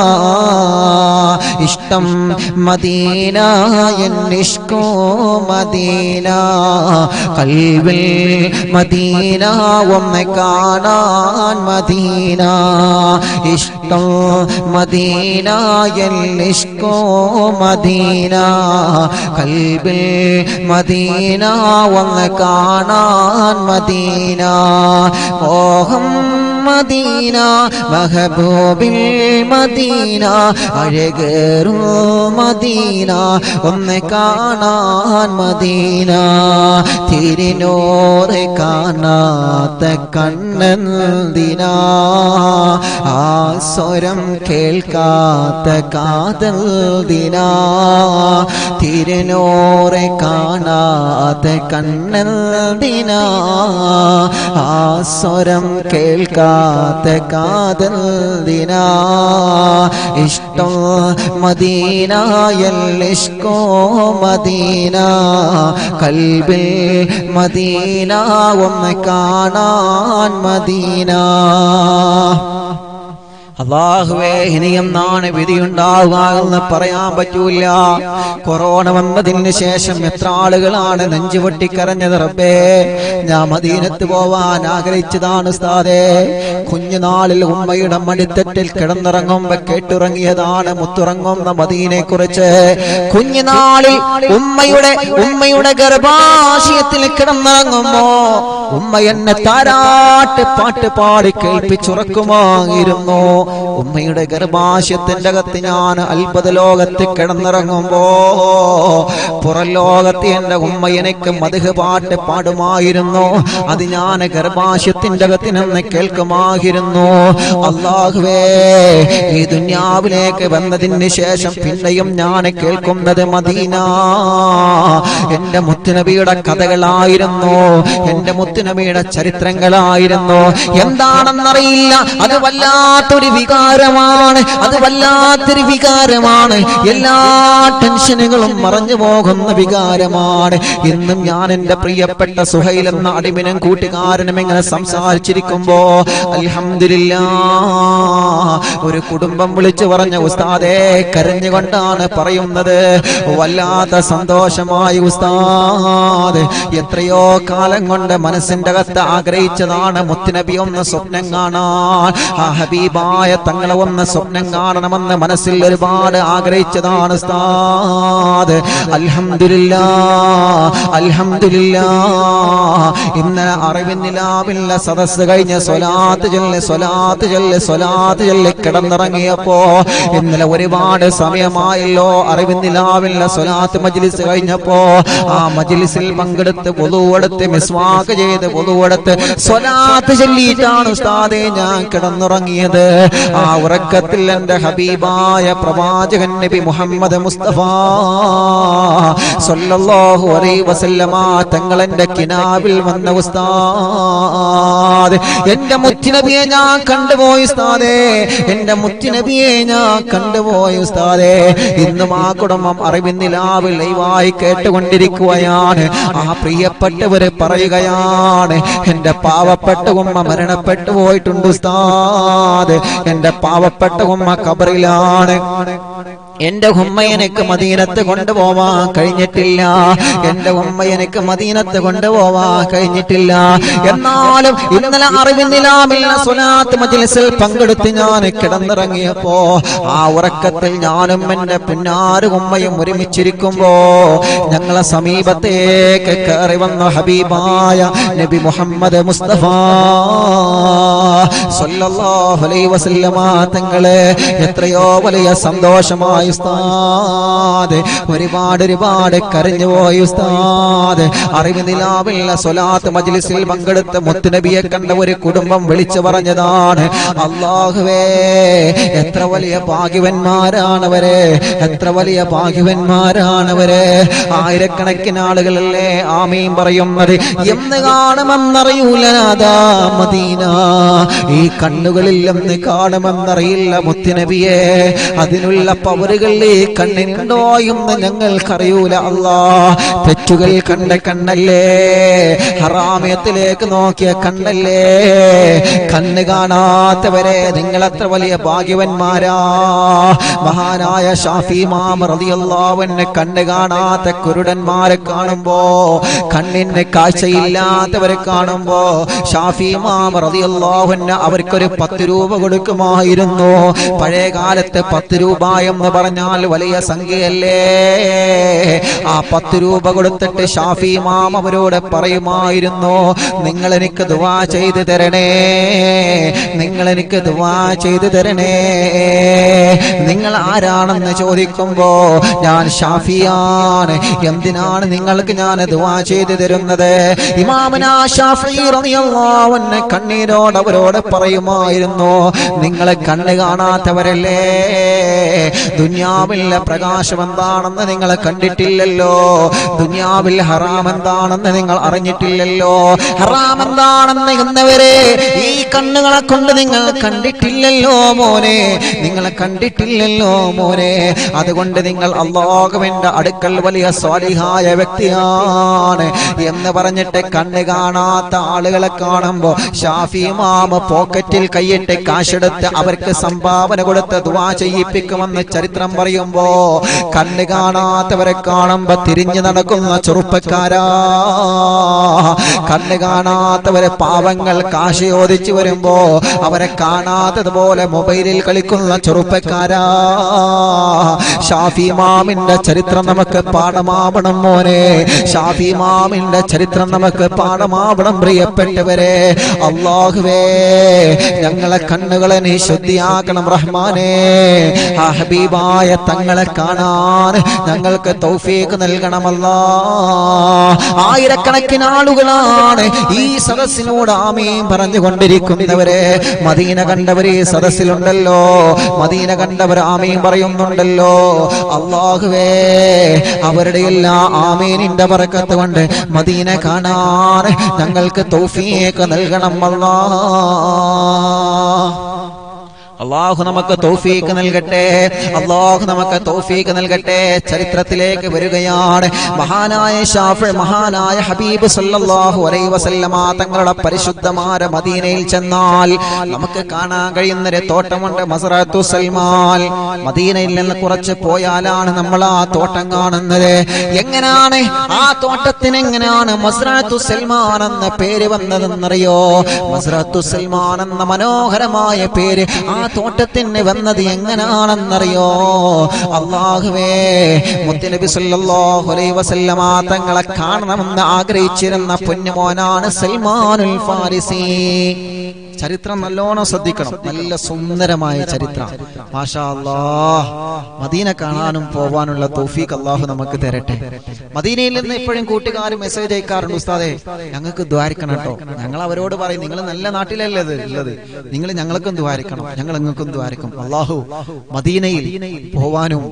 ഇഷ്ടം മദീന എന്നിഷ്കോ മദീന കൽവിൽ മദീന ഒന്ന് കാണാൻ മദീന ഇഷ്ടം മദീന എന്നിഷ്കോ മദീന കൽബിൽ മദീന ഒന്ന് കാണാൻ മദീന മോഹം മദീന മഹബൂബിൽ മദീന അഴകേറും മദീന ഒന്ന് കാണാൻ മദീന തിരിനോറെ കാണാത്ത കണ്ണെന്തിനാ ആ സ്വരം കേൾക്കാത്ത കാതൽ ദിനാ തിരുനോറെ കാണാത്ത കണ്ണെന്തിനാ ആ സ്വരം കേൾക്കാത്ത കാതൽ ദിനാ ഇഷ്ടം മദീന എല്ലിഷ്കോ മദീന കൽബിൽ മദീന ഒന്ന് കാണാൻ മദീന അള്ളാഹുവേ ഇനിയും നാണ് വിധിയുണ്ടാവുക എന്ന് പറയാൻ പറ്റൂല കൊറോണ വന്നതിന് ശേഷം എത്ര ആളുകളാണ് നെഞ്ചുപൊട്ടി കരഞ്ഞത് റബ്ബേ ഞാൻ മദീനത്ത് പോവാൻ ആഗ്രഹിച്ചതാണ് ഉസ്താദേ കുഞ്ഞുനാളിൽ ഉമ്മയുടെ മടിത്തട്ടിൽ കിടന്നിറങ്ങുമ്പോ കേട്ടിറങ്ങിയതാണ് മുത്തുറങ്ങുന്ന മദീനെ കുറിച്ച് കുഞ്ഞുനാളിൽ ഉമ്മയുടെ ഉമ്മയുടെ ഗർഭാശയത്തിൽ കിടന്നിറങ്ങുമ്പോ ഉമ്മ എന്നെ താരാട്ട് പാട്ട് പാടി കേൾപ്പിച്ചുറക്കുമായിരുന്നു ഉമ്മയുടെ ഗർഭാശയത്തിന്റെ അകത്ത് ഞാൻ അത്ഭുത ലോകത്ത് കിടന്നിറങ്ങുമ്പോ പുറം ലോകത്ത് എന്റെ ഉമ്മ എനിക്ക് മധുഹ് പാട്ട് പാടുമായിരുന്നു അത് ഞാൻ ഗർഭാശയത്തിന്റെ അകത്ത് നിന്ന് കേൾക്കുമായിരുന്നു അള്ളാഹുവേ ഈ ദുന്യാവിലേക്ക് വന്നതിന് ശേഷം പിന്നെയും ഞാൻ കേൾക്കുന്നത് മദീന എന്റെ മുത്തുനബിയുടെ കഥകളായിരുന്നു എന്റെ മുത്തുനബിയുടെ ചരിത്രങ്ങളായിരുന്നു എന്താണെന്നറിയില്ല അത് വല്ലാത്തൊരു വികാരമാണ് അത് വല്ലാത്തൊരു വികാരമാണ് എല്ലാ ടെൻഷനുകളും മറഞ്ഞു പോകുന്ന വികാരമാണ് ഇന്നും ഞാൻ എന്റെ പ്രിയപ്പെട്ട സുഹൈൽ എന്ന അടിമിനും കൂട്ടുകാരനും ഇങ്ങനെ സംസാരിച്ചിരിക്കുമ്പോ അൽഹംദുലില്ല ഒരു കുടുംബം വിളിച്ചു പറഞ്ഞ ഉസ്താദേ കരഞ്ഞുകൊണ്ടാണ് പറയുന്നത് വല്ലാത്ത സന്തോഷമായി ഉസ്താദ് എത്രയോ കാലം കൊണ്ട് മനസ്സിന്റെ അകത്ത് ആഗ്രഹിച്ചതാണ് മുത്തുനബി ഒന്ന് സ്വപ്നം കാണാൻ ആ ഹബീബായ തങ്ങളെ ഒന്ന് സ്വപ്നം കാണണമെന്ന് മനസ്സിൽ ഒരുപാട് ആഗ്രഹിച്ചതാണ് ഉസ്താദ് അൽഹംദുലില്ല അൽഹംദുലില്ല ഇന്നലെ അറിവിന്നിലാവില്ല സദസ് കഴിഞ്ഞ് സ്വലാത്ത് ചൊല്ല് സ്വലാത്ത് ചൊല്ല് സ്വലാത്ത് ചൊല്ലി കിടന്നിറങ്ങിയപ്പോ ഇന്നലെ ഒരുപാട് സമയമായല്ലോ അറിവിന്നിലാവില്ല സ്വലാത്ത് മജ്ലിസ് കഴിഞ്ഞപ്പോ ആ മജ്ലിസിൽ പങ്കെടുത്ത് പൊതുവെടുത്ത് മിസ്വാക്ക് ചെയ്ത് പൊതുവെടുത്ത് സ്വലാത്ത് ചൊല്ലിയിട്ടാണ് ഉസ്താദെ ഞാൻ കിടന്നുറങ്ങിയത് ആ ഉറക്കത്തിൽ എന്റെ ഹബീബായ പ്രവാചകൻ നബി മുഹമ്മദ് മുസ്തഫ സല്ലല്ലാഹു അലൈഹി വസല്ലമ തങ്ങൾ എന്റെ കിനാവിൽ വന്ന ഉസ്താദ് എന്റെ മുത്തുനബിയെ ഞാൻ കണ്ടുപോയി ഉസ്താദേ എന്റെ മുത്തുനബിയെ ഞാൻ കണ്ടുപോയി ഉസ്താദേ ഇന്നും ആ കുടുംബം അറിവിന്നിലാവിൽ ലൈവായി കേട്ടുകൊണ്ടിരിക്കുകയാണ് ആ പ്രിയപ്പെട്ടവര് പറയുകയാണ് എന്റെ പാവപ്പെട്ട ഉമ്മ മരണപ്പെട്ടു പോയിട്ടുണ്ട് ഉസ്താദ് എന്റെ പാവപ്പെട്ട ഉമ്മ കബറിലാണ് എന്റെ ഉമ്മ എനിക്ക് മദീനത്ത് കൊണ്ടുപോവാൻ കഴിഞ്ഞിട്ടില്ല എന്റെ ഉമ്മ എനിക്ക് മദീനത്ത് കൊണ്ടുപോവാൻ കഴിഞ്ഞിട്ടില്ല എന്നാലും ഇന്നലെ അറിവിന്നിലാമില്ല സുനാത്ത് മജ്ലിസിൽ പങ്കെടുത്ത് ഞാൻ കിടന്നിറങ്ങിയപ്പോ ആ ഉറക്കത്തിൽ ഞാനും എന്റെ പുന്നാറ് ഉമ്മയും ഒരുമിച്ചിരിക്കുമ്പോ ഞങ്ങളെ സമീപത്തേക്ക് കയറി വന്ന ഹബീബായ നബി മുഹമ്മദ് മുസ്തഫ സല്ലല്ലാഹു അലൈഹി വസല്ലമ തങ്ങളെ എത്രയോ വലിയ സന്തോഷമായി ഉസ്താദ് ഒരുപാട് ഒരുപാട് കരഞ്ഞു പോയി ഉസ്താദ് അറിവ് നിലാവില്ല സ്വലാത്ത് മജ്ലിസിൽ പങ്കെടുത്ത് മുത്തുനബിയെ കണ്ട ഒരു കുടുംബം വിളിച്ചു പറഞ്ഞതാണ് അള്ളാഹുവേ എത്ര വലിയ ഭാഗ്യവന്മാരാണവരെ എത്ര വലിയ ഭാഗ്യവന്മാരാണവരെ ആയിരക്കണക്കിന് ആളുകളല്ലേ ആമീൻ പറയുന്നത് എന്ന് കാണുമെന്നറിയൂല നാഥാ മദീന ഈ കണ്ണുകളിൽ എന്ന് കാണുമെന്നറിയില്ല മുത്തുനബിയെ അതിനുള്ള പവറുകൾ ഈ കണ്ണിനുണ്ടോ എന്ന് ഞങ്ങൾക്കറിയൂല അല്ലാ തെറ്റുകൾ കണ്ട കണ്ണല്ലേ ഹറാമ്യത്തിലേക്ക് നോക്കിയ കണ്ണല്ലേ കണ്ണ് കാണാത്തവരെ നിങ്ങൾ അത്ര വലിയ ഭാഗ്യവന്മാരാ മഹാനായ ഷാഫി മാം റളിയല്ലാഹുവിനെ കണ്ണ് കാണാത്ത കുരുടന്മാരെ കാണുമ്പോ കണ്ണിന് കാഴ്ചയില്ലാത്തവരെ കാണുമ്പോ ഷാഫി മാം റളിയല്ലാഹുവിന് അവർക്കൊരു പത്ത് രൂപ കൊടുക്കുമായിരുന്നു പഴയ കാലത്ത് പത്ത് രൂപ എന്ന് പറഞ്ഞാൽ വലിയ സംഖ്യയല്ലേ ആ പത്ത് രൂപ കൊടുത്തിട്ട് ഷാഫി മാം അവരോട് പറയുമായിരുന്നു നിങ്ങൾ എനിക്ക് ദുവാ ചെയ്തു തരണേ നിങ്ങൾ എനിക്ക് ദുവാ ചെയ്തു തരണേ നിങ്ങൾ ആരാണെന്ന് ചോദിക്കുമ്പോ ഞാൻ ഷാഫിയാണ് എന്തിനാണ് നിങ്ങൾക്ക് ഞാൻ ദുവാ ചെയ്തു തരുന്നത് ഇമാമന ഷാഫി റളിയല്ലാഹു അൻഹു കണ്ണീരോട് അവരോട് പറയുമായിരുന്നു നിങ്ങളെ കണ്ണ് കാണാത്തവരല്ലേ ദുനിയാവിലെ പ്രകാശം എന്താണെന്ന് നിങ്ങൾ കണ്ടിട്ടില്ലല്ലോ ദുനിയാവിൽ ഹറാം എന്താണെന്ന് നിങ്ങൾ അറിഞ്ഞിട്ടില്ലല്ലോ ഹറാം എന്താണെന്ന് ഇന്നവരെ ഈ കണ്ണുകളെ കൊണ്ട് നിങ്ങൾ കണ്ടിട്ടില്ലല്ലോ മോനെ നിങ്ങളെ കണ്ടിട്ടില്ലല്ലോ മോനെ അതുകൊണ്ട് നിങ്ങൾ അള്ളാഹുവിന്റെ അടുക്കൽ വലിയ സ്വാലിഹായ വ്യക്തിയാണ് എന്ന് പറഞ്ഞിട്ട് കണ്ണ് കാണാത്ത ആളുകളെ കാണുമ്പോ ഷാഫി മാമ പോക്കറ്റിൽ കൈയിട്ട് കാശെടുത്ത് അവർക്ക് സംഭാവന കൊടുത്ത് ദുവാ ചെയ്യിപ്പിക്കുമെന്ന് ചരിത്രം പറയുമ്പോ കണ്ണ് കാണാത്തവരെ കാണുമ്പോ തിരിഞ്ഞു നടക്കുന്ന ചെറുപ്പക്കാരാ കണ്ണ് കാണാത്തവരെ പാവങ്ങൾ കാശ് ചോദിച്ചു വരുമ്പോ അവരെ കാണാത്തതുപോലെ മൊബൈലിൽ കളിക്കുന്ന ചെറുപ്പക്കാരാ ഷാഫി മാമിന്റെ ചരിത്രം നമുക്ക് പാഠമാവണം മോനെ ഷാഫി മാമിന്റെ ചരിത്രം നമുക്ക് പാഠമാവണം പ്രിയപ്പെട്ടവരെ അള്ളാഹുവേ ഞങ്ങളെ കണ്ണുകളെ നീ ശുദ്ധിയാക്കണം റഹ്മാനെ ആ ഹബീബായ തങ്ങളെ കാണാൻ ഞങ്ങൾക്ക് തൗഫീഖ് നൽകണമല്ലാ ആയിരക്കണക്കിന് ആളുകളാണ് ഈ സദസ്സിനോട് ആമീൻ പറഞ്ഞുകൊണ്ടിരിക്കുന്നവരെ മദീന കണ്ടവർ ഈ സദസ്സിലുണ്ടല്ലോ മദീന കണ്ടവർ ആമീൻ പറയുന്നുണ്ടല്ലോ അള്ളാഹുവേ അവരുടെ എല്ലാ ആമീനിന്റെ പറക്കത്ത് കൊണ്ട് മദീന കാണാൻ ഞങ്ങൾക്ക് തൗഫീഖ് നൽകണം അല്ലാ അള്ളാഹു നമുക്ക് തൗഫീക്ക് നൽകട്ടെ അള്ളാഹു നമുക്ക് തൗഫീക്ക് നൽകട്ടെ ചരിത്രത്തിലേക്ക് വരികയാണ് മഹാനായ ഷാഫി മഹാനായ ഹബീബ് സല്ലല്ലാഹു അലൈഹി വസല്ലമ തങ്ങളുടെ പരിശുദ്ധമായ മദീനയിൽ ചെന്നാൽ നമുക്ക് കാണാൻ കഴിയുന്ന ഒരു തോട്ടമുണ്ട് മസറത്തു സൽമാൻ മദീനയിൽ നിന്ന് കുറച്ച് പോയാലാണ് നമ്മൾ ആ തോട്ടം കാണുന്നത് എങ്ങനെയാണ് ആ തോട്ടത്തിന് എങ്ങനെയാണ് മസ്രത്തു സൽമാൻ എന്ന പേര് വന്നതെന്നറിയോ മസ്രത്തു സൽമാൻ എന്ന മനോഹരമായ പേര് ആ തോട്ടത്തിന് വന്നത് എങ്ങനെയാണെന്നറിയോ അള്ളാഹുവേ മുത്തനബി സല്ലല്ലാഹു അലൈഹി വസല്ലമ തങ്ങളെ കാണണമെന്ന് ആഗ്രഹിച്ചിരുന്ന പൊന്നുമോനാണ് സൽമാനുൽ ഫാരിസി ചരിത്രം നല്ലോണം ശ്രദ്ധിക്കണം നല്ല സുന്ദരമായ ചരിത്രം മാഷാ അല്ലാഹ് മദീന കാണാനും പോവാനുള്ള തൗഫീഖ് അള്ളാഹു നമുക്ക് തരട്ടെ മദീനയിൽ നിന്ന് എപ്പോഴും കൂട്ടുകാർ മെസ്സേജ് അയക്കാറുണ്ട് ഉസ്താദെ ഞങ്ങൾക്ക് ദ്വാരിക്കണം കേട്ടോ ഞങ്ങൾ അവരോട് പറയും നിങ്ങൾ നല്ല നാട്ടിലല്ലേ ഇത് ഉള്ളത് നിങ്ങൾ ഞങ്ങൾക്കും ദ്വാരിക്കണം ഞങ്ങൾ നിങ്ങൾക്കും ദ്വാരിക്കും അള്ളാഹു മദീനയിൽ പോവാനും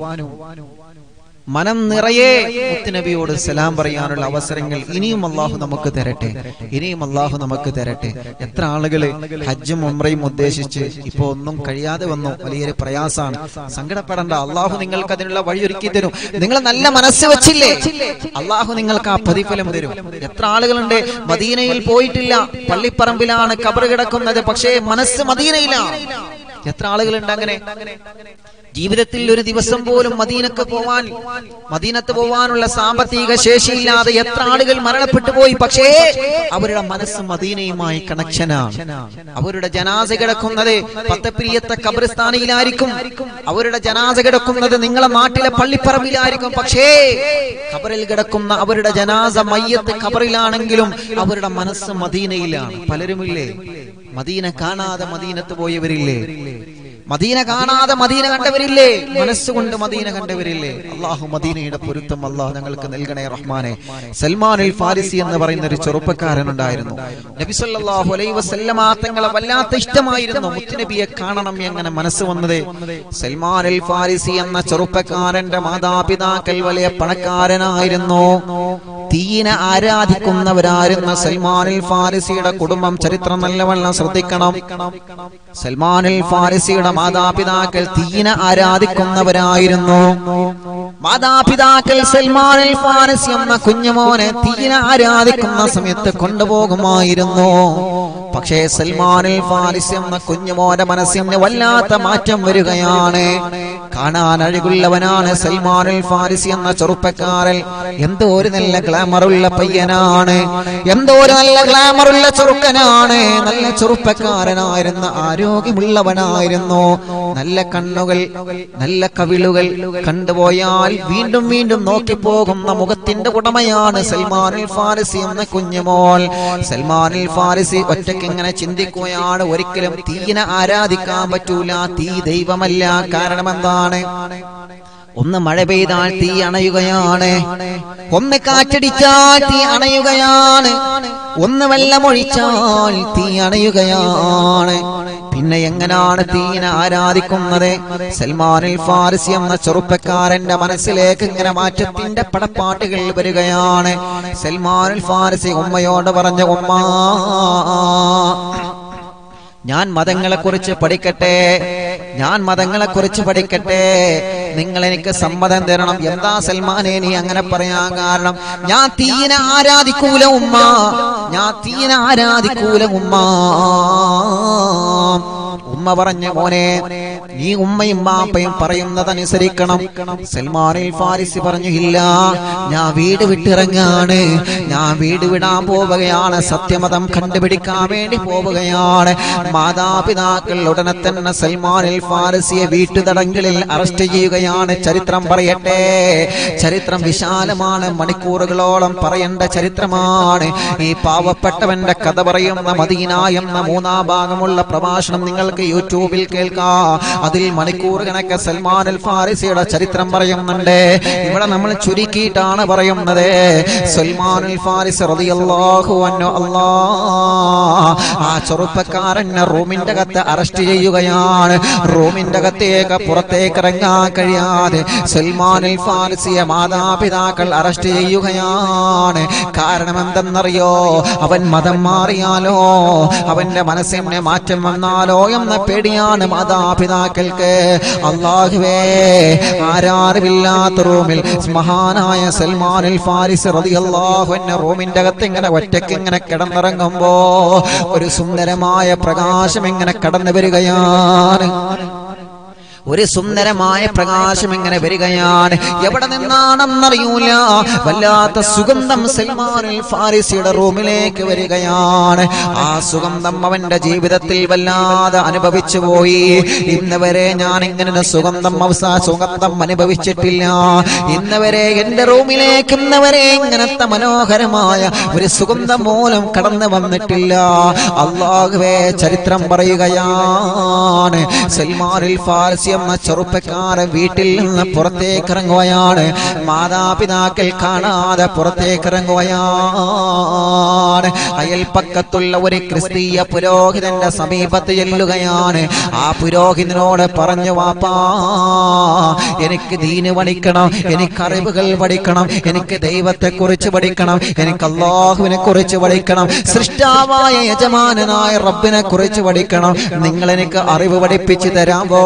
മനം നിറയെ മുത്തുനബിയോട് സലാം പറയാനുള്ള അവസരങ്ങൾ ഇനിയും അള്ളാഹു നമുക്ക് തരട്ടെ ഇനിയും അള്ളാഹു നമുക്ക് തരട്ടെ എത്ര ആളുകള് ഹജ്ജും ഉംറയും ഉദ്ദേശിച്ച് ഇപ്പൊ ഒന്നും കഴിയാതെ വന്നു വലിയൊരു പ്രയാസാണ് സങ്കടപ്പെടണ്ട അള്ളാഹു നിങ്ങൾക്ക് അതിനുള്ള വഴിയൊരുക്കി തരും നിങ്ങൾ നല്ല മനസ്സ് വെച്ചില്ലേ അള്ളാഹു നിങ്ങൾക്ക് ആ പ്രതിഫലം തരും എത്ര ആളുകളുണ്ട് മദീനയിൽ പോയിട്ടില്ല പള്ളിപ്പറമ്പിലാണ് കബറ് കിടക്കുന്നത് പക്ഷേ മനസ്സ് മദീനയിലാണ് എത്ര ആളുകളുണ്ട് അങ്ങനെ ജീവിതത്തിൽ ഒരു ദിവസം പോലും മദീനക്ക് പോവാൻ മദീനത്ത് പോവാനുള്ള സാമ്പത്തിക ശേഷിയില്ലാതെ എത്ര ആളുകൾ മരണപ്പെട്ടു പോയി പക്ഷേ അവരുടെ മനസ്സ് മദീനയുമായി കണക്ഷനാണ് അവരുടെ ജനാസ കിടക്കുന്നത് പത്തപ്പിരിയത്തെ കബറിസ്ഥാനിയിലായിരിക്കും അവരുടെ ജനാസ കിടക്കുന്നത് നിങ്ങളെ നാട്ടിലെ പള്ളിപ്പറമ്പിലായിരിക്കും പക്ഷേ ഖബറിൽ കിടക്കുന്ന അവരുടെ ജനാസ മയ്യത്ത് ഖബറിലാണെങ്കിലും അവരുടെ മനസ്സ് മദീനയിലാണ് പലരുമില്ലേ മദീന കാണാതെ മദീനത്ത് പോയവരില്ലേ മദീന കാണാതെ മദീന കണ്ടവരില്ലേ മനസ്സുകൊണ്ട് മദീന കണ്ടവരില്ലേ അള്ളാഹു മദീനയുടെ പൊരുത്തം അള്ളാഹു ഞങ്ങൾക്ക് നൽകണേ റഹ്മാനെ സൽമാൻ അൽ ഫാരിസി എന്ന് പറയുന്ന ഒരു ചെറുപ്പക്കാരൻ ഉണ്ടായിരുന്നു നബി സല്ലല്ലാഹു അലൈഹി വസല്ലമ തങ്ങളെ വല്ലാത്ത ഇഷ്ടമായിരുന്നു മുത്തുനബിയെ കാണണം എങ്ങനെ മനസ്സ് വന്നത് സൽമാൻ അൽ ഫാരിസി എന്ന ചെറുപ്പക്കാരന്റെ മാതാപിതാക്കൾ വലിയ പണക്കാരനായിരുന്നു തീനെ ആരാധിക്കുന്നവരായിരുന്ന സൽമാൻ അൽ ഫാരിസിയുടെ കുടുംബം ചരിത്രം നല്ലവണ്ണം ശ്രദ്ധിക്കണം സൽമാൻ അൽ ഫാരിസിയുടെ മാതാപിതാക്കൾ തീനെ ആരാധിക്കുന്നവരായിരുന്നു മാതാപിതാക്കൾ സൽമാൻ അൽ ഫാരിസി എന്ന കുഞ്ഞുമോനെ തീനെ ആരാധിക്കുന്ന സമയത്ത് കൊണ്ടുപോകുമായിരുന്നു പക്ഷേ സൽമാൻ അൽ ഫാരിസി എന്ന കുഞ്ഞുമോന്റെ മനസ്സിന് വല്ലാത്ത മാറ്റം വരികയാണ് കാണാൻ അഴകുള്ളവനാണ് സൽമാനുൽ ഫാരിസി എന്ന ചെറുപ്പക്കാരൻ എന്തോ ഒരു നല്ല ഗ്ലാമറുള്ള പയ്യനാണ് എന്തോ ഒരു നല്ല ഗ്ലാമറുള്ള ചെറുക്കനാണ് നല്ല ചെറുപ്പക്കാരനായിരുന്ന ആരോഗ്യമുള്ളവനായിരുന്നു നല്ല കണ്ണുകൾ നല്ല കവിളുകൾ കണ്ടുപോയാൽ വീണ്ടും വീണ്ടും നോക്കിപ്പോകുന്ന മുഖത്തിന്റെ ഉടമയാണ് സൽമാനുൽ ഫാരിസി എന്ന കുഞ്ഞുമോൾ സൽമാനുൽ ഫാരിസി ഒറ്റയ്ക്ക് ഇങ്ങനെ ചിന്തിക്കുകയാണ് ഒരിക്കലും തീനെ ആരാധിക്കാൻ പറ്റൂല തീ ദൈവമല്ല കാരണം എന്താണ് ഒന്ന് മഴ പെയ്താൽ തീ അണയുകയാണ് ഒന്ന് കാറ്റടിച്ചാൽ തീ അണയുകയാണ് ഒന്ന് വെള്ളമൊഴിച്ചാൽ തീ അണയുകയാണ് പിന്നെ എങ്ങനെയാണ് തീനെ ആരാധിക്കുന്നത് സൽമാനിൽ ഫാരിസി എന്ന ചെറുപ്പക്കാരന്റെ മനസ്സിലേക്ക് ഇങ്ങനെ മാറ്റത്തിന്റെ പടപ്പാട്ടുകൾ വരികയാണ് സൽമാനുൽ ഫാരിസി ഉമ്മയോട് പറഞ്ഞ ഉമ്മ ഞാൻ മതങ്ങളെ കുറിച്ച് പഠിക്കട്ടെ ഞാൻ മതങ്ങളെ കുറിച്ച് പഠിക്കട്ടെ നിങ്ങൾ എനിക്ക് സമ്മതം തരണം എന്താ സൽമാനെ നീ അങ്ങനെ പറയാൻ കാരണം ഞാൻ തീനെ ആരാധിക്കൂല ഉമ്മ ഞാൻ തീനെ ആരാധിക്കൂല ഉമ്മ ഉമ്മ പറഞ്ഞ മോനെ നീ ഉമ്മയും ബാപ്പയും പറയുന്നതനുസരിക്കണം സൽമാനിൽ ഫാരിസി പറഞ്ഞു ഇല്ല ഞാൻ വീട് വിട്ടിറങ്ങാണ് ഞാൻ വീട് വിടാൻ പോവുകയാണ് സത്യമതം കണ്ടുപിടിക്കാൻ വേണ്ടി പോവുകയാണ് മാതാപിതാക്കൾ ഉടനെ തന്നെ സൽമാനിൽ ഫാരിസിയെ വീട്ടുതടങ്കലിൽ അറസ്റ്റ് ചെയ്യുകയാണ് ചരിത്രം പറയട്ടെ ചരിത്രം വിശാലമാണ് മണിക്കൂറുകളോളം പറയേണ്ട ചരിത്രമാണ് ഈ പാവപ്പെട്ടവന്റെ കഥ പറയുന്ന മദീന എന്ന മൂന്നാം ഭാഗമുള്ള പ്രഭാഷണം നിങ്ങൾക്ക് യൂട്യൂബിൽ കേൾക്കാം അതിൽ മണിക്കൂർ കണക്ക് സൽമാൻ അൽ ഫാരിസിയുടെ ചരിത്രം പറയുന്നുണ്ട് ഇവിടെ നമ്മൾ ചുരുക്കിയിട്ടാണ് പറയുന്നത് സൽമാൻ അൽ ഫാരിസ് റളിയല്ലാഹു അൻഹു അല്ലാ ആ ചെറുപ്പക്കാരനെ റൂമിന്റെ അകത്ത് അറസ്റ്റ് ചെയ്യുകയാണ് റൂമിന്റെ അകത്തേക്ക് പുറത്തേക്ക് ഇറങ്ങാൻ കഴിയാതെ സൽമാൻ അൽ ഫാരിസിയെ മാതാപിതാക്കൾ അറസ്റ്റ് ചെയ്യുകയാണ് കാരണം എന്തെന്നറിയോ അവൻ മതം മാറിയാലോ അവന്റെ മനസ്സിന് മാറ്റം വന്നാലോ എന്ന പേടിയാണ് മാതാപിതാക്കൾക്ക് അള്ളാഹുവേ ആരാറുമില്ലാത്ത റൂമിൽ മഹാനായ സൽമാൻ അൽ ഫാരിസ് റളിയല്ലാഹു അൻഹു റൂമിന്റെ അകത്ത് ഇങ്ങനെ ഒറ്റയ്ക്ക് ഇങ്ങനെ കിടന്നിറങ്ങുമ്പോ ഒരു സുന്ദരമായ പ്രകാശം ഇങ്ങനെ കടന്നു വരികയാണ് ഒരു സുന്ദരമായ പ്രകാശം ഇങ്ങനെ വരികയാണ് എവിടെ നിന്നാണെന്നറിയൂല വല്ലാത്ത സുഗന്ധം സൽമാനിൽ ഫാരിസിയുടെ റൂമിലേക്ക് വരികയാണ് ആ സുഗന്ധം അവന്റെ ജീവിതത്തിൽ വല്ലാതെ അനുഭവിച്ചു പോയി ഇന്ന് വരെ ഞാൻ ഇങ്ങനെ ഒരു സുഗന്ധം അവസാ സുഗന്ധം അനുഭവിച്ചിട്ടില്ല ഇന്ന് വരെ എന്റെ റൂമിലേക്ക് ഇന്ന് വരെ ഇങ്ങനത്തെ മനോഹരമായ ഒരു സുഗന്ധം മൂലം കടന്നു വന്നിട്ടില്ല അള്ളാഹുവേ ചരിത്രം പറയുകയാണ് സൽമാനിൽ ഫാരിസി എന്ന ചെറുപ്പക്കാരൻ വീട്ടിൽ നിന്ന് പുറത്തേക്ക് ഇറങ്ങുകയാണ് മാതാപിതാക്കൾ കാണാതെ പുറത്തേക്ക് ഇറങ്ങുകയാണ് അയൽപ്പക്കത്തുള്ള ഒരു ക്രിസ്തീയ പുരോഹിതന്റെ സമീപത്ത് ചെല്ലുകയാണ് ആ പുരോഹിതനോട് പറഞ്ഞു വാപ്പാ എനിക്ക് ദീന് പഠിക്കണം എനിക്ക് അറിവുകൾ പഠിക്കണം എനിക്ക് ദൈവത്തെ കുറിച്ച് പഠിക്കണം എനിക്ക് അള്ളാഹുവിനെ കുറിച്ച് പഠിക്കണം സൃഷ്ടാവായ യജമാനനായ റബ്ബിനെ കുറിച്ച് പഠിക്കണം നിങ്ങൾ എനിക്ക് അറിവ് പഠിപ്പിച്ചു തരാമോ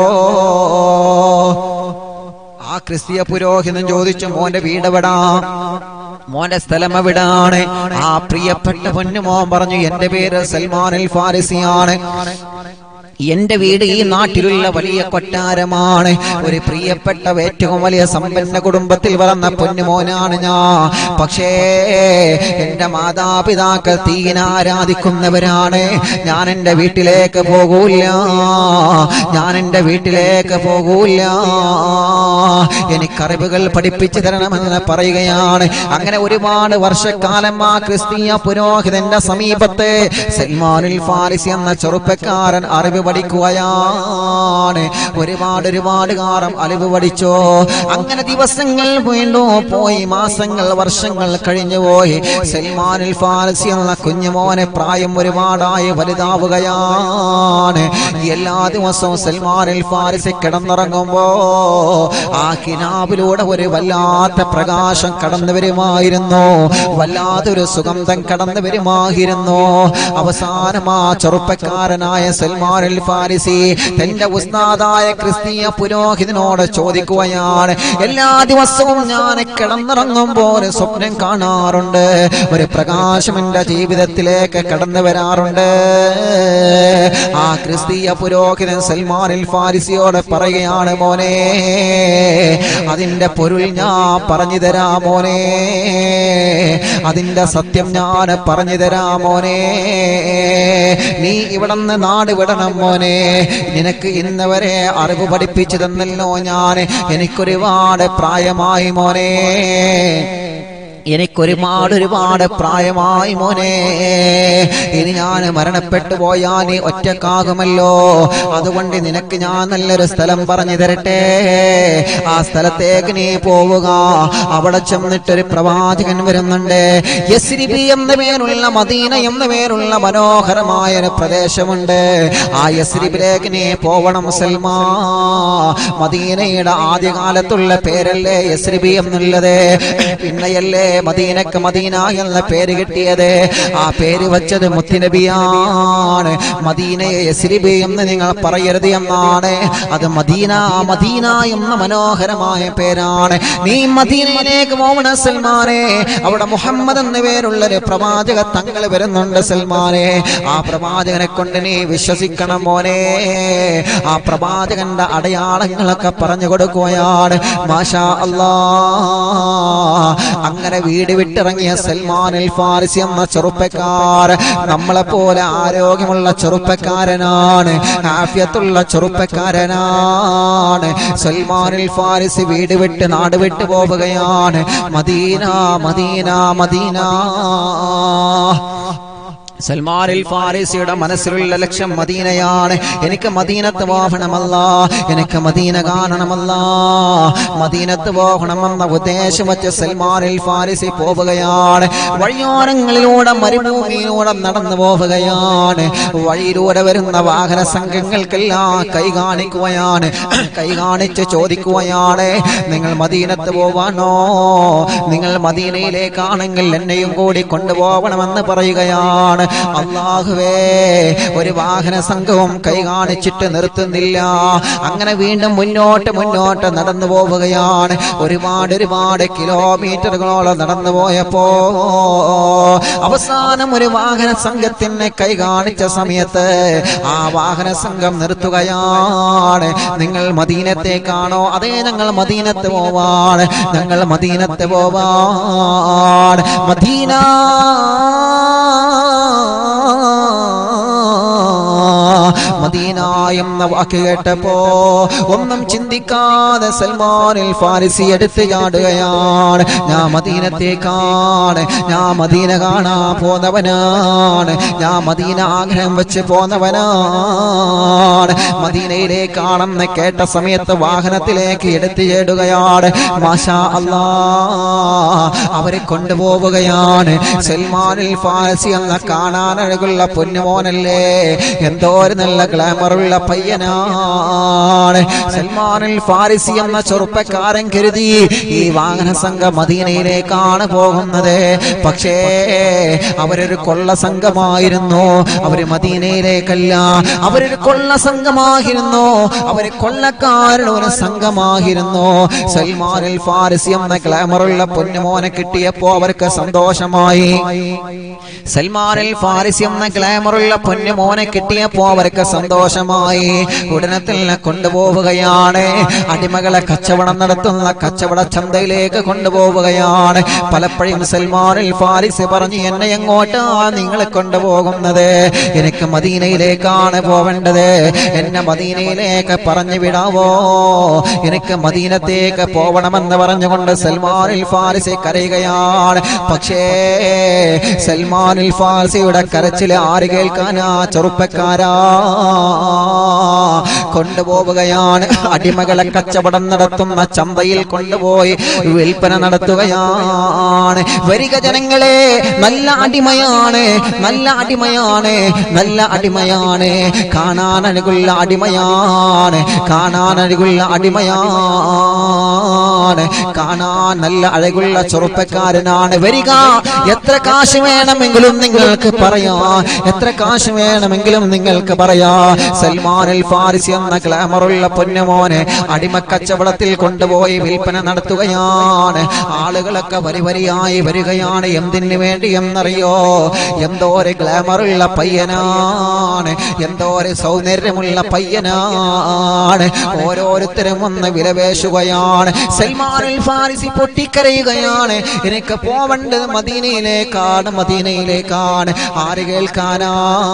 ആ ക്രിസ്തീയ പുരോഹിതൻ ചോദിച്ചു മോന്റെ വീട് എവിടാ മോന്റെ സ്ഥലം എവിടാണ് ആ പ്രിയപ്പെട്ട പൊന്നുമോൻ പറഞ്ഞു എന്റെ പേര് സൽമാൻ അൽ ഫാരിസിയാണ് എന്റെ വീട് ഈ നാട്ടിലുള്ള വലിയ കൊട്ടാരമാണ് ഒരു പ്രിയപ്പെട്ട ഏറ്റവും വലിയ സമ്പന്ന കുടുംബത്തിൽ വളർന്ന പൊന്നുമോനാണ് ഞാൻ പക്ഷേ എന്റെ മാതാപിതാക്കൾ തീന ആരാധിക്കുന്നവരാണ് ഞാൻ എന്റെ വീട്ടിലേക്ക് പോകൂല ഞാൻ എന്റെ വീട്ടിലേക്ക് പോകൂല എനിക്കറിവുകൾ പഠിപ്പിച്ചു തരണമെന്ന് പറയുകയാണ് അങ്ങനെ ഒരുപാട് വർഷക്കാലം ആ ക്രിസ്തീയ പുരോഹിതന്റെ സമീപത്ത് സൽമാനുൽ ഫാരിസി എന്ന ചെറുപ്പക്കാരൻ അറിവ് പഠിക്കുകയാണ് ഒരുപാട് ഒരുപാട് കാലം അറിവ് പഠിച്ചോ അങ്ങനെ ദിവസങ്ങൾ വീണ്ടോ പോയി മാസങ്ങൾ വർഷങ്ങൾ കഴിഞ്ഞു പോയി സൽമാനുൽ ഫാരിസി എന്ന കുഞ്ഞുമോനെ പ്രായം ഒരുപാടായി വലുതാവുകയാണ് എല്ലാ ദിവസവും സൽമാനുൽ ഫാരിസി കിടന്നിറങ്ങുമ്പോ ആ കിനാവിലൂടെ ഒരു വല്ലാത്ത പ്രകാശം കടന്നു വരുമായിരുന്നു വല്ലാത്തൊരു സുഗന്ധം കടന്നു വരുമായിരുന്നു അവസാനം ആ ചെറുപ്പക്കാരനായ സൽമാൻ അൽ ഫാരിസി തന്റെ ഉസ്താദായ ക്രിസ്തീയ പുരോഹിതനോട് ചോദിക്കുകയാണ് എല്ലാ ദിവസവും ഞാൻ കിടന്നിറങ്ങുമ്പോൾ ഒരു സ്വപ്നം കാണാറുണ്ട് ഒരു പ്രകാശം എന്റെ ജീവിതത്തിലേക്ക് കടന്നു വരാറുണ്ട് ആ ക്രിസ്തീയ പുരോഹിതൻ സൽമാനിൽ ഫാരിസിയോട് പറയുകയാണ് മോനെ അതിന്റെ പൊരുൾ ഞാൻ പറഞ്ഞു തരാ മോനെ അതിന്റെ സത്യം ഞാൻ പറഞ്ഞു തരാ മോനെ നീ ഇവിടുന്ന് നാട് വിടണം മോനെ നിനക്ക് ഇന്ന് വരെ അറിവ് പഠിപ്പിച്ചു തന്നല്ലോ ഞാൻ എനിക്കൊരുപാട് പ്രായമായി മോനെ എനിക്കൊരുപാട് ഒരുപാട് പ്രായമായി മോനെ ഇനി ഞാൻ മരണപ്പെട്ടു പോയാൽ നീ ഒറ്റക്കാകുമല്ലോ അതുകൊണ്ട് നിനക്ക് ഞാൻ നല്ലൊരു സ്ഥലം പറഞ്ഞു തരട്ടെ ആ സ്ഥലത്തേക്ക് നീ പോവുക അവിടെ ചെന്നിട്ടൊരു പ്രവാചകൻ വരുന്നുണ്ട് യസ്രിബി എന്ന പേരുള്ള മദീന എന്ന പേരുള്ള മനോഹരമായ ഒരു പ്രദേശമുണ്ട് ആ യസ്രിബിലേക്ക് നീ പോവണം സൽമാ മദീനയുടെ ആദ്യകാലത്തുള്ള പേരല്ലേ യസ്രിബി എന്നുള്ളത് പിന്നെയല്ലേ മദീനക്ക് മദീന എന്ന പേര് കിട്ടിയത് ആ പേര് വെച്ചത് മുത്തിനബിയാണ് മദീനയെ യസ്രിബി എന്ന് നിങ്ങൾ പറയരുത് എന്നാണ് അത് മദീന മദീന എന്ന മനോഹരമായ പേരാണ് നീ മദീനയിലേക്ക് പോവണ സൽമാനെ അവിടെ മുഹമ്മദ് എന്ന പേരുള്ള ഒരു പ്രവാചക തങ്ങൾ വരുന്നുണ്ട് സൽമാനെ ആ പ്രവാചകനെ കൊണ്ട് നീ വിശ്വസിക്കണം മോനെ ആ പ്രവാചകന്റെ അടയാളങ്ങളൊക്കെ പറഞ്ഞു കൊടുക്കുകയാണ് മാഷാ അല്ലാ അങ്ങനെ വീട് വിട്ടിറങ്ങിയ സൽമാൻ അൽ ഫാരിസി എന്ന ചെറുപ്പക്കാർ നമ്മളെ പോലെ ആരോഗ്യമുള്ള ചെറുപ്പക്കാരനാണ് ആഫിയത്തുള്ള ചെറുപ്പക്കാരനാണ് സൽമാൻ അൽ ഫാരിസി വീട് വിട്ട് നാട് വിട്ടു പോവുകയാണ് Medina Medina Medina Salman al ഫാരിസിയുടെ മനസ്സിലുള്ള ലക്ഷ്യം മദീനയാണ് എനിക്ക് മദീനത്ത് പോകണമല്ല എനിക്ക് മദീന കാണണമല്ല മദീനത്ത് പോകണമെന്ന ഉദ്ദേശം വെച്ച് സൽമാൻ അൽ ഫാരിസി പോവുകയാണ് വഴിയോരങ്ങളിലൂടെ മരുഭൂമിയിലൂടെ നടന്നു പോവുകയാണ് വഴിയിലൂടെ വരുന്ന വാഹന സംഘങ്ങൾക്കെല്ലാം കൈ കാണിക്കുകയാണ് കൈ കാണിച്ച് ചോദിക്കുകയാണ് നിങ്ങൾ മദീനത്ത് പോവാണോ നിങ്ങൾ മദീനയിലേക്കാണെങ്കിൽ എന്നെയും കൂടി കൊണ്ടുപോകണമെന്ന് പറയുകയാണ് അള്ളാഹുവേ ഒരു വാഹന സംഘവും കൈ കാണിച്ചിട്ട് നിർത്തുന്നില്ല അങ്ങനെ വീണ്ടും മുന്നോട്ട് മുന്നോട്ട് നടന്നു പോവുകയാണ് ഒരുപാട് ഒരുപാട് കിലോമീറ്ററുകളോളം നടന്നു പോയപ്പോ അവസാനം ഒരു വാഹന സംഘത്തിനെ കൈ കാണിച്ച സമയത്ത് ആ വാഹന സംഘം നിർത്തുകയാണ് നിങ്ങൾ മദീനത്തേക്കാണോ അതേ ഞങ്ങൾ മദീനത്ത് പോവാണ് ഞങ്ങൾ മദീനത്ത് പോവാണ് മദീന മദീന എന്ന വാക്ക് കേട്ടപ്പോ ഒന്നും ചിന്തിക്കാതെ സൽമാനിൽ ഫാരിസി എടുത്ത് ചാടുകയാണ് ഞാൻ മദീനത്തേക്കാണ് ഞാൻ മദീന കാണാ പോന്നവനാണ് ഞാൻ മദീന ആഗ്രഹം വെച്ച് പോന്നവനാണ് മദീനയിലേക്കാണെന്ന് കേട്ട സമയത്ത് വാഹനത്തിലേക്ക് എടുത്തു ചേടുകയാണ് മാഷാ അല്ലാ അവരെ കൊണ്ടുപോവുകയാണ് സൽമാനിൽ ഫാരിസി എന്ന കാണാനഴകുള്ള പൊന്നുമോനല്ലേ എന്തോ ഒരു നല്ല ഗ്ലാമറുള്ള പയ്യനാണ് സൽമാനിൽ ഫാരിസി എന്ന ചെറുപ്പക്കാരൻ കരുതി ഈ വാഹന സംഘം മദീനയിലേക്കാണ് പോകുന്നത് പക്ഷേ അവരൊരു കൊള്ള സംഘമായിരുന്നു അവര് മദീനയിലേക്കല്ല അവരൊരു കൊള്ള സംഘമായിരുന്നു അവര് കൊള്ളക്കാരുടെ ഒരു സംഘമായിരുന്നു സൽമാനിൽ ഫാരിസി എന്ന ഗ്ലാമറുള്ള പൊന്നുമോനെ കിട്ടിയപ്പോ അവർക്ക് സന്തോഷമായി സൽമാനിൽ ഫാരിസി എന്ന ഗ്ലാമറുള്ള പൊന്നുമോനെ കിട്ടിയപ്പോ അവർക്ക് സന്തോഷമായി ഉടനെ തന്നെ കൊണ്ടുപോവുകയാണ് അടിമകളെ കച്ചവടം നടത്തുന്ന കച്ചവട ചന്തയിലേക്ക് കൊണ്ടുപോവുകയാണ് പലപ്പോഴും സൽമാനിൽ ഫാരിസ് പറഞ്ഞു എന്നെ എങ്ങോട്ടാ നിങ്ങളെ കൊണ്ടുപോകുന്നത് എനിക്ക് മദീനയിലേക്കാണ് പോവേണ്ടത് എന്നെ മദീനയിലേക്ക് പറഞ്ഞു വിടാവോ എനിക്ക് മദീനത്തേക്ക് പോവണമെന്ന് പറഞ്ഞുകൊണ്ട് സൽമാനിൽ ഫാരിസി കരയുകയാണ് പക്ഷേ സൽമാനിൽ ഫാരിസിയുടെ കരച്ചിൽ ആര് കേൾക്കാനാ ചെറുപ്പക്കാരാ കൊണ്ടുപോവുകയാണ് അടിമകളെ കച്ചവടം നടത്തുന്ന ചന്തയിൽ കൊണ്ടുപോയി വിൽപ്പന നടത്തുകയാണ് വരിക ജനങ്ങളെ നല്ല അടിമയാണ് നല്ല അടിമയാണ് നല്ല അടിമയാണ് കാണാനഴകുള്ള അടിമയാണ് കാണാനഴകുള്ള അടിമയാണ് കാണാൻ നല്ല അഴകുള്ള ചെറുപ്പക്കാരനാണ് വരിക എത്ര കാശ് വേണമെങ്കിലും നിങ്ങൾക്ക് പറയാം എത്ര കാശ് വേണമെങ്കിലും നിങ്ങൾക്ക് പറയാം സൽമാൻ അൽ ഫാരിസി എന്ന എന്ന ഗ്ലാമറുള്ള പൊന്നുമോനെ അടിമക്കച്ചവടത്തിൽ കൊണ്ടുപോയി വിൽപ്പന നടത്തുകയാണ് ആളുകളൊക്കെ വരി വരിയായി വരികയാണ് എന്തിനു വേണ്ടി എന്നറിയോ എന്തോ ഒരു ഗ്ലാമറുള്ള പയ്യനാണ് എന്തോ ഒരു സൗന്ദര്യമുള്ള പയ്യനാണ് ഓരോരുത്തരും ഒന്ന് വിലപേശുകയാണ് സൽമാനുൽ ഫാരിസി പൊട്ടിക്കരയുകയാണ് എനിക്ക് പോവേണ്ടത് മദീനയിലേക്കാണ് മദീനയിലേക്കാണ് ആര് കേൾക്കാനാ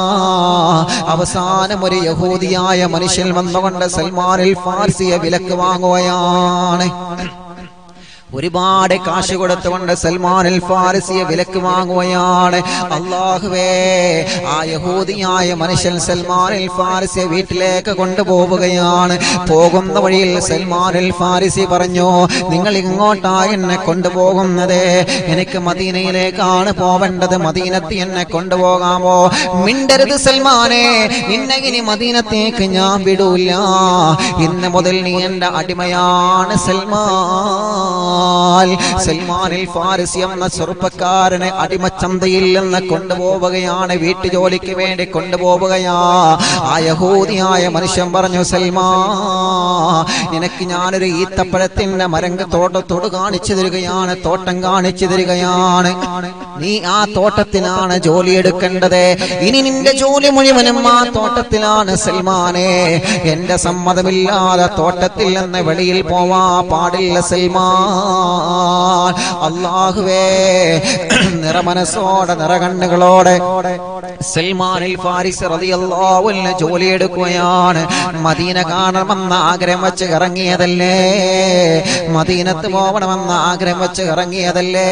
അവസാനം ഒരു യഹൂദിയായ മനുഷ്യൻ വന്നുകൊണ്ട് സൽമാനുൽ ഫാർസിയെ വിലക്ക് വാങ്ങുകയാണ് ഒരുപാട് കാശ് കൊടുത്തുകൊണ്ട് സൽമാൻ അൽ ഫാരിസിയെ വിലക്ക് വാങ്ങുകയാണ് അള്ളാഹുവേ ആ യഹൂദിയായ മനുഷ്യൻ സൽമാൻ അൽ ഫാരിസിയെ വീട്ടിലേക്ക് കൊണ്ടുപോവുകയാണ് പോകുന്ന വഴിയിൽ സൽമാൻ അൽ ഫാരിസി പറഞ്ഞു നിങ്ങൾ ഇങ്ങോട്ടാ എന്നെ കൊണ്ടുപോകുന്നത് എനിക്ക് മദീനയിലേക്കാണ് പോവേണ്ടത് മദീനത്ത് എന്നെ കൊണ്ടുപോകാമോ മിണ്ടരുത് സൽമാനെ നിന്നെ ഇനി മദീനത്തേക്ക് ഞാൻ വിടൂല ഇന്ന് മുതൽ നീ എന്റെ അടിമയാണ് സൽമാൻ സൽമാനിൽ ഫാരിസി എന്ന ചെറുപ്പക്കാരനെ അടിമച്ചന്തയിൽ നിന്ന് കൊണ്ടുപോവുകയാണ് വീട്ടുജോലിക്ക് വേണ്ടി കൊണ്ടുപോവുകയാ ആ യഹൂദിയായ മനുഷ്യൻ പറഞ്ഞു സൽമാ നിനക്ക് ഞാനൊരു ഈത്തപ്പഴത്തിന്റെ മരങ്ക തോട്ടത്തോട് കാണിച്ചു തരികയാണ് തോട്ടം കാണിച്ചു തരികയാണ് നീ ആ തോട്ടത്തിലാണ് ജോലി എടുക്കേണ്ടത് ഇനി നിന്റെ ജോലി മുഴുവനും ആ തോട്ടത്തിലാണ് സൽമാനെ എന്റെ സമ്മതമില്ലാതെ തോട്ടത്തിൽ നിന്ന് വെളിയിൽ പോവാ പാടില്ല സൽമാൻ അള്ളാഹുവേ നിറമനസ്സോടെ നിറകണ്ണുകളോടെ സൽമാനിൽ ഫാരിസ് റളിയല്ലാഹു അൻഹു ജോലി എടുക്കുകയാണ് മദീന കാണണമെന്ന ആഗ്രഹം വെച്ച് ഇറങ്ങിയതല്ലേ മദീനത്ത് പോകണമെന്ന ആഗ്രഹം വെച്ച് ഇറങ്ങിയതല്ലേ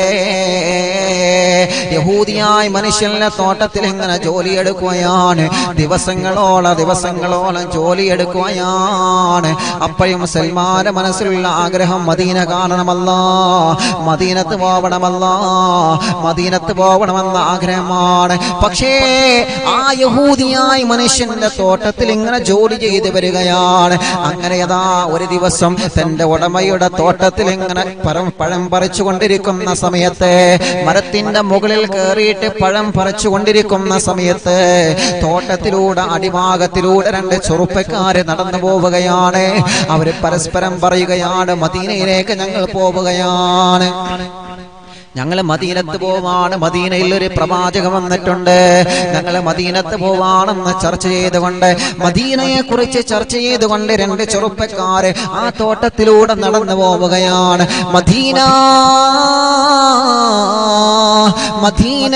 യഹൂദിയായ മനുഷ്യന്റെ തോട്ടത്തിൽ ഇങ്ങനെ ജോലി എടുക്കുകയാണ് ദിവസങ്ങളോളം ദിവസങ്ങളോളം ജോലി എടുക്കുകയാണ് അപ്പോഴും സൽമാന്റെ മനസ്സിലുള്ള ആഗ്രഹം മദീന കാണണമല്ല മദീനത്ത് പോകണമല്ല മദീനത്ത് പോകണമെന്ന ആഗ്രഹമാണ് പക്ഷേ ആ യഹൂദിയായ മനുഷ്യന്റെ തോട്ടത്തിൽ ഇങ്ങനെ ജോലി ചെയ്ത് വരികയാണ് അങ്ങനെ അതാ ഒരു ദിവസം തന്റെ ഉടമയുടെ തോട്ടത്തിൽ ഇങ്ങനെ പഴം പഴം പറിച്ചു കൊണ്ടിരിക്കുന്ന സമയത്ത് മരത്തിന്റെ മുകളിൽ കയറിയിട്ട് പഴം പറിച്ചു കൊണ്ടിരിക്കുന്ന സമയത്ത് തോട്ടത്തിലൂടെ അടിഭാഗത്തിലൂടെ രണ്ട് ചെറുപ്പക്കാര് നടന്നു പോവുകയാണ് അവര് പരസ്പരം പറയുകയാണ് മദീനയിലേക്ക് ഞങ്ങൾ പോവുകയാണ് ഞങ്ങൾ മദീനത്ത് പോവാണ് മദീനയിൽ ഒരു പ്രവാചകം വന്നിട്ടുണ്ട് ഞങ്ങൾ മദീനത്ത് പോവാണെന്ന് ചർച്ച ചെയ്തുകൊണ്ട് മദീനയെ കുറിച്ച് ചർച്ച ചെയ്തുകൊണ്ട് രണ്ട് ചെറുപ്പക്കാര് ആ തോട്ടത്തിലൂടെ നടന്നു പോവുകയാണ് മദീന മദീന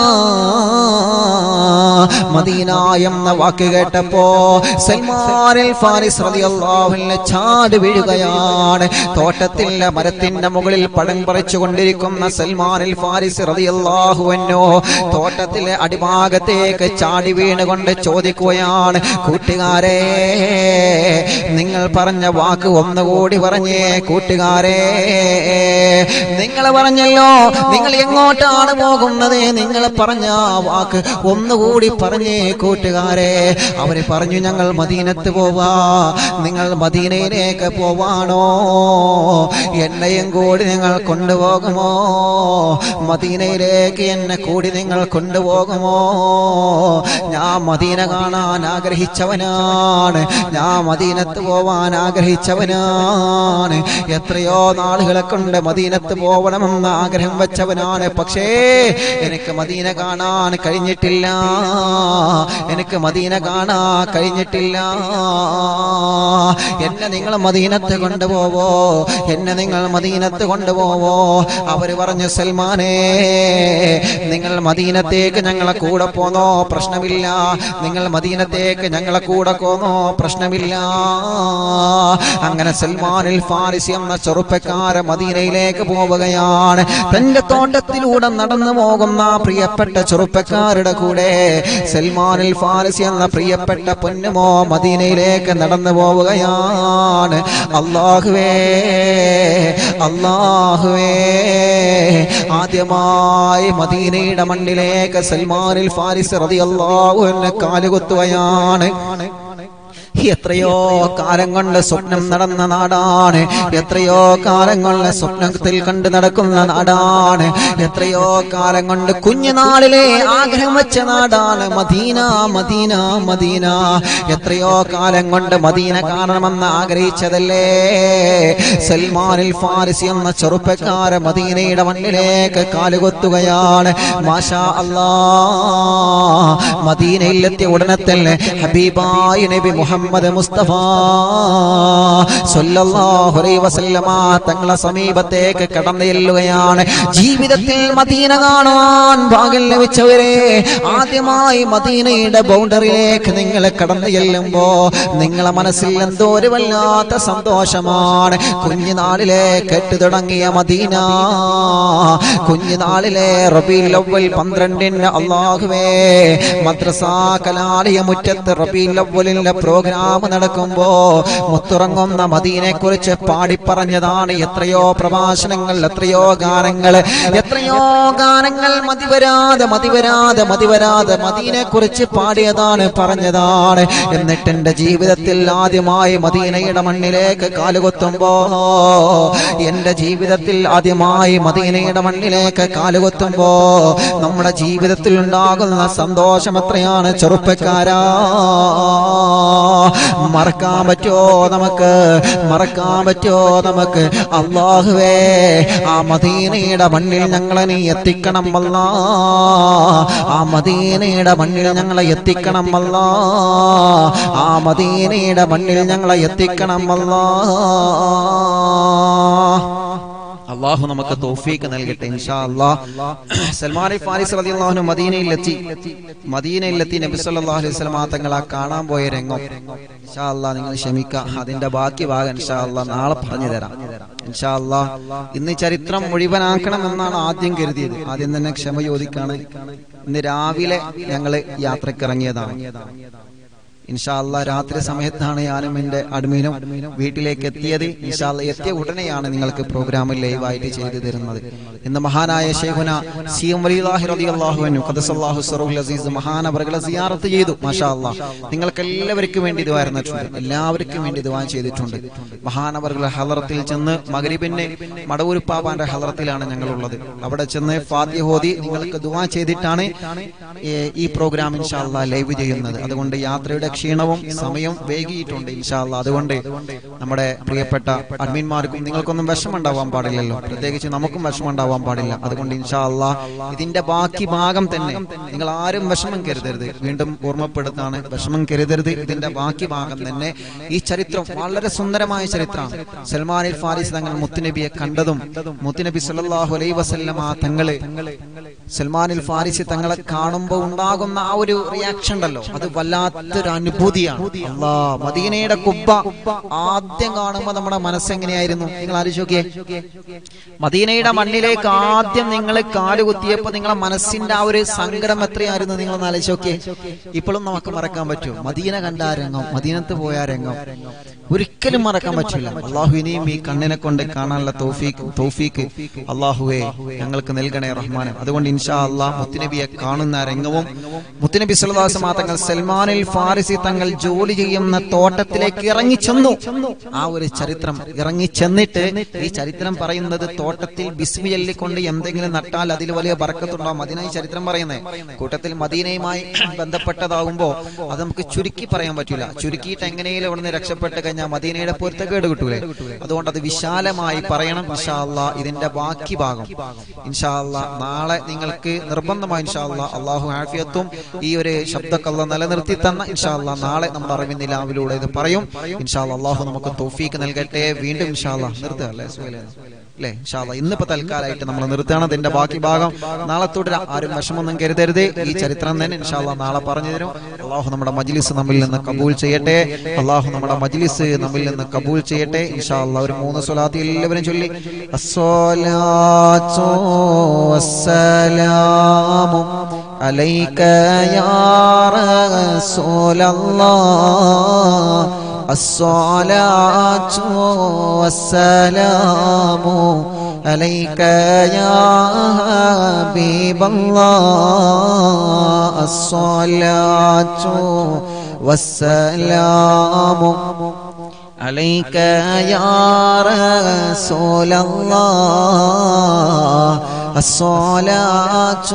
മദീന എന്ന വാക്ക് കേട്ടപ്പോ സൽമാനിൽ ഫാരിസ് റളിയല്ലാഹുവിനെ ചാടി വീഴുകയാണ് തോട്ടത്തിന്റെ മരത്തിന്റെ മുകളിൽ പഴം പറിച്ചു കൊണ്ടിരിക്കുന്ന സൽമാനിൽ ഫാരിസ് റളിയല്ലാഹു അൻഹു തോട്ടത്തിലെ അടിഭാഗത്തേക്ക് ചാടി വീണുകൊണ്ട് ചോദിക്കുകയാണ് കൂട്ടുകാരെ നിങ്ങൾ പറഞ്ഞ വാക്ക് ഒന്നുകൂടി പറഞ്ഞേ കൂട്ടുകാരെ നിങ്ങൾ പറഞ്ഞല്ലോ നിങ്ങൾ എങ്ങോട്ടാണ് പോകുന്നത് നിങ്ങൾ പറഞ്ഞ ആ വാക്ക് ഒന്നുകൂടി പറഞ്ഞേ കൂട്ടുകാരെ അവര് പറഞ്ഞു ഞങ്ങൾ മദീനത്ത് പോവാ നിങ്ങൾ മദീനയിലേക്ക് പോവാണോ എന്നെയും കൂടി നിങ്ങൾ കൊണ്ടുപോകുമോ മദീനയിലേക്ക് എന്നെ കൂടി നിങ്ങൾ കൊണ്ടുപോകുമോ ഞാൻ മദീന കാണാൻ ആഗ്രഹിച്ചവനാണ് ഞാൻ മദീനത്ത് പോവാൻ ആഗ്രഹിച്ചവനാണ് എത്രയോ നാളുകളെ കൊണ്ട് മദീനത്ത് പോകണമെന്ന് ആഗ്രഹം വെച്ചവനാണ് പക്ഷേ എനിക്ക് മദീന കാണാൻ കഴിഞ്ഞിട്ടില്ല എനിക്ക് മദീന കാണാൻ കഴിഞ്ഞിട്ടില്ല എന്നെ നിങ്ങൾ മദീനത്ത് കൊണ്ടുപോവോ എന്നെ നിങ്ങൾ മദീനത്ത് കൊണ്ടുപോവോ അവര് പറഞ്ഞു സൽമാനെ നിങ്ങൾ മദീനത്തേക്ക് ഞങ്ങളെ കൂടെ പോന്നോ പ്രശ്നമില്ല നിങ്ങൾ മദീനത്തേക്ക് ഞങ്ങളെ കൂടെ പോന്നോ പ്രശ്നമില്ല അങ്ങനെ സൽമാനിൽ ഫാരിസി എന്ന ചെറുപ്പക്കാരെ മദീനയിലേക്ക് പോവുകയാണ് തന്റെ തോട്ടത്തിലൂടെ നടന്നു പോകുന്ന പ്രിയപ്പെട്ട ചെറുപ്പക്കാരുടെ കൂടെ സൽമാനിൽ ഫാരിസി എന്ന പ്രിയപ്പെട്ട പൊന്നുമോ മദീനയിലേക്ക് നടന്നു പോവുകയാണ് അള്ളാഹുവേ അള്ളാഹുവേ ആദ്യമായി മദീനയുടെ മണ്ണിലേക്ക് സൽമാനിൽ ഫാരിസ് റതി അള്ളാഹു എന്നെ കാലുകുത്തുകയാണ് എത്രയോ കാലം കൊണ്ട് സ്വപ്നം നടന്ന നാടാണ് എത്രയോ കാലം കൊണ്ട് സ്വപ്നത്തിൽ കണ്ട് നടക്കുന്ന നാടാണ് എത്രയോ കാലം കൊണ്ട് കുഞ്ഞുനാളിലെ ആഗ്രഹം വെച്ച നാടാണ് മദീന മദീന മദീന എത്രയോ കാലം കൊണ്ട് മദീന കാണണമെന്ന് ആഗ്രഹിച്ചതല്ലേ സൽമാനിൽ ഫാരിസി എന്ന ചെറുപ്പക്കാര മദീനയുടെ മണ്ണിലേക്ക് കാലുകൊത്തുകയാണ് മാഷാ അല്ലാ മദീനയിലെത്തിയ ഉടനെ തന്നെ ഹബീബായി നബി മുഹമ്മദ് മുസ്തഫ സല്ലല്ലാഹു അലൈഹി വസല്ലമ തങ്ങളെ സമീപത്തേക്ക് കടന്നു ചെല്ലുകയാണ് ജീവിതത്തിൽ മദീന കാണുവാൻ ഭാഗ്യം ലഭിച്ചവരെ ആദ്യമായി മദീനയുടെ ബൗണ്ടറിയിലേക്ക് നിങ്ങൾ കടന്നു ചെല്ലുമ്പോ നിങ്ങളെ മനസ്സിൽ എന്തോ ഒരു വല്ലാത്ത സന്തോഷമാണ് കുഞ്ഞുനാളിലെ കെട്ടു തുടങ്ങിയ മദീന കുഞ്ഞുനാളിലെ റബീൽ അവ്വൽ പന്ത്രണ്ടിന് അള്ളാഹുവേ മദ്രസ കലാലയ മുറ്റത്ത് റബീൽ അവ്വലിന്റെ പ്രോഗ്രാം നടക്കുമ്പോ മുത്തുറങ്ങുന്ന മദീനെ കുറിച്ച് പാടിപ്പറഞ്ഞതാണ് എത്രയോ പ്രഭാഷണങ്ങൾ എത്രയോ ഗാനങ്ങൾ എത്രയോ ഗാനങ്ങൾ മതിവരാതെ മതിവരാതെ മതിവരാതെ മദീനെ കുറിച്ച് പാടിയതാണ് പറഞ്ഞതാണ് എന്നിട്ട് എന്റെ ജീവിതത്തിൽ ആദ്യമായി മദീനയുടെ മണ്ണിലേക്ക് കാലുകൊത്തുമ്പോ എന്റെ ജീവിതത്തിൽ ആദ്യമായി മദീനയുടെ മണ്ണിലേക്ക് കാലുകൊത്തുമ്പോ നമ്മുടെ ജീവിതത്തിൽ ഉണ്ടാകുന്ന സന്തോഷം എത്രയാണ് ചെറുപ്പക്കാരാ മറക്കാൻ പറ്റോ നമുക്ക് മറക്കാൻ പറ്റോ നമുക്ക് അള്ളാഹുവേ ആ മദീനയുടെ മണ്ണിൽ ഞങ്ങളെ നീ എത്തിക്കണം അല്ല ആ മദീനയുടെ മണ്ണിൽ ഞങ്ങളെ എത്തിക്കണം അല്ല ആ മദീനയുടെ മണ്ണിൽ ഞങ്ങളെ എത്തിക്കണം അല്ല അള്ളാഹു നമുക്ക് തൗഫീക്ക് നൽകട്ടെ ഇൻഷാ അല്ലാഹ് സൽമാൻ ഫാരിസ് റളിയല്ലാഹു അൻഹു മദീനയിലെത്തി മദീനയിലെത്തി നബി സല്ലല്ലാഹു അലൈഹി വസല്ലം തങ്ങളെ കാണാൻ പോയ രംഗം ഇൻഷാ അല്ലാഹ് നിങ്ങൾ ക്ഷമിക്കുക അതിന്റെ ബാക്കി ഭാഗം ഇൻഷാ അല്ലാഹ് നാളെ പറഞ്ഞു തരാം ഇൻഷാ അല്ലാഹ് ഇന്ന് ചരിത്രം മുഴുവനാക്കണം എന്നാണ് ആദ്യം കരുതിയത് ആദ്യം തന്നെ ക്ഷമ ചോദിക്കാണ് ഇന്ന് രാവിലെ ഞങ്ങള് യാത്രക്ക് ഇറങ്ങിയതാണ് ഇൻഷാല്ല രാത്രി സമയത്താണ് ഞാനും എന്റെ അഡ്മിനും വീട്ടിലേക്ക് എത്തിയത് ഇൻഷാല്ല എത്തിയ ഉടനെയാണ് നിങ്ങൾക്ക് പ്രോഗ്രാം ലൈവായിട്ട് ചെയ്തു തരുന്നത് ഇന്ന് മഹാനായ ഷെയ്ഖുന സി എം വലിഹി റളിയല്ലാഹു ഖദസല്ലാഹു സറൂൽ അസീസ് മഹാനവറുകളെ സിയാറത്ത് ചെയ്തു മാഷാ അല്ലാഹ് നിങ്ങൾക്ക് എല്ലാവർക്കും വേണ്ടി ദുആ ഇരുന്നിട്ടുണ്ട് എല്ലാവർക്കും വേണ്ടി ദുആ ചെയ്തിട്ടുണ്ട് മഹാനവറുകളെ ഹലറത്തിൽ ചെന്ന് മഗ്രിബിന്റെ മടവൂർ പാപ്പാന്റെ ഹലറത്തിലാണ് ഞങ്ങളുള്ളത് അവിടെ ചെന്ന് ഫാത്തിഹ ഓതി നിങ്ങൾക്ക് ദുആ ചെയ്തിട്ടാണ് ഏ- ഈ പ്രോഗ്രാം ഇൻഷാല്ല ലൈവ് ചെയ്യുന്നത് അതുകൊണ്ട് യാത്രയുടെ ക്ഷീണവും സമയം വൈകിയിട്ടുണ്ട് ഇൻഷാല്ല അതുകൊണ്ട് നമ്മുടെ പ്രിയപ്പെട്ട അഡ്മിന്മാർക്കും നിങ്ങൾക്കൊന്നും വിഷമം ഉണ്ടാവാൻ പാടില്ലല്ലോ പ്രത്യേകിച്ച് നമുക്കും വിഷമം ഉണ്ടാവാൻ പാടില്ല അതുകൊണ്ട് ഇൻഷാല്ല ഇതിന്റെ ബാക്കി ഭാഗം തന്നെ നിങ്ങൾ ആരും വിഷമം കരുതരുത് വീണ്ടും ഓർമ്മപ്പെടുത്താണ് വിഷമം കരുതരുത് ഇതിന്റെ ബാക്കി ഭാഗം തന്നെ ഈ ചരിത്രം വളരെ സുന്ദരമായ ചരിത്രമാണ് സൽമാനിൽ ഫാരിസ് തങ്ങൾ മുത്തുനബിയെ കണ്ടതും മുത്തുനബി സല്ലല്ലാഹു അലൈഹി വസല്ലമ തങ്ങള് സൽമാനിൽ ഫാരിസ് തങ്ങളെ കാണുമ്പോൾ ഉണ്ടാകുന്ന ആ ഒരു റിയാക്ഷൻ ഉണ്ടല്ലോ അത് വല്ലാത്തൊരു അനുഭൂതിയാണ് അല്ലാ മദീനയുടെ കുബ്ബ ആദ്യം കാണുമ്പോൾ നമ്മുടെ മനസ്സെങ്ങനെയായിരുന്നു നിങ്ങൾ ആലോചിച്ച് നോക്കിയേ മദീനയുടെ മണ്ണിലേക്ക് ആദ്യം നിങ്ങൾ കാലുകുത്തിയപ്പോ നിങ്ങളെ മനസ്സിന്റെ ആ ഒരു സങ്കടം എത്രയായിരുന്നു നിങ്ങൾ ഒന്ന് ആലോചിച്ച് നോക്കിയേ ഇപ്പോഴും നമുക്ക് മറക്കാൻ പറ്റുമോ മദീന കണ്ട ആ രംഗം മദീനത്ത് പോയ ആ രംഗം ഒരിക്കലും മറക്കാൻ പറ്റില്ല അള്ളാഹു ഇനിയും ഈ കണ്ണിനെ കൊണ്ട് കാണാനുള്ള തൗഫീക്ക് തൗഫീക്ക് അള്ളാഹുവെ ഞങ്ങൾക്ക് നൽകണേ റഹ്മാൻ അതുകൊണ്ട് ഇൻഷാ അള്ളാഹ് മുത്തുനബിയെ കാണുന്ന ആ രംഗവും മുത്തുനബി സല്ലല്ലാഹു തങ്ങൾ സൽമാനിൽ ഫാരിസി തങ്ങൾ ജോലി ചെയ്യുന്ന തോട്ടത്തിലേക്ക് ഇറങ്ങി ചെന്നു ആ ഒരു ചരിത്രം ഇറങ്ങി ചെന്നിട്ട് ഈ ചരിത്രം പറയുന്നത് തോട്ടത്തിൽ ബിസ്മി ചൊല്ലിക്കൊണ്ട് എന്തെങ്കിലും നട്ടാൽ അതിൽ വലിയ ബറക്കത്തുണ്ടാവും അതിനായി ചരിത്രം പറയുന്നത് കൂട്ടത്തിൽ മദീനയുമായി ബന്ധപ്പെട്ടതാകുമ്പോ അത് നമുക്ക് ചുരുക്കി പറയാൻ പറ്റില്ല ചുരുക്കിയിട്ട് എങ്ങനെയും ഇവിടുന്ന് രക്ഷപ്പെട്ട് കഴിഞ്ഞാൽ മദീനയുടെ പൊരുത്തക്കേട് കിട്ടൂലേ അതുകൊണ്ട് അത് വിശാലമായി പറയണം ഇൻഷാ അല്ലാ ഇതിന്റെ ബാക്കി ഭാഗം ഇൻഷാ അല്ലാ നാളെ നിങ്ങൾക്ക് നിർബന്ധമായി ഇൻഷാ അല്ലാ അള്ളാഹു ആഫിയത്തും ഈ ഒരു ശബ്ദക്കല്ല നിലനിർത്തി തന്ന ഇൻഷാ അല്ലാ നാളെ നമ്മുടെ അറിവിൻ നിലാവിലൂടെ ഇത് പറയും ഇൻഷാ അല്ലാ അള്ളാഹു നമുക്ക് തൗഫീക്ക് നൽകട്ടെ വീണ്ടും ഇൻഷാ അല്ലാ നിർത്തുക അല്ലേ സുഹൈലേ? അല്ലേ ഇൻഷാ അല്ലാ ഇന്നിപ്പോ തൽക്കാലമായിട്ട് നമ്മൾ നിർത്തുകയാണ് ഇതിന്റെ ബാക്കി ഭാഗം നാളെ തുടരാം ആരും വിഷമൊന്നും കരുതരുത് ഈ ചരിത്രം തന്നെ ഇൻഷാ അല്ലാ നാളെ പറഞ്ഞു തരും അള്ളാഹു നമ്മുടെ മജ്ലിസ് നമ്മിൽ നിന്ന് കബൂൽ ചെയ്യട്ടെ അള്ളാഹു നമ്മുടെ മജ്ലിസ് നമ്മിൽ നിന്ന് കബൂൽ ചെയ്യട്ടെ ഇൻഷാ അല്ലാ ഒരു മൂന്ന് സ്വലാത്തി എല്ലാവരും ചൊല്ലി അസ്സലാത്തു വസ്സലാമു عليك يا رسول الله الصلاة والسلام عليك يا حبيب الله الصلاة والسلام عليك يا رسول الله الصلاة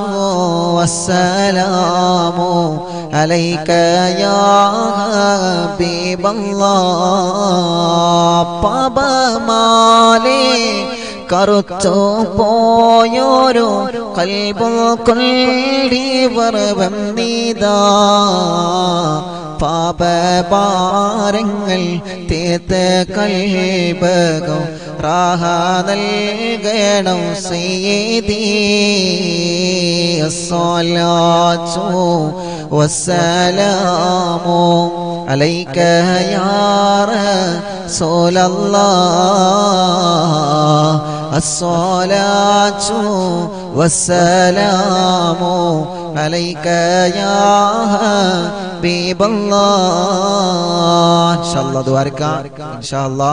والسلام عليك يا حبيب الله പാപമാലേ കറുത്തു പോയോരോ കൽബും കൊള്ളി വർവം നീതാ പാപഭാരങ്ങൾ തീർത്ത് കൽബകം റാഹ നൽകണം സീതി الصلاة والسلام عليك يا رسول الله الصلاة والسلام عليك يا حبيب الله إن شاء الله دوارك إن شاء الله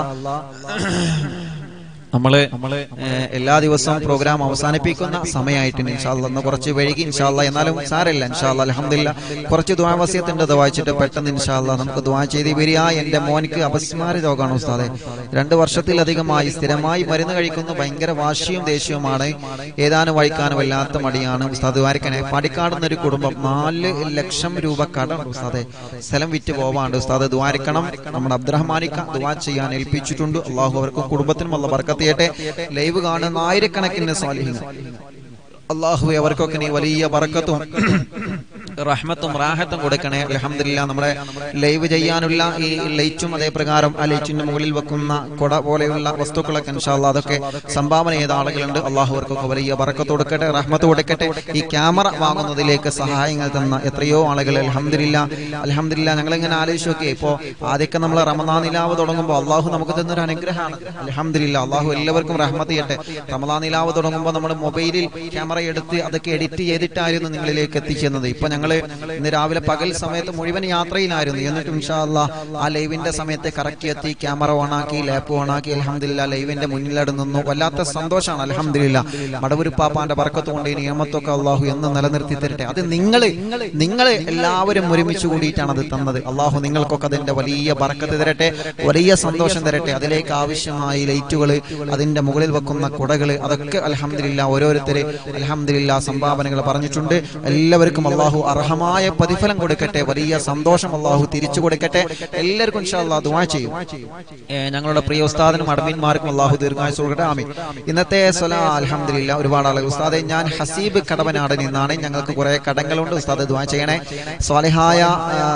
നമ്മള് ഏഹ്, എല്ലാ ദിവസവും പ്രോഗ്രാം അവസാനിപ്പിക്കുന്ന സമയമായിട്ടുണ്ട് ഇൻഷാല്ല ഒന്ന് കുറച്ച് വൈകി ഇൻഷാല്ല എന്നാലും സാരമില്ല ഇൻഷാല്ല അലഹമില്ല കുറച്ച് ദ്വാവസ്യത്തിന്റെ വായിച്ചിട്ട് പെട്ടെന്ന് ഇൻഷാല്ല നമുക്ക് ദ്വാ ചെയ്ത് വരിക എന്റെ മോനിക്ക് അപസ്മാര രോഗമാണ് ഉസ്താദെ രണ്ട് വർഷത്തിലധികമായി സ്ഥിരമായി മരുന്ന് കഴിക്കുന്നു ഭയങ്കര വാശിയും ദേഷ്യവുമാണ് ഏതാനും വഴിക്കാനും വല്ലാത്ത മടിയാണ് ഉസ്താദ് വാരിക്കനെ പടിക്കാടുന്ന ഒരു കുടുംബം നാല് ലക്ഷം രൂപ കടം ഉസ്താദെ സ്ഥലം വിറ്റ് പോവാണ്ട് ഉസ്താദ് ദ്വാരിക്കണം നമ്മുടെ അബ്ദുറഹ്മാനിക്ക ദ്വാ ചെയ്യാൻ ഏൽപ്പിച്ചിട്ടുണ്ട് അള്ളാഹു അവർക്കും കുടുംബത്തിനും അല്ല ബർക്കത്ത് ചെയ്യട്ടെ ലൈവ് കാണുന്ന ആയിരക്കണക്കിന് സ്വാലിഹിങ്ങൾ അള്ളാഹു അവർക്കൊക്കെ നീ വലിയ ബറക്കത്തും റഹ്മത്തും റാഹത്തും കൊടുക്കണേ അലഹമില്ല നമ്മുടെ ലൈവ് ചെയ്യാനുള്ള ഈ ലൈറ്റും അതേ പ്രകാരം ആ ലൈറ്റിന്റെ മുകളിൽ വെക്കുന്ന കൊട പോലെയുള്ള വസ്തുക്കളൊക്കെ ഇൻഷാല്ല അതൊക്കെ സംഭാവന ചെയ്ത ആളുകളുണ്ട് അള്ളാഹു അവർക്കൊക്കെ വലിയ ബറക്കത്ത് കൊടുക്കട്ടെ റഹ്മത്ത് കൊടുക്കട്ടെ ഈ ക്യാമറ വാങ്ങുന്നതിലേക്ക് സഹായങ്ങൾ തന്ന എത്രയോ ആളുകൾ അലഹമില്ല അലഹമില്ല ഞങ്ങൾ ഇങ്ങനെ ആലോചിച്ച് നോക്കിയേ ഇപ്പോ ആദ്യമൊക്കെ നമ്മൾ റമദാൻ നിലാവ് തുടങ്ങുമ്പോൾ അള്ളാഹു നമുക്ക് തന്നൊരു അനുഗ്രഹമാണ് അലഹമില്ല അള്ളാഹു എല്ലാവർക്കും റഹ്മത്ത് ചെയ്യട്ടെ റമദാൻ നിലാവ് തുടങ്ങുമ്പോൾ നമ്മൾ മൊബൈലിൽ ക്യാമറ എടുത്ത് അതൊക്കെ എഡിറ്റ് ചെയ്തിട്ടായിരുന്നു നിങ്ങളിലേക്ക് എത്തിച്ചെന്നത് ഇപ്പൊ ഞങ്ങൾ ഇന്ന് രാവിലെ പകൽ സമയത്ത് മുഴുവൻ യാത്രയിലായിരുന്നു എന്നിട്ട് ഇൻഷാല്ല ആ ലൈവിന്റെ സമയത്ത് കറക്റ്റ് എത്തി ക്യാമറ ഓണാക്കി ലാപ്പ് ഓണാക്കി അലഹമില്ല ലൈവിന്റെ മുന്നിലട് നിന്നു വല്ലാത്ത സന്തോഷമാണ് അലഹമില്ല മടവൂർ പാപ്പാന്റെ പറക്കത്ത് കൊണ്ട് ഈ നിയമത്തൊക്കെ അള്ളാഹു എന്ന് നിലനിർത്തി തരട്ടെ അത് നിങ്ങൾ നിങ്ങൾ എല്ലാവരും ഒരുമിച്ച് കൂടിയിട്ടാണ് അത് തന്നത് അള്ളാഹു നിങ്ങൾക്കൊക്കെ അതിന്റെ വലിയ ബറക്കത്ത് തരട്ടെ വലിയ സന്തോഷം തരട്ടെ അതിലേക്ക് ആവശ്യമായി ലൈറ്റുകൾ അതിന്റെ മുകളിൽ വെക്കുന്ന കുടകൾ അതൊക്കെ അലഹമില്ല ഓരോരുത്തര് അലഹമില്ല സംഭാവനകൾ പറഞ്ഞിട്ടുണ്ട് എല്ലാവർക്കും അള്ളാഹു അർഹമായ പ്രതിഫലം കൊടുക്കട്ടെ വലിയ സന്തോഷം അള്ളാഹു തിരിച്ചു കൊടുക്കട്ടെ എല്ലാവർക്കും ഇൻഷാല്ലാ ദുആ ചെയ്യും ഏ, ഞങ്ങളുടെ പ്രിയ ഉസ്താദിനും അഡ്മിന്മാർക്കും അള്ളാഹു ദീർഘായുസ് കൊടുക്കട്ടെ ആമീൻ ഇന്നത്തെ സ്വലാ അലഹമില്ല ഒരുപാട് ആളുകൾ ഉസ്താദെ ഞാൻ ഹസീബ് കടവനാട് നിന്നാണ് ഞങ്ങൾക്ക് കുറെ കടങ്ങളുണ്ട് ഉസ്താദ് ദുആ ചെയ്യണേ സ്വാലിഹായ ആ,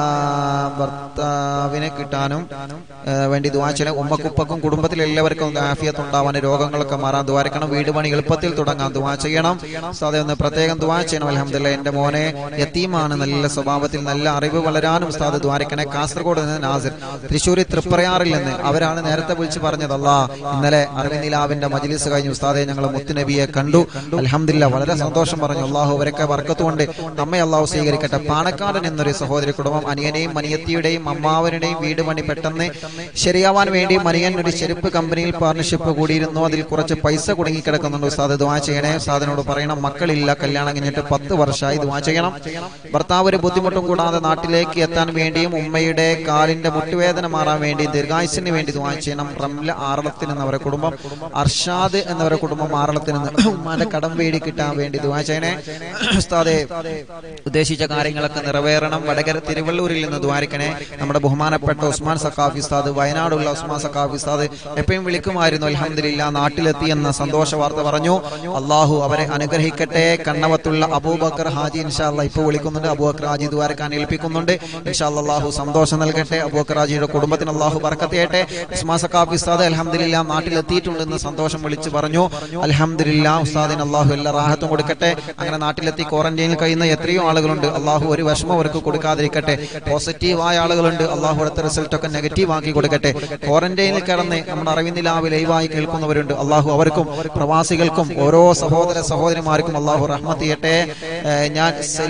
ഭർത്താവിനെ കിട്ടാനും ആ, വേണ്ടി ദുആ ചെയ്യണം ഉമ്മക്കുപ്പക്കും കുടുംബത്തിൽ എല്ലാവർക്കും ആഫിയത്ത് ഉണ്ടാവാൻ രോഗങ്ങളൊക്കെ മാറാൻ ദ്വാരക്കണം വീട് പണി എളുപ്പത്തിൽ തുടങ്ങാൻ ദുആ ചെയ്യണം ഉസ്താദെ ഒന്ന് പ്രത്യേകം ദുആ ചെയ്യണം അലഹമില്ല എന്റെ മോനെ യത്തീമാണ് നല്ല സ്വഭാവത്തിൽ നല്ല അറിവ് വളരാനും ഉസ്താദ് ദ്വാരക്കണേ കാസർഗോഡ് നിന്ന് നാസിർ തൃശ്ശൂർ തൃപ്രയാറിൽ നിന്ന് അവരാണ് നേരത്തെ വിളിച്ച് പറഞ്ഞത് അല്ലാ ഇന്നലെ അരവിന്ദിലാവിന്റെ മജ്ലിസ് കഴിഞ്ഞു ഉസ്താദെ ഞങ്ങൾ മുത്തുനബിയെ കണ്ടു അലഹമില്ല വളരെ സന്തോഷം പറഞ്ഞു അള്ളാഹു അവരൊക്കെ വർക്കത്തുകൊണ്ട് നമ്മെ അള്ളാഹു സ്വീകരിക്കട്ടെ പാണക്കാടൻ എന്നൊരു സഹോദരി കുടുംബം അനിയനെയും അനിയത്തിയുടെയും അമ്മാവനുടെയും വീട് പണി പെട്ടെന്ന് ശരിയാവാൻ വേണ്ടി മനിയൻ ഒരു ചെരുപ്പ് കമ്പനിയിൽ പാർട്ണർഷിപ്പ് കൂടിയിരുന്നു അതിൽ കുറച്ച് പൈസ കുടുങ്ങി കിടക്കുന്നുണ്ട് ഉസ്താദ് ദുവാ ചെയ്യണേ ഉസ്താദിനോട് പറയണം മക്കളില്ല കല്യാണം കഴിഞ്ഞിട്ട് പത്ത് വർഷമായി ദുവാ ചെയ്യണം ഭർത്താവ് ഒരു ബുദ്ധിമുട്ടും കൂടാതെ നാട്ടിലേക്ക് എത്താൻ വേണ്ടിയും ഉമ്മയുടെ കാലിന്റെ മുട്ടുവേദന മാറാൻ വേണ്ടി ദീർഘായുസിന് വേണ്ടി ദുവാ ചെയ്യണം റംല ആറളത്തിൽ എന്നവരെ കുടുംബം അർഷാദ് എന്നവരെ കുടുംബം ആറളത്തിൽ നിന്ന് ഉമ്മാന്റെ കടം വേടി കിട്ടാൻ വേണ്ടി ദുവാ ചെയ്യണേ ഉസ്താദെ ഉദ്ദേശിച്ച കാര്യങ്ങളൊക്കെ നിറവേറണം വടകര തിരുവള്ളൂരിൽ നിന്ന് ദ്വാരിക്കണേ നമ്മുടെ ബഹുമാനപ്പെട്ട ഉസ്മാൻ സക്കാഫി ഉസ്താദ് വയനാടുള്ള ഉസ്മാൻ സക്കാഫി ഉസ്താദ് എപ്പോഴും വിളിക്കുമായിരുന്നു അലഹമില്ല നാട്ടിലെത്തി എന്ന സന്തോഷ വാർത്ത പറഞ്ഞു അള്ളാഹു അവരെ അനുഗ്രഹിക്കട്ടെ കണ്ണവത്തുള്ള അബൂബക്കർ ഹാജി ഇൻഷാല്ല ഇപ്പൊ വിളിക്കുന്നുണ്ട് അബൂബക്കർ ഹാജി ദ്വാരക്കാൻ ഏൽപ്പിക്കുന്നുണ്ട് ഇൻഷാല്ല അള്ളാഹു സന്തോഷം നൽകട്ടെ അബൂബക്കർ ഹാജിയുടെ കുടുംബത്തിന് അള്ളാഹു ബർക്കത്തിയട്ടെ ഉസ്മാൻ സക്കാഫി ഉസ്താദ് അലഹമില്ല നാട്ടിലെത്തിയിട്ടുണ്ടെന്ന് സന്തോഷം വിളിച്ചു പറഞ്ഞു അലഹമില്ല ഉസ്താദിന് അള്ളാഹു എല്ലാ റാഹത്തും കൊടുക്കട്ടെ അങ്ങനെ നാട്ടിലെത്തി ക്വാറന്റൈനിൽ കഴിയുന്ന എത്രയോ ആളുകളുണ്ട് അള്ളാഹു ഒരു വിഷമം അവർക്ക് കൊടുക്കാതിരിക്കട്ടെ പോസിറ്റീവായ ആളുകളുണ്ട് അള്ളാഹു അടുത്ത റിസൾട്ട് ഒക്കെ നെഗറ്റീവ് ആക്കി കൊടുക്കട്ടെ ക്വാറന്റൈനിൽ കിടന്ന് നമ്മുടെ അറിവിന്ദിലാവ് ലൈവായി കേൾക്കുന്നവരുണ്ട് അള്ളാഹു അവർക്കും പ്രവാസികൾക്കും ഓരോ സഹോദര സഹോദരിമാർക്കും അള്ളാഹു റഹ്മത്ത് ചെയ്യട്ടെ ഏഹ് ഞാൻ സലീന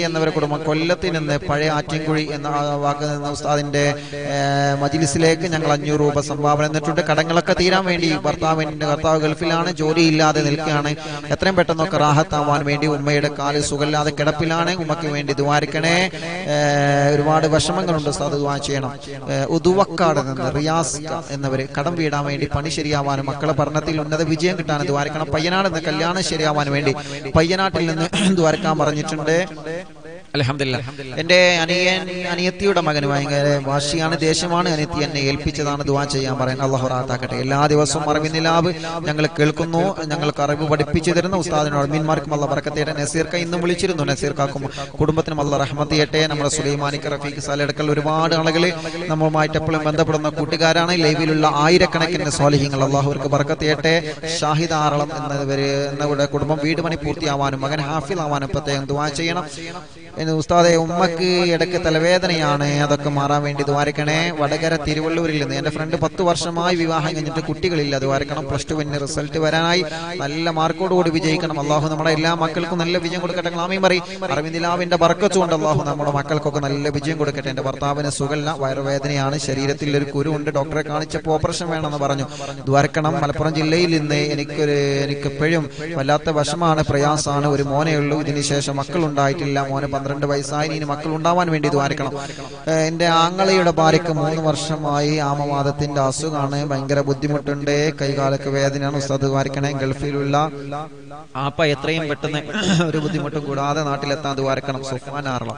എന്നവരെ കുടുംബം കൊല്ലത്തിൽ നിന്ന് പഴയ ആറ്റിൻകുഴി എന്ന ആ വാക്ക് നിന്ന് ഉസ്താദിന്റെ ഏഹ്, മജിലിസിലേക്ക് ഞങ്ങൾ അഞ്ഞൂറ് രൂപ സംഭാവന എന്നിട്ടുണ്ട് കടങ്ങളൊക്കെ തീരാൻ വേണ്ടി ഭർത്താവിന്റെ ഭർത്താവ് ഗൾഫിലാണ് ജോലിയില്ലാതെ നിൽക്കുകയാണ് എത്രയും പെട്ടെന്നൊക്കെ റാഹത്താവാൻ വേണ്ടി ഉമ്മയുടെ കാല് സുഖമില്ലാതെ കിടപ്പിലാണ് ഉമ്മയ്ക്ക് വേണ്ടി ദ്വാരിക്കണേ ഏഹ്, ഒരുപാട് വിഷമങ്ങളുണ്ട് ഉസ്താദ് ദ്വാ ചെയ്യണം ഏഹ്, ഉദുവക്കാട് നിന്ന് റിയാസ് എന്നവര് കടം വീടാൻ വേണ്ടി പണി ശരിയാവാനും മക്കളെ പഠനത്തിൽ ഉന്നത വിജയം കിട്ടാനും ദ്വാരക്കണം പയ്യനാട് നിന്ന് കല്യാണം ശരിയാവാൻ വേണ്ടി പയ്യനാട്ടിൽ നിന്ന് ദ്വാരക്കാൻ പറഞ്ഞിട്ടുണ്ട് അലഹമില്ല എന്റെ അനിയൻ അനിയത്തിയുടെ മകന് ഭയങ്കര വാശിയാണ് ദേഷ്യമാണ് അനിയത്തി എന്നെ ഏൽപ്പിച്ചതാണ് ദുവാ ചെയ്യാൻ പറയാൻ അള്ളാഹു റാത്താക്കട്ടെ എല്ലാ ദിവസവും അറിവിനിലാവ് ഞങ്ങൾ കേൾക്കുന്നു ഞങ്ങൾക്ക് അറിവ് പഠിപ്പിച്ചു തരുന്ന ഉസ്താദിനോട് മീൻമാർക്കും അള്ള പറക്കത്തേട്ടെ നസീർക്ക ഇന്നും വിളിച്ചിരുന്നു നസീർക്കാക്കും കുടുംബത്തിനും അള്ള റഹ്മത്ത് ചെയ്യട്ടെ നമ്മുടെ സുലൈമാനിക്ക് റഫീഖ് സാലെടുക്കൽ ഒരുപാട് ആളുകൾ നമ്മളുമായിട്ട് എപ്പോഴും ബന്ധപ്പെടുന്ന കൂട്ടുകാരാണ് ലൈവിലുള്ള ആയിരക്കണക്കിന് സ്വാലിഹ്യങ്ങൾ അള്ളാഹുർക്ക് ബർക്കത്ത് ചെയ്യട്ടെ ഷാഹിദ് ആറളം എന്നവര് എന്നവരുടെ കുടുംബം വീട് പണി പൂർത്തിയാവാനും മകൻ ഹാഫിൽ ആവാനും പ്രത്യേകം ദുവാ ചെയ്യണം എന്ന് ഉസ്താദെ ഉമ്മക്ക് ഇടയ്ക്ക് തലവേദനയാണ് അതൊക്കെ മാറാൻ വേണ്ടി ദ്വാരക്കണേ വടകര തിരുവള്ളൂരിൽ നിന്ന് എന്റെ ഫ്രണ്ട് പത്ത് വർഷമായി വിവാഹം കഴിഞ്ഞിട്ട് കുട്ടികളില്ല ദ്വാരക്കണം പ്ലസ് ടുവിന് റിസൾട്ട് വരാനായി നല്ല മാർക്കോട് കൂടി വിജയിക്കണം അള്ളാഹു നമ്മുടെ എല്ലാ മക്കൾക്കും നല്ല വിജയം കൊടുക്കട്ടെ ക്ലാമയും പറയും അറിവിന്ദിലാവിന്റെ ബർക്കത്തുകൊണ്ട് അള്ളാഹു നമ്മുടെ മക്കൾക്കൊക്കെ നല്ല വിജയം കൊടുക്കട്ടെ എന്റെ ഭർത്താവിന് സുഖല്ല വയറുവേദനയാണ് ശരീരത്തിൽ ഒരു കുരുണ്ട് ഡോക്ടറെ കാണിച്ചപ്പോൾ ഓപ്പറേഷൻ വേണമെന്ന് പറഞ്ഞു ദ്വാരക്കണം മലപ്പുറം ജില്ലയിൽ നിന്ന് എനിക്കൊരു എനിക്ക് എപ്പോഴും വല്ലാത്ത വിഷമാണ് പ്രയാസമാണ് ഒരു മോനേ ഉള്ളൂ ഇതിന് ശേഷം മക്കൾ ഉണ്ടായിട്ടില്ല മോന് പന്ത്രണ്ട് വയസ്സായി ഇനി മക്കൾ ഉണ്ടാവാൻ വേണ്ടി ദ്വാരക്കണം ഏഹ് എന്റെ ആങ്ങളയുടെ ഭാര്യക്ക് മൂന്ന് വർഷമായി ആമവാദത്തിന്റെ അസുഖമാണ് ഭയങ്കര ബുദ്ധിമുട്ടുണ്ട് കൈകാലൊക്കെ വേദനയാണ് ഉസ്താദ് ദ്വാരക്കണേ ഗൾഫിലുള്ള ആപ്പ എത്രയും പെട്ടെന്ന് ഒരു ബുദ്ധിമുട്ടും കൂടാതെ നാട്ടിലെത്താൻ ദ്വാരക്കണം സുഫാൻ ആറളം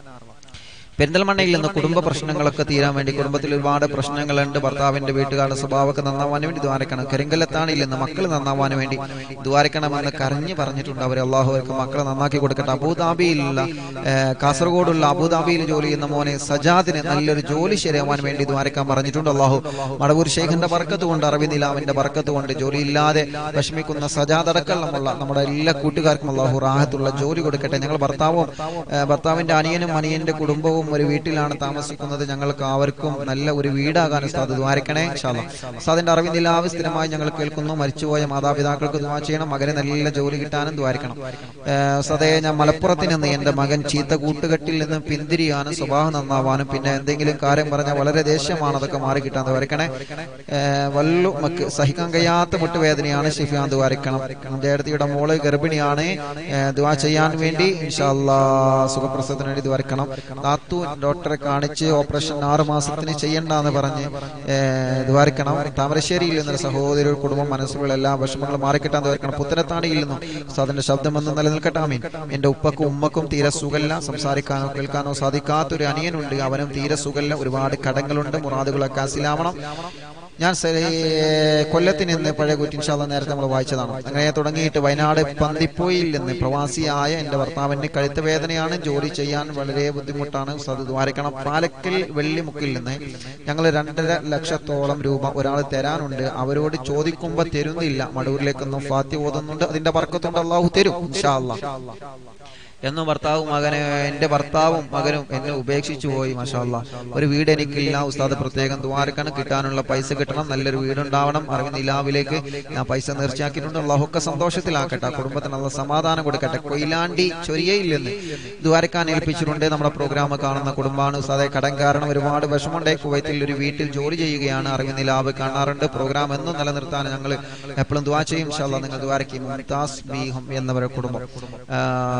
പെരിന്തൽമണ്ണയിൽ നിന്ന് കുടുംബ പ്രശ്നങ്ങളൊക്കെ തീരാൻ വേണ്ടി കുടുംബത്തിൽ ഒരുപാട് പ്രശ്നങ്ങളുണ്ട് ഭർത്താവിന്റെ വീട്ടുകാരുടെ സ്വഭാവമൊക്കെ നന്നാവാൻ വേണ്ടി ദ്വാരക്കണം കരിങ്കല്ലത്താണിൽ നിന്ന് മക്കൾ നന്നാവാൻ വേണ്ടി ദ്വാരക്കണമെന്ന് കരഞ്ഞു പറഞ്ഞിട്ടുണ്ട് അവർ അള്ളാഹുവർക്ക് മക്കളെ നന്നാക്കി കൊടുക്കട്ടെ അബുദാബിയിലുള്ള ഏഹ്, കാസർഗോഡുള്ള അബുദാബിയിൽ ജോലി ചെയ്യുന്ന മോനെ സജാദിന് നല്ലൊരു ജോലി ശരിയാവാൻ വേണ്ടി ദ്വാരക്കാൻ പറഞ്ഞിട്ടുണ്ട് അള്ളാഹു മടവൂർ ഷെയ്ഖിന്റെ ബർക്കത്ത് കൊണ്ട് അറബി നിലാവിന്റെ ബർക്കത്ത് കൊണ്ട് ജോലിയില്ലാതെ വിഷമിക്കുന്ന സജാദ് അടക്കമുള്ള നമ്മുടെ എല്ലാ കൂട്ടുകാർക്കും അള്ളാഹു റാഹത്തുള്ള ജോലി കൊടുക്കട്ടെ ഞങ്ങൾ ഭർത്താവും ഏഹ്, ഭർത്താവിന്റെ അനിയനും അനിയന്റെ കുടുംബവും ഒരു വീട്ടിലാണ് താമസിക്കുന്നത് ഞങ്ങൾക്ക് അവർക്കും നല്ല ഒരു വീടാകാൻ ഉസ്താദ് ദ്വാരക്കണേ ഇൻഷാല്ലാ ഉസ്താദിന്റെ അറിവിന്ദിലാവ് സ്ഥിരമായി ഞങ്ങൾ കേൾക്കുന്നു മരിച്ചുപോയ മാതാപിതാക്കൾക്ക് ദ്വാ ചെയ്യണം മകന് നല്ല ജോലി കിട്ടാനും ദ്വാരിക്കണം ഏഹ്, ഉസ്താദേ ഞാൻ മലപ്പുറത്ത് നിന്ന് എന്റെ മകൻ ചീത്ത കൂട്ടുകെട്ടിൽ നിന്ന് പിന്തിരിയാനും സ്വഭാവം നന്നാവാനും പിന്നെ എന്തെങ്കിലും കാര്യം പറഞ്ഞാൽ വളരെ ദേഷ്യമാണ് അതൊക്കെ മാറി കിട്ടാൻ ദ്വാരക്കണേ ഏഹ്, വല്ലു മക്ക് സഹിക്കാൻ കഴിയാത്ത മുട്ടുവേദനയാണ് ഷിഫിയാൻ ദ്വാരിക്കണം എന്റെ അടുത്തിയുടെ മോള് ഗർഭിണിയാണ് ഏഹ്, ദ്വാ ചെയ്യാൻ വേണ്ടി ഇൻഷാല്ലാ സുഖപ്രസവത്തിന് വേണ്ടി ദ്വാരിക്കണം നാത്തു ഡോക്ടറെ കാണിച്ച് ഓപ്പറേഷൻ ആറ് മാസത്തിന് ചെയ്യണ്ടെന്ന് പറഞ്ഞ് ഏഹ്, ദ്വാരിക്കണം താമരശ്ശേരിയിൽ നിന്നൊരു സഹോദരി ഒരു കുടുംബം മനസ്സിലുള്ള എല്ലാ വിഷമങ്ങളും മാറിക്കിട്ടാൻ ദ്വാരിക്കണം പുത്തനത്താണിയിൽ നിന്നും അതിന്റെ ശബ്ദം എന്ന് നിലനിൽക്കട്ടെ ആമീൻ എന്റെ ഉപ്പക്കും ഉമ്മക്കും തീരെ സുഖല്ല സംസാരിക്കാനോ കേൾക്കാനോ സാധിക്കാത്ത ഒരു അനിയനുണ്ട് അവനും തീരെ സുഖല്ല ഒരുപാട് കടങ്ങളുണ്ട് മുറാദുകളൊക്കെ അസിലാവണം ഞാൻ സ- ഏ, കൊല്ലത്ത് നിന്ന് പഴയ കുറ്റിൻഷാല്ല നേരത്തെ നമ്മൾ വായിച്ചതാണ് അങ്ങനെ തുടങ്ങിയിട്ട് വയനാട് പന്തിപ്പോയിൽ നിന്ന് പ്രവാസിയായ എന്റെ ഭർത്താവിന് കഴുത്ത് വേദനയാണ് ജോലി ചെയ്യാൻ വളരെ ബുദ്ധിമുട്ടാണ് അത് ദ്വാരക്കണം പാലക്കൽ വെള്ളിമുക്കിൽ നിന്ന് ഞങ്ങൾ രണ്ടര ലക്ഷത്തോളം രൂപ ഒരാൾ തരാനുണ്ട് അവരോട് ചോദിക്കുമ്പോ തരുന്നില്ല മടൂരിലേക്കൊന്നും ഫാത്തി ഓതുന്നുണ്ട് അതിന്റെ വർക്കത്തുണ്ട് അള്ളാഹു തരും ഇൻഷാ അല്ലാ എന്നും ഭർത്താവും മകന് എന്റെ ഭർത്താവും മകനും എന്നെ ഉപേക്ഷിച്ചു പോയി മഷാല്ല ഒരു വീട് എനിക്കില്ല ഉസ്താദ് പ്രത്യേകം ദ്വാരക്കാണ് കിട്ടാനുള്ള പൈസ കിട്ടണം നല്ലൊരു വീടുണ്ടാവണം അറിവ് നിലാവിലേക്ക് ഞാൻ പൈസ നേർച്ചയാക്കിയിട്ടുണ്ട് അള്ളാഹുക്കെ സന്തോഷത്തിലാക്കട്ടെ ആ കുടുംബത്തിന് നല്ല സമാധാനം കൊടുക്കട്ടെ കൊയിലാണ്ടി ചൊരിയയിൽ നിന്ന് ദ്വാരക്കാൻ ഏൽപ്പിച്ചിട്ടുണ്ട് നമ്മുടെ പ്രോഗ്രാം കാണുന്ന കുടുംബമാണ് ഉസ്താദെ കടം കാരണം ഒരുപാട് വിഷമമുണ്ട് കുവൈത്തിൽ ഒരു വീട്ടിൽ ജോലി ചെയ്യുകയാണ് അറിവ് നിലാവ് കാണാറുണ്ട് പ്രോഗ്രാം എന്നും നിലനിർത്താൻ ഞങ്ങൾ എപ്പോഴും ദ്വാ ചെയ്യും ഇൻഷാല്ലാ നിങ്ങൾ ദ്വാരക്കും മുംതാസ് ബീഹം എന്നവരുടെ കുടുംബം ആ,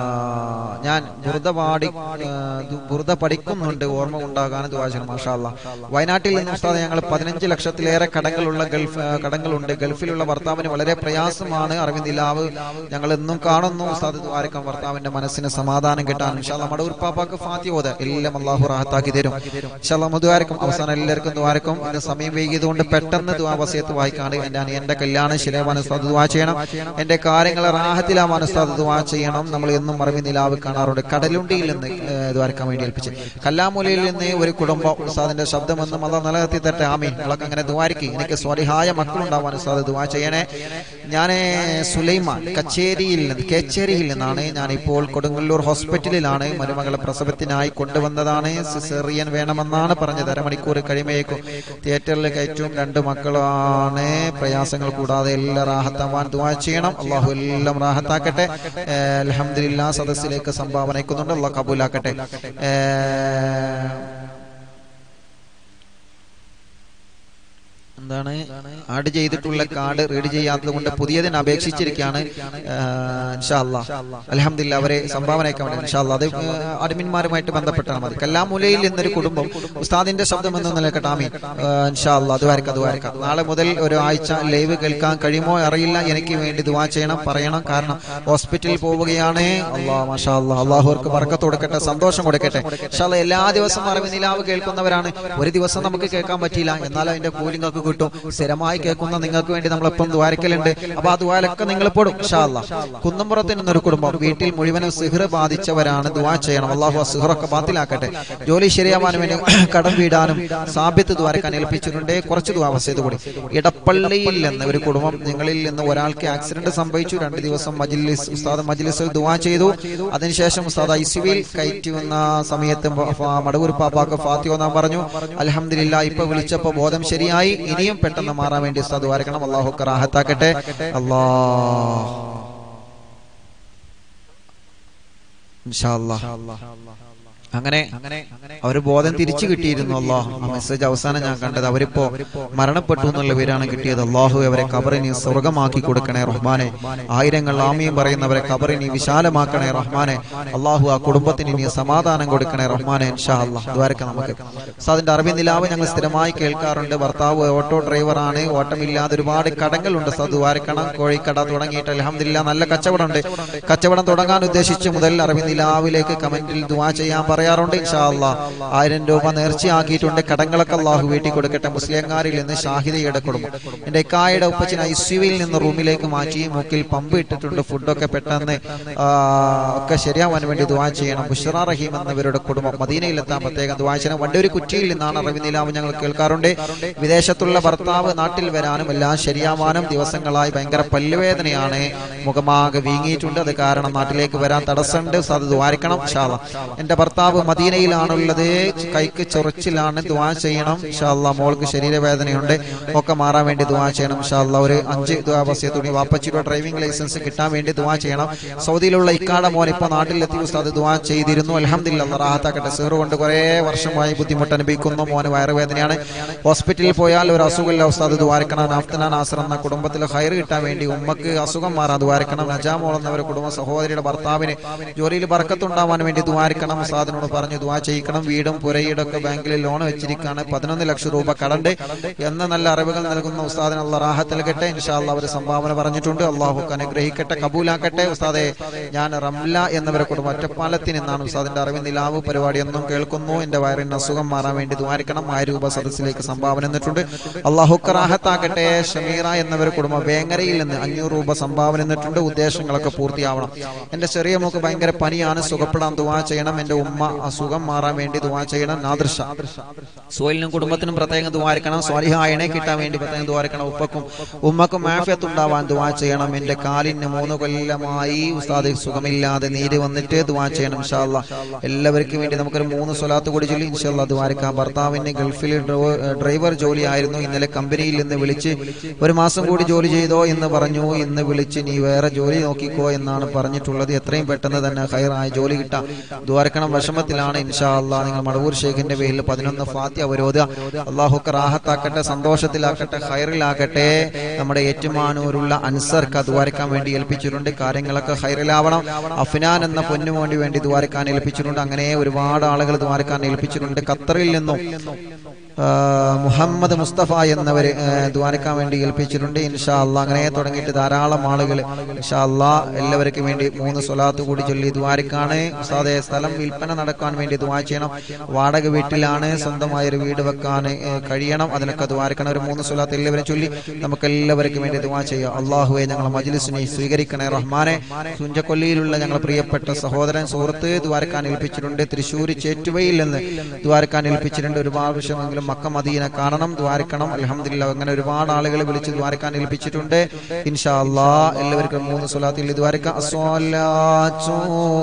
ഞാൻ ബുറുദ പാടി ആ, ദു- ബുറുദ പഠിക്കുന്നുണ്ട് ഓർമ്മ ഉണ്ടാകാൻ ദ്വാചനം മാഷാല്ല വയനാട്ടിൽ നിന്ന് ഉസ്താദ് ഞങ്ങൾ പതിനഞ്ച് ലക്ഷത്തിലേറെ കടങ്ങളുള്ള ഗൾഫ് ആ, കടങ്ങളുണ്ട് ഗൾഫിലുള്ള ഭർത്താവിന് വളരെ പ്രയാസമാണ് അറിവിന്ദിലാവ് ഞങ്ങൾ എന്നും കാണുന്നു ഉസ്താദ് ദ്വാരക്കം ഭർത്താവിന്റെ മനസ്സിന് സമാധാനം കിട്ടാൻ ഇൻഷാല്ല മടൂർ പാപ്പാക്ക് ഫാത്തിയോത് എല്ലാം അള്ളാഹു റാഹത്താക്കി തരും ഇൻഷാല്ല ദ്വാരക്കും അവസാനം എല്ലാവർക്കും ദ്വാരക്കും ഇന്ന് സമയം വൈകിയതുകൊണ്ട് പെട്ടെന്ന് ദ്വാവസ്യത്ത് വായിക്കാണ് എന്റെ അനിയന്റെ കല്യാണം ശിലേവാൻ ഉസ്താദ് ദ്വാ ചെയ്യണം എന്റെ കാര്യങ്ങൾ റാഹത്തിലാവാൻ ഉസ്താദ് ദ്വാ ചെയ്യണം നമ്മൾ എന്നും മറവി നിലാവ് കാണാറുണ്ട് കടലുണ്ടിയിൽ നിന്ന് ഏഹ്, ദ്വാരക്കാൻ വേണ്ടി ഏൽപ്പിച്ച് കല്ലാമൂലയിൽ നിന്ന് ഒരു കുടുംബം ഉസ്താദിന്റെ ശബ്ദമെന്നും അത് നിലനിർത്തി തട്ടെ ആമീൻ നിങ്ങളൊക്കെ അങ്ങനെ ദ്വാരിക്ക് എനിക്ക് സ്വരിഹായ മക്കളുണ്ടാവാൻ ഉസ്താദ് ദ്വാ ചെയ്യണേ ഞാൻ സുലൈമാൻ കച്ചേരിയിൽ നിന്ന് കേച്ചേരിയിൽ നിന്നാണ് ഞാൻ ഇപ്പോൾ കൊടുങ്ങല്ലൂർ ഹോസ്പിറ്റലിലാണ് മരുമകളെ പ്രസവത്തിനായി കൊണ്ടുവന്നതാണ് സിസേറിയൻ വേണമെന്നാണ് പറഞ്ഞത് അരമണിക്കൂർ കഴിയുമ്പോഴേക്കും തിയേറ്ററിൽ കയറ്റും രണ്ട് മക്കളാണ് പ്രയാസങ്ങൾ കൂടാതെ എല്ലാം റാഹത്താവാൻ ദുവാ ചെയ്യണം അള്ളാഹു എല്ലാം റാഹത്താക്കട്ടെ അലഹമില്ല സദസ്സിൽ സദസ്സിലേക്ക് സംഭാവന അയക്കുന്നുണ്ട് അള്ളാഹ് കബൂലാക്കട്ടെ ഏ, എന്താണ് ആഡ് ചെയ്തിട്ടുള്ള കാർഡ് റീഡ് ചെയ്യാത്തത് കൊണ്ട് പുതിയതിന് അപേക്ഷിച്ചിരിക്കുകയാണ് അലഹമില്ല അവരെ സംഭാവന അയക്കാൻ വേണ്ടി ഇൻഷാല്ല അത് അഡ്മിന്മാരുമായിട്ട് ബന്ധപ്പെട്ടാൽ മതി കല്ലാമുലയിൽ എന്നൊരു കുടുംബം ഉസ്താദിന്റെ ശബ്ദം എന്ന് നിലക്കട്ടെ ആമീൻ ഇൻഷാല്ല അത് വരക്കാം അത് വരക്കാം നാളെ മുതൽ ഒരു ആഴ്ച ലൈവ് കേൾക്കാൻ കഴിയുമോ അറിയില്ല എനിക്ക് വേണ്ടി ദുവാ ചെയ്യണം പറയണം കാരണം ഹോസ്പിറ്റലിൽ പോവുകയാണ് അള്ളാഹ് മാഷാ അള്ളാഹ് അള്ളാഹുർക്ക് വർക്കത്ത് കൊടുക്കട്ടെ സന്തോഷം കൊടുക്കട്ടെ ഇൻഷാല്ല എല്ലാ ദിവസവും അറിവ് നിലാവ് കേൾക്കുന്നവരാണ് ഒരു ദിവസം നമുക്ക് കേൾക്കാൻ പറ്റിയില്ല എന്നാൽ അതിന്റെ കൂലി നിങ്ങൾക്ക് കിട്ടും സ്ഥിരമായി കേൾക്കുന്ന നിങ്ങൾക്ക് വേണ്ടി നമ്മളെപ്പം ദ്വാരക്കലുണ്ട് അപ്പൊ ആ ദ്വാരൊക്കെ നിങ്ങൾ പെടും ഇൻഷാല്ല കുന്നമ്പുറത്ത് നിന്നൊരു കുടുംബം വീട്ടിൽ മുഴുവനും സിഹർ ബാധിച്ചവരാണ് ദുവാ ചെയ്യണം അള്ളാഹു ആ സിഹറൊക്കെ ബാത്തിലാക്കട്ടെ ജോലി ശരിയാവാനും വേണ്ടി കടം വീടാനും സാബിത്ത് ദ്വാരക്കാൻ ഏൽപ്പിച്ചിട്ടുണ്ട് കുറച്ച് ദ്വാവസ് ചെയ്ത് കൂടി ഇടപ്പള്ളിയിൽ നിന്ന് ഒരു കുടുംബം നിങ്ങളിൽ നിന്ന് ഒരാൾക്ക് ആക്സിഡന്റ് സംഭവിച്ചു രണ്ട് ദിവസം മജ്ലിസ് ഉസ്താദ് മജ്ലിസിൽ ദുവാ ചെയ്തു അതിനുശേഷം ഉസ്താദ് ഐ സിവിയിൽ കയറ്റി വന്ന സമയത്ത് ഫ- ഫ- മടവൂർ പാപ്പാക്ക് ഫാത്തിയോ നാം പറഞ്ഞു അലഹമില്ല ഇപ്പൊ വിളിച്ചപ്പോ ബോധം ശരിയായി ഇനിയും പെട്ടെന്ന് മാറാൻ വേണ്ടി ഉസ്താദ് വാരക്കണം അള്ളാഹു റാഹത്താക്കട്ടെ അല്ലാ ഇൻഷാ അല്ലാഹ്. അങ്ങനെ അവർ ബോധം തിരിച്ചു കിട്ടിയിരുന്നു അള്ളാഹു ആ മെസ്സേജ് അവസാനം ഞാൻ കണ്ടത് അവരിപ്പോ മരണപ്പെട്ടു എന്നുള്ള പേരാണ് കിട്ടിയത് അള്ളാഹു അവരെ കബറിനി സ്വർഗമാക്കി കൊടുക്കണേ റഹ്മാനെ ആയിരങ്ങൾ ആമിയും പറയുന്നവരെ കബറിനി വിശാലമാക്കണേ റഹ്മാനെ അള്ളാഹു ആ കുടുംബത്തിന് ഇനി സമാധാനം കൊടുക്കണേ റഹ്മാനെ ഇൻഷാ അള്ളാഹ് ദ്വാരക്ക നമുക്ക് അതിന്റെ അറബി നിലാവ് ഞങ്ങൾ സ്ഥിരമായി കേൾക്കാറുണ്ട് ഭർത്താവ് ഓട്ടോ ഡ്രൈവറാണ് ഓട്ടമില്ലാതെ ഒരുപാട് കടങ്ങളുണ്ട് സദ്വാരക്കണം കോഴിക്കട തുടങ്ങിയിട്ട് അലഹമില്ല നല്ല കച്ചവടമുണ്ട് കച്ചവടം തുടങ്ങാൻ ഉദ്ദേശിച്ച് മുതൽ അറബി നിലാവിലേക്ക് കമന്റിൽ ദുവാ ചെയ്യാൻ പറയാറുണ്ട് ഇൻഷാ അല്ലാ ആയിരം രൂപ നേർച്ചയാക്കിയിട്ടുണ്ട് കടങ്ങളൊക്കെ അള്ളാഹു വീട്ടിൽ കൊടുക്കട്ടെ മുസ്ലിംകാരിൽ നിന്ന് ഷാഹിദയുടെ കുടുംബം എന്റെ കായുടെ ഉപ്പച്ചിന് ഐ സിയുവിൽ നിന്ന് റൂമിലേക്ക് മാറ്റി മൂക്കിൽ പമ്പ് ഇട്ടിട്ടുണ്ട് ഫുഡൊക്കെ പെട്ടെന്ന് ആ, ഒക്കെ ശരിയാവാൻ വേണ്ടി ദുവാ ചെയ്യണം ബുഷറ റഹീം എന്നവരുടെ കുടുംബം മദീനയിലെത്താൻ പ്രത്യേകം ദുവാ ചെയ്യണം വണ്ടൂര് കുറ്റിയിൽ നിന്നാണ് റവി നിലാവ് ഞങ്ങൾ കേൾക്കാറുണ്ട് വിദേശത്തുള്ള ഭർത്താവ് നാട്ടിൽ വരാനും എല്ലാം ശരിയാവാനും ദിവസങ്ങളായി ഭയങ്കര പല്ലുവേദനയാണ് മുഖമാകെ വീങ്ങിയിട്ടുണ്ട് അത് കാരണം നാട്ടിലേക്ക് വരാൻ തടസ്സമുണ്ട് അത് ദ്വാരിക്കണം ഷാള എന്റെ ഭർത്താവ് മദീനയിലാണുള്ളത് കൈക്ക് ചൊറിച്ചിലാണ് ദുവാ ചെയ്യണം ഷാല്ല മോൾക്ക് ശരീരവേദനയുണ്ട് ഒക്കെ മാറാൻ വേണ്ടി ദുവാ ചെയ്യണം ഷാല്ല ഒരു അഞ്ച് ദുവാബസ്യ തുണി വാപ്പച്ചിയുടെ ഡ്രൈവിംഗ് ലൈസൻസ് കിട്ടാൻ വേണ്ടി ദുവാ ചെയ്യണം സൗദിയിലുള്ള ഇക്കാട മോൻ ഇപ്പൊ നാട്ടിലെത്തി ഉസ്താദ് ദുവാ ചെയ്തിരുന്നു അലഹമില്ല റാഹത്താക്കട്ടെ സിഹർ കൊണ്ട് കുറെ വർഷമായി ബുദ്ധിമുട്ട് അനുഭവിക്കുന്നു മോന് വയറുവേദനയാണ് ഹോസ്പിറ്റലിൽ പോയാൽ ഒരു അസുഖമില്ല ഉസ്താദ് ദ്വാരക്കണം നാഫ്തന നാസർ എന്ന കുടുംബത്തിൽ ഹയർ കിട്ടാൻ വേണ്ടി ഉമ്മക്ക് അസുഖം മാറാൻ ദ്വാരക്കണം നജാമോൾ എന്നവരുടെ കുടുംബ സഹോദരിയുടെ ഭർത്താവിന് ജോലിയിൽ ബർക്കത്തുണ്ടാവാൻ വേണ്ടി ദ്വാരിക്കണം ഉസ്താദിനോട് പറഞ്ഞു ദ്വാ ചെയ്യിക്കണം വീടും പുരയിടൊക്കെ ബാങ്കിൽ ലോൺ വെച്ചിരിക്കുകയാണ് പതിനൊന്ന് ലക്ഷം രൂപ കടണ്ട് എന്ന് നല്ല അറിവുകൾ നൽകുന്ന ഉസ്താദിന് അള്ള റാഹത്ത് നൽകട്ടെ ഇൻഷാല്ല അവർ സംഭാവന പറഞ്ഞിട്ടുണ്ട് അള്ളാഹു അനുഗ്രഹിക്കട്ടെ കബൂലാക്കട്ടെ ഉസ്താദെ ഞാൻ റംല എന്നവരെ കുടുംബം ഒറ്റപ്പാലത്തിൽ നിന്നാണ് ഉസ്താദിന്റെ അറിവ് നിലാവ് പരിപാടി എന്നും കേൾക്കുന്നു എന്റെ വയറിന് അസുഖം മാറാൻ വേണ്ടി ദ്വാരിക്കണം ആയിരം രൂപ സദസ്സിലേക്ക് സംഭാവന എന്നിട്ടുണ്ട് അള്ളാഹു റാഹത്താക്കട്ടെ ഷമീറ എന്നവരെ കുടുംബം വേങ്ങരയിൽ നിന്ന് അഞ്ഞൂറ് രൂപ സംഭാവന എന്നിട്ടുണ്ട് ഉദ്ദേശങ്ങളൊക്കെ പൂർത്തിയാവണം എന്റെ ചെറിയ മോക്ക് ഭയങ്കര പനിയാണ് സുഖപ്പെടാൻ ദുവാ ചെയ്യണം എന്റെ ഉമ്മ അസുഖം മാറാൻ വേണ്ടി ദുവാ ചെയ്യണം നാദൃശ സോയിലിനും കുടുംബത്തിനും പ്രത്യേകം ദ്വാരിക്കണം സ്വാലിഹായനെ കിട്ടാൻ വേണ്ടി പ്രത്യേകം ദ്വാരിക്കണം ഉപ്പക്കും ഉമ്മക്കും മാഫിയത്ത് ഉണ്ടാവാൻ ദുവാ ചെയ്യണം എന്റെ കാലിന് മൂന്ന് കൊല്ലമായി ഉസ്താദ് സുഖമില്ലാതെ നീര് വന്നിട്ട് ദുവാ ചെയ്യണം ഇൻഷാല്ല എല്ലാവർക്കും വേണ്ടി നമുക്കൊരു മൂന്ന് സ്വലാത്ത് കൂടി ചൊല്ലി ഇൻഷാല്ല ദ്വാരിക്കാം ഭർത്താവിന് ഗൾഫിൽ ഡ്രൈവ- ഡ്രൈവർ ജോലിയായിരുന്നു ഇന്നലെ കമ്പനിയിൽ നിന്ന് വിളിച്ച് ഒരു മാസം കൂടി ജോലി ചെയ്തോ എന്ന് പറഞ്ഞു ഇന്ന് വിളിച്ച് നീ വേറെ ജോലി നോക്കിക്കോ എന്നാണ് പറഞ്ഞിട്ടുള്ളത് എത്രയും പെട്ടെന്ന് തന്നെ ഹൈറായ ജോലി കിട്ടാം ദ്വാരക്കണം വിഷമത്തിലാണ് ഇൻഷാ അല്ലാ നിങ്ങൾ മടവൂർ ഷേഖിന്റെ പേരിൽ പതിനൊന്ന് ഫാത്തി അവരോധ അള്ളാഹുക്ക് റാഹത്താക്കട്ടെ സന്തോഷത്തിലാക്കട്ടെ ഹൈറിലാക്കട്ടെ നമ്മുടെ ഏറ്റുമാനൂരുള്ള അൻസർക്ക് ദ്വാരക്കാൻ വേണ്ടി ഏൽപ്പിച്ചിട്ടുണ്ട് കാര്യങ്ങളൊക്കെ ഹൈറിലാവണം അഫ്നാൻ എന്ന പൊന്നു വേണ്ടി വേണ്ടി ദ്വാരക്കാൻ ഏൽപ്പിച്ചിട്ടുണ്ട് അങ്ങനെ ഒരുപാട് ആളുകൾ ദ്വാരക്കാൻ ഏൽപ്പിച്ചിട്ടുണ്ട് ഖത്തറിൽ നിന്നും ആ, മുഹമ്മദ് മുസ്തഫ എന്നവര് ദ്വാരക്കാൻ വേണ്ടി ഏൽപ്പിച്ചിട്ടുണ്ട് ഇൻഷാ അല്ലാ അങ്ങനെ തുടങ്ങിയിട്ട് ധാരാളം ആളുകൾ ഇൻഷാ അല്ലാ എല്ലാവർക്കും വേണ്ടി മൂന്ന് സ്വലാത്ത് കൂടി ചൊല്ലി ദ്വാരക്കാണ് ഉസ്താദെ സ്ഥലം വിൽപ്പന നടക്കാൻ വേണ്ടി ദ്വാ ചെയ്യണം വാടക വീട്ടിലാണ് സ്വന്തമായ ഒരു വീട് വെക്കാൻ ഏ, കഴിയണം അതിനൊക്കെ ദ്വാരക്കണം ഒരു മൂന്ന് സ്വലാത്ത് എല്ലാവരും ചൊല്ലി നമുക്ക് എല്ലാവർക്കും വേണ്ടി ദ്വാ ചെയ്യാം അള്ളാഹുവെ ഞങ്ങൾ മജ്ലിസിനെ സ്വീകരിക്കണേ റഹ്മാനെ സുഞ്ചക്കൊല്ലിയിലുള്ള ഞങ്ങൾ പ്രിയപ്പെട്ട സഹോദരൻ സുഹൃത്ത് ദ്വാരക്കാൻ ഏൽപ്പിച്ചിട്ടുണ്ട് തൃശ്ശൂർ ചേറ്റുവയിൽ നിന്ന് ദ്വാരക്കാൻ ഏൽപ്പിച്ചിട്ടുണ്ട് ഒരുപാട് വിഷയമെങ്കിലും മക്ക മദീന കാണണം ദ്വാരക്കണം അലഹമില്ല അങ്ങനെ ഒരുപാട് ആളുകളെ വിളിച്ച് ദ്വാരക്കാൻ ഏൽപ്പിച്ചിട്ടുണ്ട് ഇൻഷാ അല്ലാ എല്ലാവർക്കും മൂന്ന് സ്വലാത്തിൽ ദ്വാരക്കാം അസ്വലാത്തു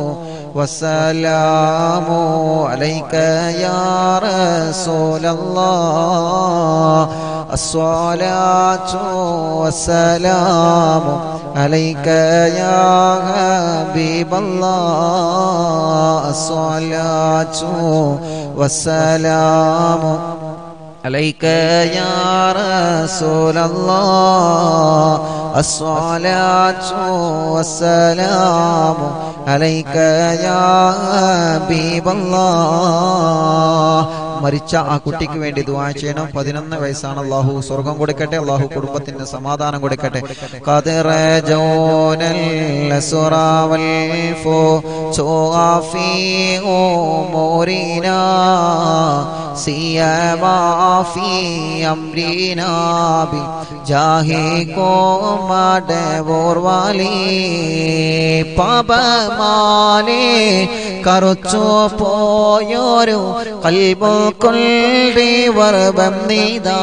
വസ്സലാമു അലൈക യാ റസൂലല്ലാഹ് الصلاة والسلام عليك يا حبيب الله الصلاة والسلام عليك يا رسول الله الصلاة والسلام عليك يا حبيب الله മരിച്ച ആ കുട്ടിക്ക് വേണ്ടി ദുആ ചെയ്യണം പതിനൊന്ന് വയസ്സാണ് അള്ളാഹു സ്വർഗം കൊടുക്കട്ടെ അള്ളാഹു കുടുംബത്തിന് സമാധാനം കൊടുക്കട്ടെ ഖദറ ജോനൽ സുറാവൽ ഫോ ചോഫി ഓമോരിനാ സിയമാ ഫി അംരിനാ ബി ജാഹി കോ മടവോർവാലി പാപമാലേ കറുച്ചു പോയൊരു കൽബു കൊള്ളി വർബം നീതാ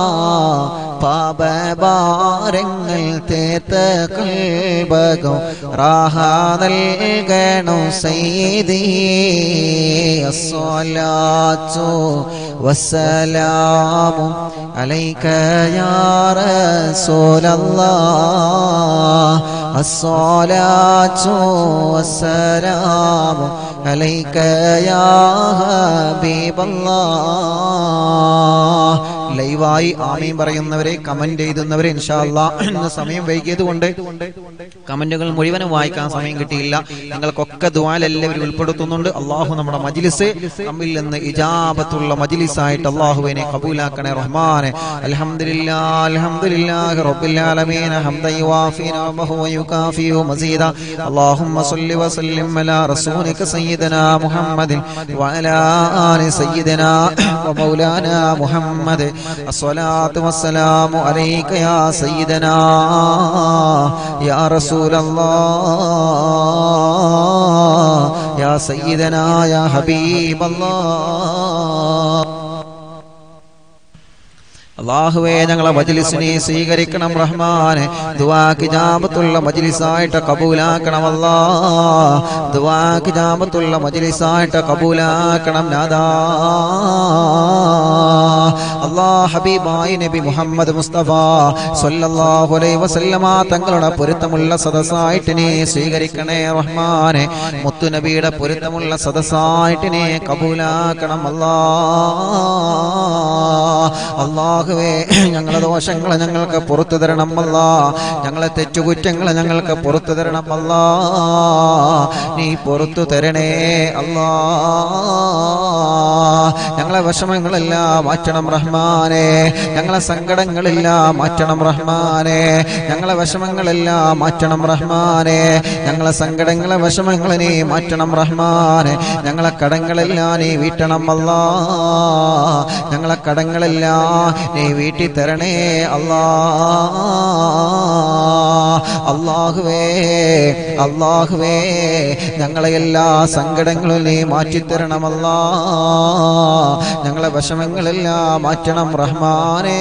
പാപഭാരങ്ങൾ തേത്ത കൽബകം റാഹ നൽകണു സൈദി അസ്സലാത്തു വസ്സലാമു അലൈക യാ റസൂലല്ലാഹ് അസ്സലാത്തു വസ്സലാമു അലൈക യാ ഹബീബല്ലാഹ് ലൈവായി ആമീൻ പറയുന്നവരെ കമന്റ് എഴുതുന്നവരെ ഇൻഷാല്ലാ ഇന്ന് സമയം വൈകിയത് കൊണ്ട് കമന്റുകൾ മുഴുവനും വായിക്കാൻ സമയം കിട്ടിയില്ല നിങ്ങൾക്കൊക്കെ ദ്വാൽ എല്ലാവരും ഉൾപ്പെടുത്തുന്നുണ്ട് അള്ളാഹു നമ്മുടെ മജിലിസ് നമ്മിൽ നിന്ന് ഇജാബത്തുള്ള മജിലിസായിട്ട് അള്ളാഹുവിനെ കബൂലാക്കണേ റഹ്മാനെ അൽഹംദുലില്ലാ അൽഹംദുലില്ലാഹി റബ്ബിൽ ആലമീൻ ഹംദൻ യുവാഫി നഅമഹു വയുകാഫി മസീദ اللهم صل وسلم على رسولك سيدنا محمد وعلى آل سيدنا ومولانا محمد الصلاة والسلام عليك يا سيدنا يا رسول الله يا سيدنا يا حبيب الله അള്ളാഹുവേ ഞങ്ങളെ മജ്ലിസിനെ സ്വീകരിക്കണം റഹ്മാനെ ദുവാക്ക് ജാമത്തുള്ള മജ്ലിസായിട്ട് കബൂലാക്കണം അല്ലാ ദുവാക്ക് ജാമത്തുള്ള മജ്ലിസായിട്ട് കബൂലാക്കണം നാദാ അല്ലാ ഹബീബായി നബി മുഹമ്മദ് മുസ്തഫ സല്ലല്ലാഹു അലൈഹി വസല്ലമ തങ്ങളുടെ പൊരുത്തമുള്ള സദസ്സായിട്ട് നീ സ്വീകരിക്കണേ റഹ്മാനെ മുത്തു നബിയുടെ പൊരുത്തമുള്ള സദസ്സായിട്ട് നീ കബൂലാക്കണം അല്ലാ അള്ളാഹുവേ ഞങ്ങളെ ദോഷങ്ങളെ ഞങ്ങൾക്ക് പുറത്തു തരണം അല്ല ഞങ്ങളെ തെറ്റുകുറ്റങ്ങളെ ഞങ്ങൾക്ക് പുറത്തു തരണം അല്ല നീ പുറത്തു തരണേ അല്ലാ ഞങ്ങളെ വിഷമങ്ങളെല്ലാം മാറ്റണം റഹ്മാനെ ഞങ്ങളെ സങ്കടങ്ങളെല്ലാം മാറ്റണം റഹ്മാനെ ഞങ്ങളെ വിഷമങ്ങളെല്ലാം മാറ്റണം റഹ്മാനെ ഞങ്ങളെ സങ്കടങ്ങളെ വിഷമങ്ങളെ നീ മാറ്റണം റഹ്മാനെ ഞങ്ങളെ കടങ്ങളെല്ലാം നീ വീട്ടണം അല്ലാ ഞങ്ങളെ കടങ്ങളെല്ലാം നീ വീട്ടി തരണേ അല്ലാ അള്ളാഹുവേ അള്ളാഹുവേ ഞങ്ങളെ എല്ലാ സങ്കടങ്ങളും നീ മാറ്റിത്തരണമല്ലാ ഞങ്ങളെ വിഷമങ്ങളെല്ലാം മാറ്റണം റഹ്മാനേ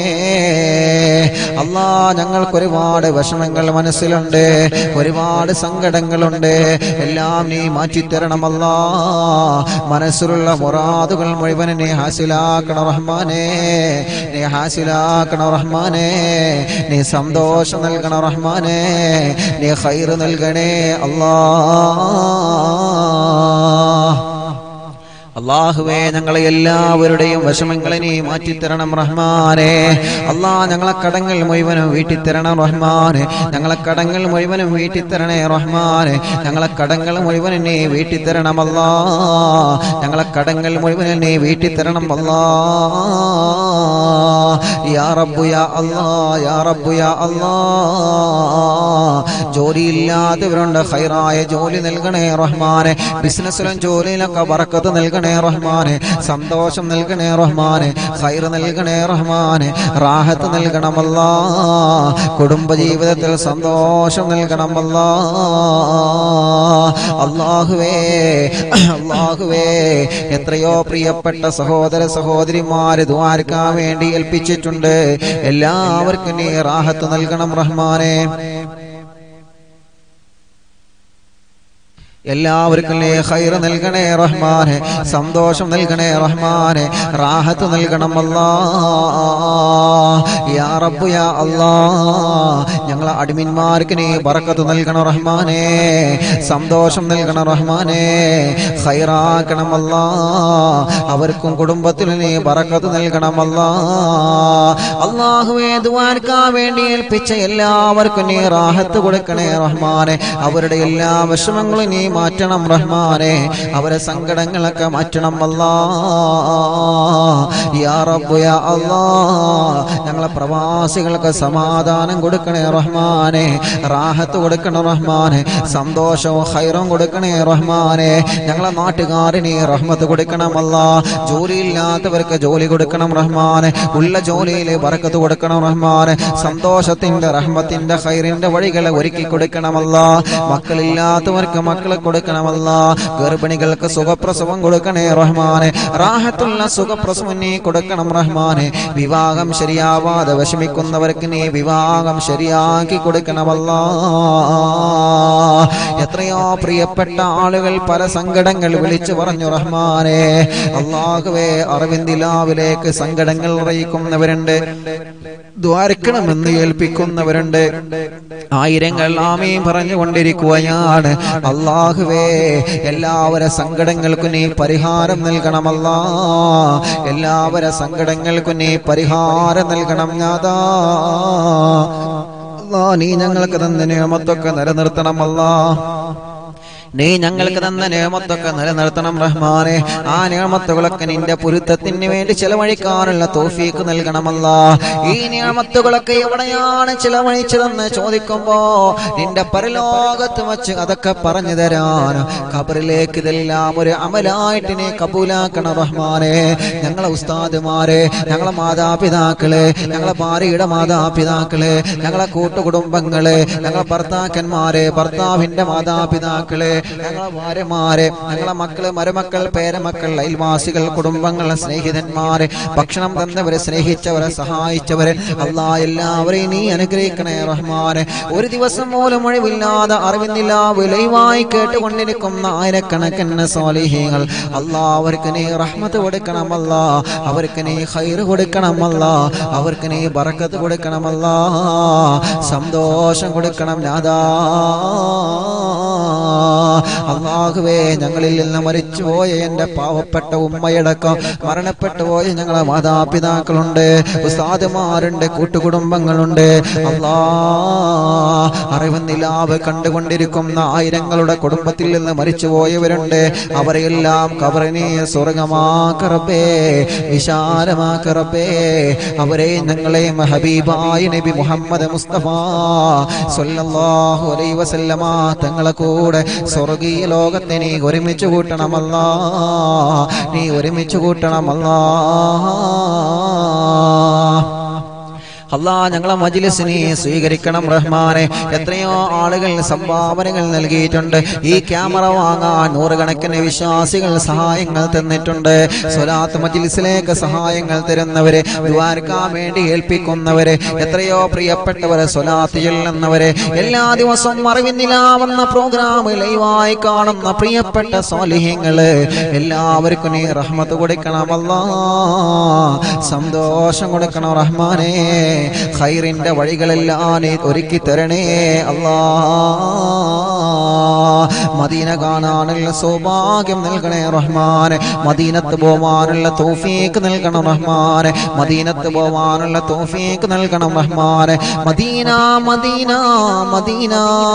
അല്ലാ ഞങ്ങൾക്ക് ഒരുപാട് വിഷമങ്ങൾ മനസ്സിലുണ്ട് ഒരുപാട് സങ്കടങ്ങളുണ്ട് എല്ലാം നീ മാറ്റിത്തരണമല്ലാ മനസ്സിലുള്ള മുറാദുകൾ മുഴുവൻ നീ ഹാസിലാക്കണം റഹ്മാനേ നീ ഹാസിലാക്കണം റഹ്മാനേ നീ സന്തോഷം നൽകണം റഹ്മാനേ നീ ഖൈർ നൽകണേ അല്ലാ അള്ളാഹുവേ ഞങ്ങളെ എല്ലാവരുടെയും വിഷമങ്ങളെ നീ മാറ്റിത്തരണം റഹ്മാനെ അള്ളാ ഞങ്ങളെ കടങ്ങൾ മുഴുവനും വീട്ടിത്തരണം റഹ്മാനെ ഞങ്ങളെ കടങ്ങൾ മുഴുവനും വീട്ടിത്തരണേ റഹ്മാനെ ഞങ്ങളെ കടങ്ങൾ മുഴുവനും നീ വീട്ടിത്തരണം അല്ലാ ഞങ്ങളെ കടങ്ങൾ മുഴുവനും നീ വീട്ടിത്തരണം അല്ലാ യാ റബ്ബു യാ അല്ലാ യാ റബ്ബു യാ അല്ലാ ജോലിയില്ലാത്തവരുണ്ട് ഹൈറായ ജോലി നൽകണേ റഹ്മാനെ ബിസിനസ്സിലും ജോലിയിലൊക്കെ ബറക്കത്ത് നൽകണേ റഹ്മാനെ സന്തോഷം നൽകണേ റഹ്മാനെ ഹൈർ നൽകണേ റഹ്മാനെ റാഹത്ത് നൽകണമല്ലാ കുടുംബജീവിതത്തിൽ സന്തോഷം നൽകണമല്ലാ അള്ളാഹുവേ അള്ളാഹുവേ എത്രയോ പ്രിയപ്പെട്ട സഹോദര സഹോദരിമാര് ദ്വാരക്കാൻ വേണ്ടി ഏൽപ്പിച്ചിട്ടുണ്ട് എല്ലാവർക്കും നീ റാഹത്ത് നൽകണം റഹ്മാനെ എല്ലാവർക്കും നീ ഖൈർ നൽകണേ റഹ്മാനെ സന്തോഷം നൽകണേ റഹ്മാനെ റാഹത്ത് നൽകണം അല്ലാ യാ റബ്ബു യാ അല്ലാ ഞങ്ങളെ അടിമിന്മാർക്ക് നീ ബറക്കത്ത് നൽകണം റഹ്മാനെ സന്തോഷം നൽകണം റഹ്മാനെ ഖൈറാക്കണമല്ല അവർക്കും കുടുംബത്തിന് നീ ബറക്കത്ത് നൽകണമല്ല അള്ളാഹുവേ ദുവാർക്കാൻ വേണ്ടി ഏൽപ്പിച്ച എല്ലാവർക്കും നീ റാഹത്ത് കൊടുക്കണേ റഹ്മാനെ അവരുടെ എല്ലാ വിഷമങ്ങളും നീ മാറ്റണം റഹ്മാനെ അവരെ സങ്കടങ്ങളൊക്കെ മാറ്റണം അല്ലാ യാ റബ്ബു യാ അല്ലാ ഞങ്ങളെ പ്രവാസികൾക്ക് സമാധാനം കൊടുക്കണേ റഹ്മാനെ റാഹത്ത് കൊടുക്കണേ റഹ്മാനെ സന്തോഷവും ഹൈറും കൊടുക്കണേ റഹ്മാനെ ഞങ്ങളെ നാട്ടുകാരനെ റഹ്മത്ത് കൊടുക്കണമല്ല ജോലിയില്ലാത്തവർക്ക് ജോലി കൊടുക്കണം റഹ്മാനെ ഉള്ള ജോലിയിൽ ബറക്കത്ത് കൊടുക്കണം റഹ്മാനെ സന്തോഷത്തിന്റെ റഹ്മത്തിന്റെ ഹൈറിന്റെ വഴികളെ ഒരുക്കി കൊടുക്കണമല്ല മക്കളില്ലാത്തവർക്ക് മക്കളെ കൊടുക്കണമല്ല ഗർഭിണികൾക്ക് സുഖപ്രസവം കൊടുക്കണേ റഹ്മാനെ റാഹത്തുള്ള സുഖപ്രസവം നീ കൊടുക്കണം റഹ്മാനെ വിവാഹം ശരിയാവാതെ വിഷമിക്കുന്നവർക്ക് നീ വിവാഹം ശരിയാക്കി കൊടുക്കണമല്ല എത്രയോ പ്രിയപ്പെട്ട ആളുകൾ പല സങ്കടങ്ങൾ വിളിച്ചു പറഞ്ഞു റഹ്മാനെ അള്ളാഹുവേ അറിവിന്ദിലാവിലേക്ക് സങ്കടങ്ങൾ അറിയിക്കുന്നവരുണ്ട് ദ്വാരക്കണമെന്ന് ഏൽപ്പിക്കുന്നവരുണ്ട് ആയിരങ്ങൾ ആമയും പറഞ്ഞുകൊണ്ടിരിക്കുകയാണ് അള്ളാഹുവേ എല്ലാവരെ സങ്കടങ്ങൾക്കും നീ പരിഹാരം നൽകണമല്ല എല്ലാവരെ സങ്കടങ്ങൾക്കും നീ പരിഹാരം നൽകണം ഞാതാ അല്ലാ, നീ ഞങ്ങൾക്ക് തന്ന നിയമത്തൊക്കെ നിലനിർത്തണമല്ലാ നീ ഞങ്ങൾക്ക് തന്ന നിയമത്തൊക്കെ നിലനിർത്തണം റഹ്മാനെ ആ നിയമത്തുകളൊക്കെ നിന്റെ പൊരുത്തത്തിന് വേണ്ടി ചെലവഴിക്കാനുള്ള തോഫീക്ക് നൽകണമല്ല ഈ നിയമത്തുകളൊക്കെ എവിടെയാണ് ചെലവഴിച്ചതെന്ന് ചോദിക്കുമ്പോ നിന്റെ പരലോകത്ത് വച്ച് അതൊക്കെ പറഞ്ഞു തരാൻ ഖബറിലേക്ക് ഇതെല്ലാം ഒരു അമലായിട്ട് നീ കബൂലാക്കണം റഹ്മാനെ ഞങ്ങളെ ഉസ്താദുമാരെ ഞങ്ങളെ മാതാപിതാക്കളെ ഞങ്ങളെ ഭാര്യയുടെ മാതാപിതാക്കളെ ഞങ്ങളെ കൂട്ടുകുടുംബങ്ങളെ ഞങ്ങളെ ഭർത്താക്കന്മാരെ ഭർത്താവിന്റെ മാതാപിതാക്കളെ ഞങ്ങളെ ഭാര്യമാരെ ഞങ്ങളെ മക്കള് മരുമക്കൾ പേരമക്കൾ അയൽവാസികൾ കുടുംബങ്ങൾ സ്നേഹിതന്മാരെ ഭക്ഷണം തന്നവരെ സ്നേഹിച്ചവരെ സഹായിച്ചവരെ അല്ലാ എല്ലാവരെയും നീ അനുഗ്രഹിക്കണേ റഹ്മാനെ ഒരു ദിവസം പോലും ഒഴിവില്ലാതെ അറിവിന്നില്ല വിലയുമായി കേട്ടുകൊണ്ടിരിക്കുന്ന ആയിരക്കണക്കിന് സ്വാലിഹീങ്ങൾ അല്ലാ അവർക്ക് നീ റഹ്മത്ത് കൊടുക്കണമല്ല അവർക്ക് നീ ഹൈറ് കൊടുക്കണമല്ല അവർക്ക് നീ ബറക്കത്ത് കൊടുക്കണമല്ല സന്തോഷം കൊടുക്കണം ഞാതാ അള്ളാഹുവേ ഞങ്ങളിൽ നിന്ന് മരിച്ചുപോയ എൻ്റെ പാവപ്പെട്ട ഉമ്മയടക്കം മരണപ്പെട്ടു പോയ ഞങ്ങളെ മാതാപിതാക്കളുണ്ട് ഉസ്താദുമാരുണ്ട് കൂട്ടുകുടുംബങ്ങളുണ്ട് അള്ളാ അറിവുന്നിലാവ് കണ്ടുകൊണ്ടിരിക്കുന്ന ആയിരങ്ങളുടെ കുടുംബത്തിൽ നിന്ന് മരിച്ചുപോയവരുണ്ട് അവരെയെല്ലാം കബറിനെ സ്വർഗമാക്കറബേ വിശാലമാക്കറബേ അവരെ ഞങ്ങളെയും ഹബീബായ നബി മുഹമ്മദ് മുസ്തഫ സല്ലല്ലാഹു അലൈഹി വസല്ലമ തങ്ങളെ കൂടെ സ്വർഗീയ ലോകത്തെ നീ ഒരുമിച്ച് കൂട്ടണമല്ല നീ ഒരുമിച്ച് കൂട്ടണമല്ല അല്ലാ ഞങ്ങളെ മജിലിസിനെ സ്വീകരിക്കണം റഹ്മാനെ എത്രയോ ആളുകൾ സംഭാവനകൾ നൽകിയിട്ടുണ്ട് ഈ ക്യാമറ വാങ്ങാൻ നൂറുകണക്കിന് വിശ്വാസികൾ സഹായങ്ങൾ തന്നിട്ടുണ്ട് സ്വലാത്ത് മജിലിസിലേക്ക് സഹായങ്ങൾ തരുന്നവരെ ദ്വാരക്കാൻ വേണ്ടി ഏൽപ്പിക്കുന്നവരെ എത്രയോ പ്രിയപ്പെട്ടവരെ സ്വലാത്ത് ചെല്ലുന്നവരെ എല്ലാ ദിവസവും അറിവിന്നിലാവുന്ന പ്രോഗ്രാം ലൈവായി കാണുന്ന പ്രിയപ്പെട്ട സ്വാലിഹ്യങ്ങള് എല്ലാവർക്കും നീ റഹ്മത്ത് കൊടുക്കണമല്ലാ സന്തോഷം കൊടുക്കണം റഹ്മാനെ ഖൈറിന്റെ വഴികളെല്ലാം നീ ഒരുക്കി തരണേ അല്ലാ മദീന കാണാനുള്ള സൗഭാഗ്യം നൽകണേ റഹ്മാനെ മദീനത്ത് പോവാനുള്ള തൗഫീക്ക് നൽകണം റഹ്മാനെ മദീനത്ത് പോവാനുള്ള തൗഫീക്ക് നൽകണം റഹ്മാനെ മദീന മദീന മദീന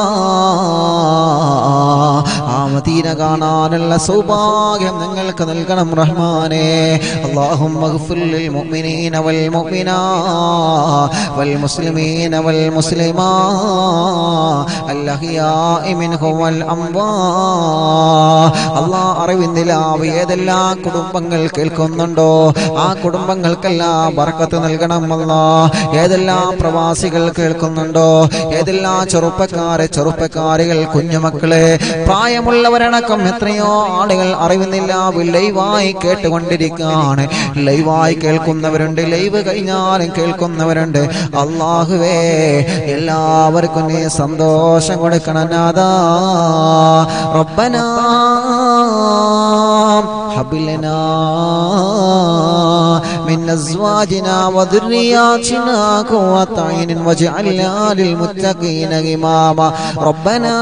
ആ മദീന കാണാനുള്ള സൗഭാഗ്യം നിങ്ങൾക്ക് നൽകണം റഹ്മാനെ اللهم اغفر للمؤمنين والمؤمنات والمسلمين والمسلمات الأحياء منهم والأموات അള്ളാഹ് അറിവിന്ദിലാവ് ഏതെല്ലാം കുടുംബങ്ങൾ കേൾക്കുന്നുണ്ടോ ആ കുടുംബങ്ങൾക്കെല്ലാം ബർക്കത്ത് നൽകണമല്ല ഏതെല്ലാം പ്രവാസികൾ കേൾക്കുന്നുണ്ടോ ഏതെല്ലാം ചെറുപ്പക്കാരെ ചെറുപ്പക്കാരികൾ കുഞ്ഞുമക്കളെ പ്രായമുള്ളവരടക്കം എത്രയോ ആളുകൾ അറിവുന്നില്ല ലൈവായി കേട്ടുകൊണ്ടിരിക്കുകയാണ് ലൈവായി കേൾക്കുന്നവരുണ്ട് ലൈവ് കഴിഞ്ഞാലും കേൾക്കുന്നവരുണ്ട് അള്ളാഹുവേ എല്ലാവർക്കും നീ സന്തോഷം കൊടുക്കണം നാദാ റബ്ബനാ ഹബ് ലനാ من أزواجنا وذرياتنا قوة عين واجعلنا للمتقين إماما ربنا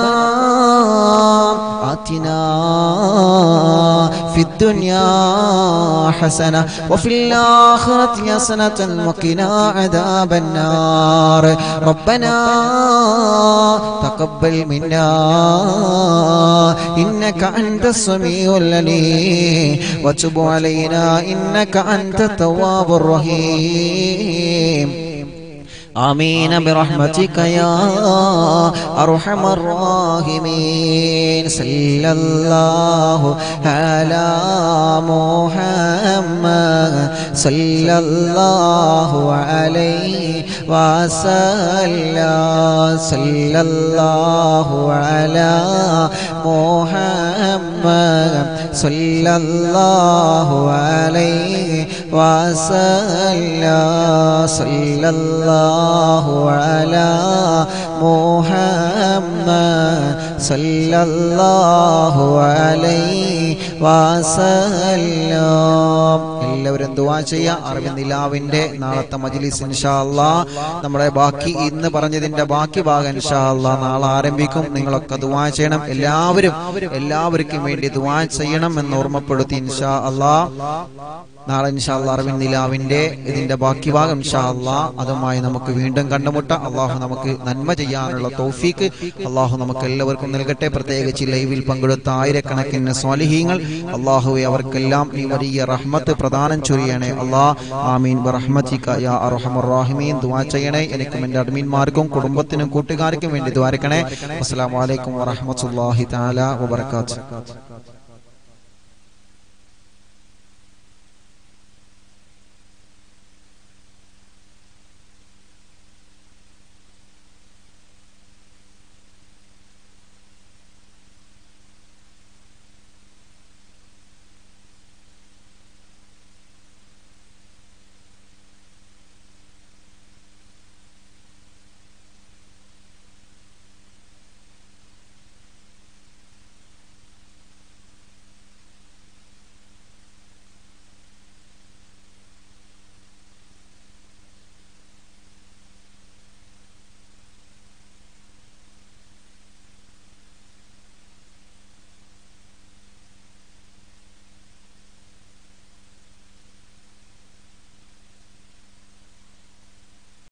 آتنا في الدنيا حسنة وفي الآخرة حسنة وقنا عذاب النار ربنا تقبل منا إنك أنت السميع العليم وتب علينا إنك أنت التواب الرحيم آمين برحمتك يا أرحم الراحمين صلى الله على محمد صلى الله عليه وسلم صلى الله على محمد صلى الله عليه وسلم صلى الله على محمد صلى الله عليه وسلم എല്ലാവരും ദുവാ ചെയ്യാം അറിവിന്ദിലാവിന്റെ നാളത്തെ മജ്ലിസ് ഇൻഷാ അല്ലാ നമ്മുടെ ബാക്കി ഇന്ന് പറഞ്ഞതിന്റെ ബാക്കി ഭാഗം ഇൻഷാ അല്ലാ നാളെ ആരംഭിക്കും നിങ്ങളൊക്കെ ദുവാ ചെയ്യണം എല്ലാവരും എല്ലാവർക്കും വേണ്ടി ദുവാ ചെയ്യണം എന്ന് ഓർമ്മപ്പെടുത്തി ഇൻഷാ അല്ലാ നാളെ ഇൻഷാ അല്ലാ അറിവിൻ നിലാവിന്റെ ഇതിന്റെ ബാക്കി ഭാഗം ഇൻഷാ അല്ലാ അതുമായി നമുക്ക് വീണ്ടും കണ്ടുമുട്ട അള്ളാഹു നമുക്ക് നന്മ ചെയ്യാനുള്ള തൗഫീക്ക് അള്ളാഹു നമുക്ക് എല്ലാവർക്കും നൽകട്ടെ പ്രത്യേകിച്ച് ലൈവിൽ പങ്കെടുത്ത ആയിരക്കണക്കിന് സ്വാലിഹീങ്ങൾ അള്ളാഹുവെ അവർക്കെല്ലാം ഈ വലിയ റഹ്മത്ത് പ്രദാനം ചൊരിയണേ അള്ളാ ആമീൻ ബറഹ്മതിക യാ അർഹമർ റഹീമീൻ ദുആ ചെയ്യണേ എനിക്കും എൻ്റെ അഡ്മിന്മാർക്കും കുടുംബത്തിനും കൂട്ടുകാർക്കും വേണ്ടി ദ്വാരക്കണേ അസ്സലാമു അലൈക്കും വറഹ്മത്തുള്ളാഹി തആല വബറകാതുഹു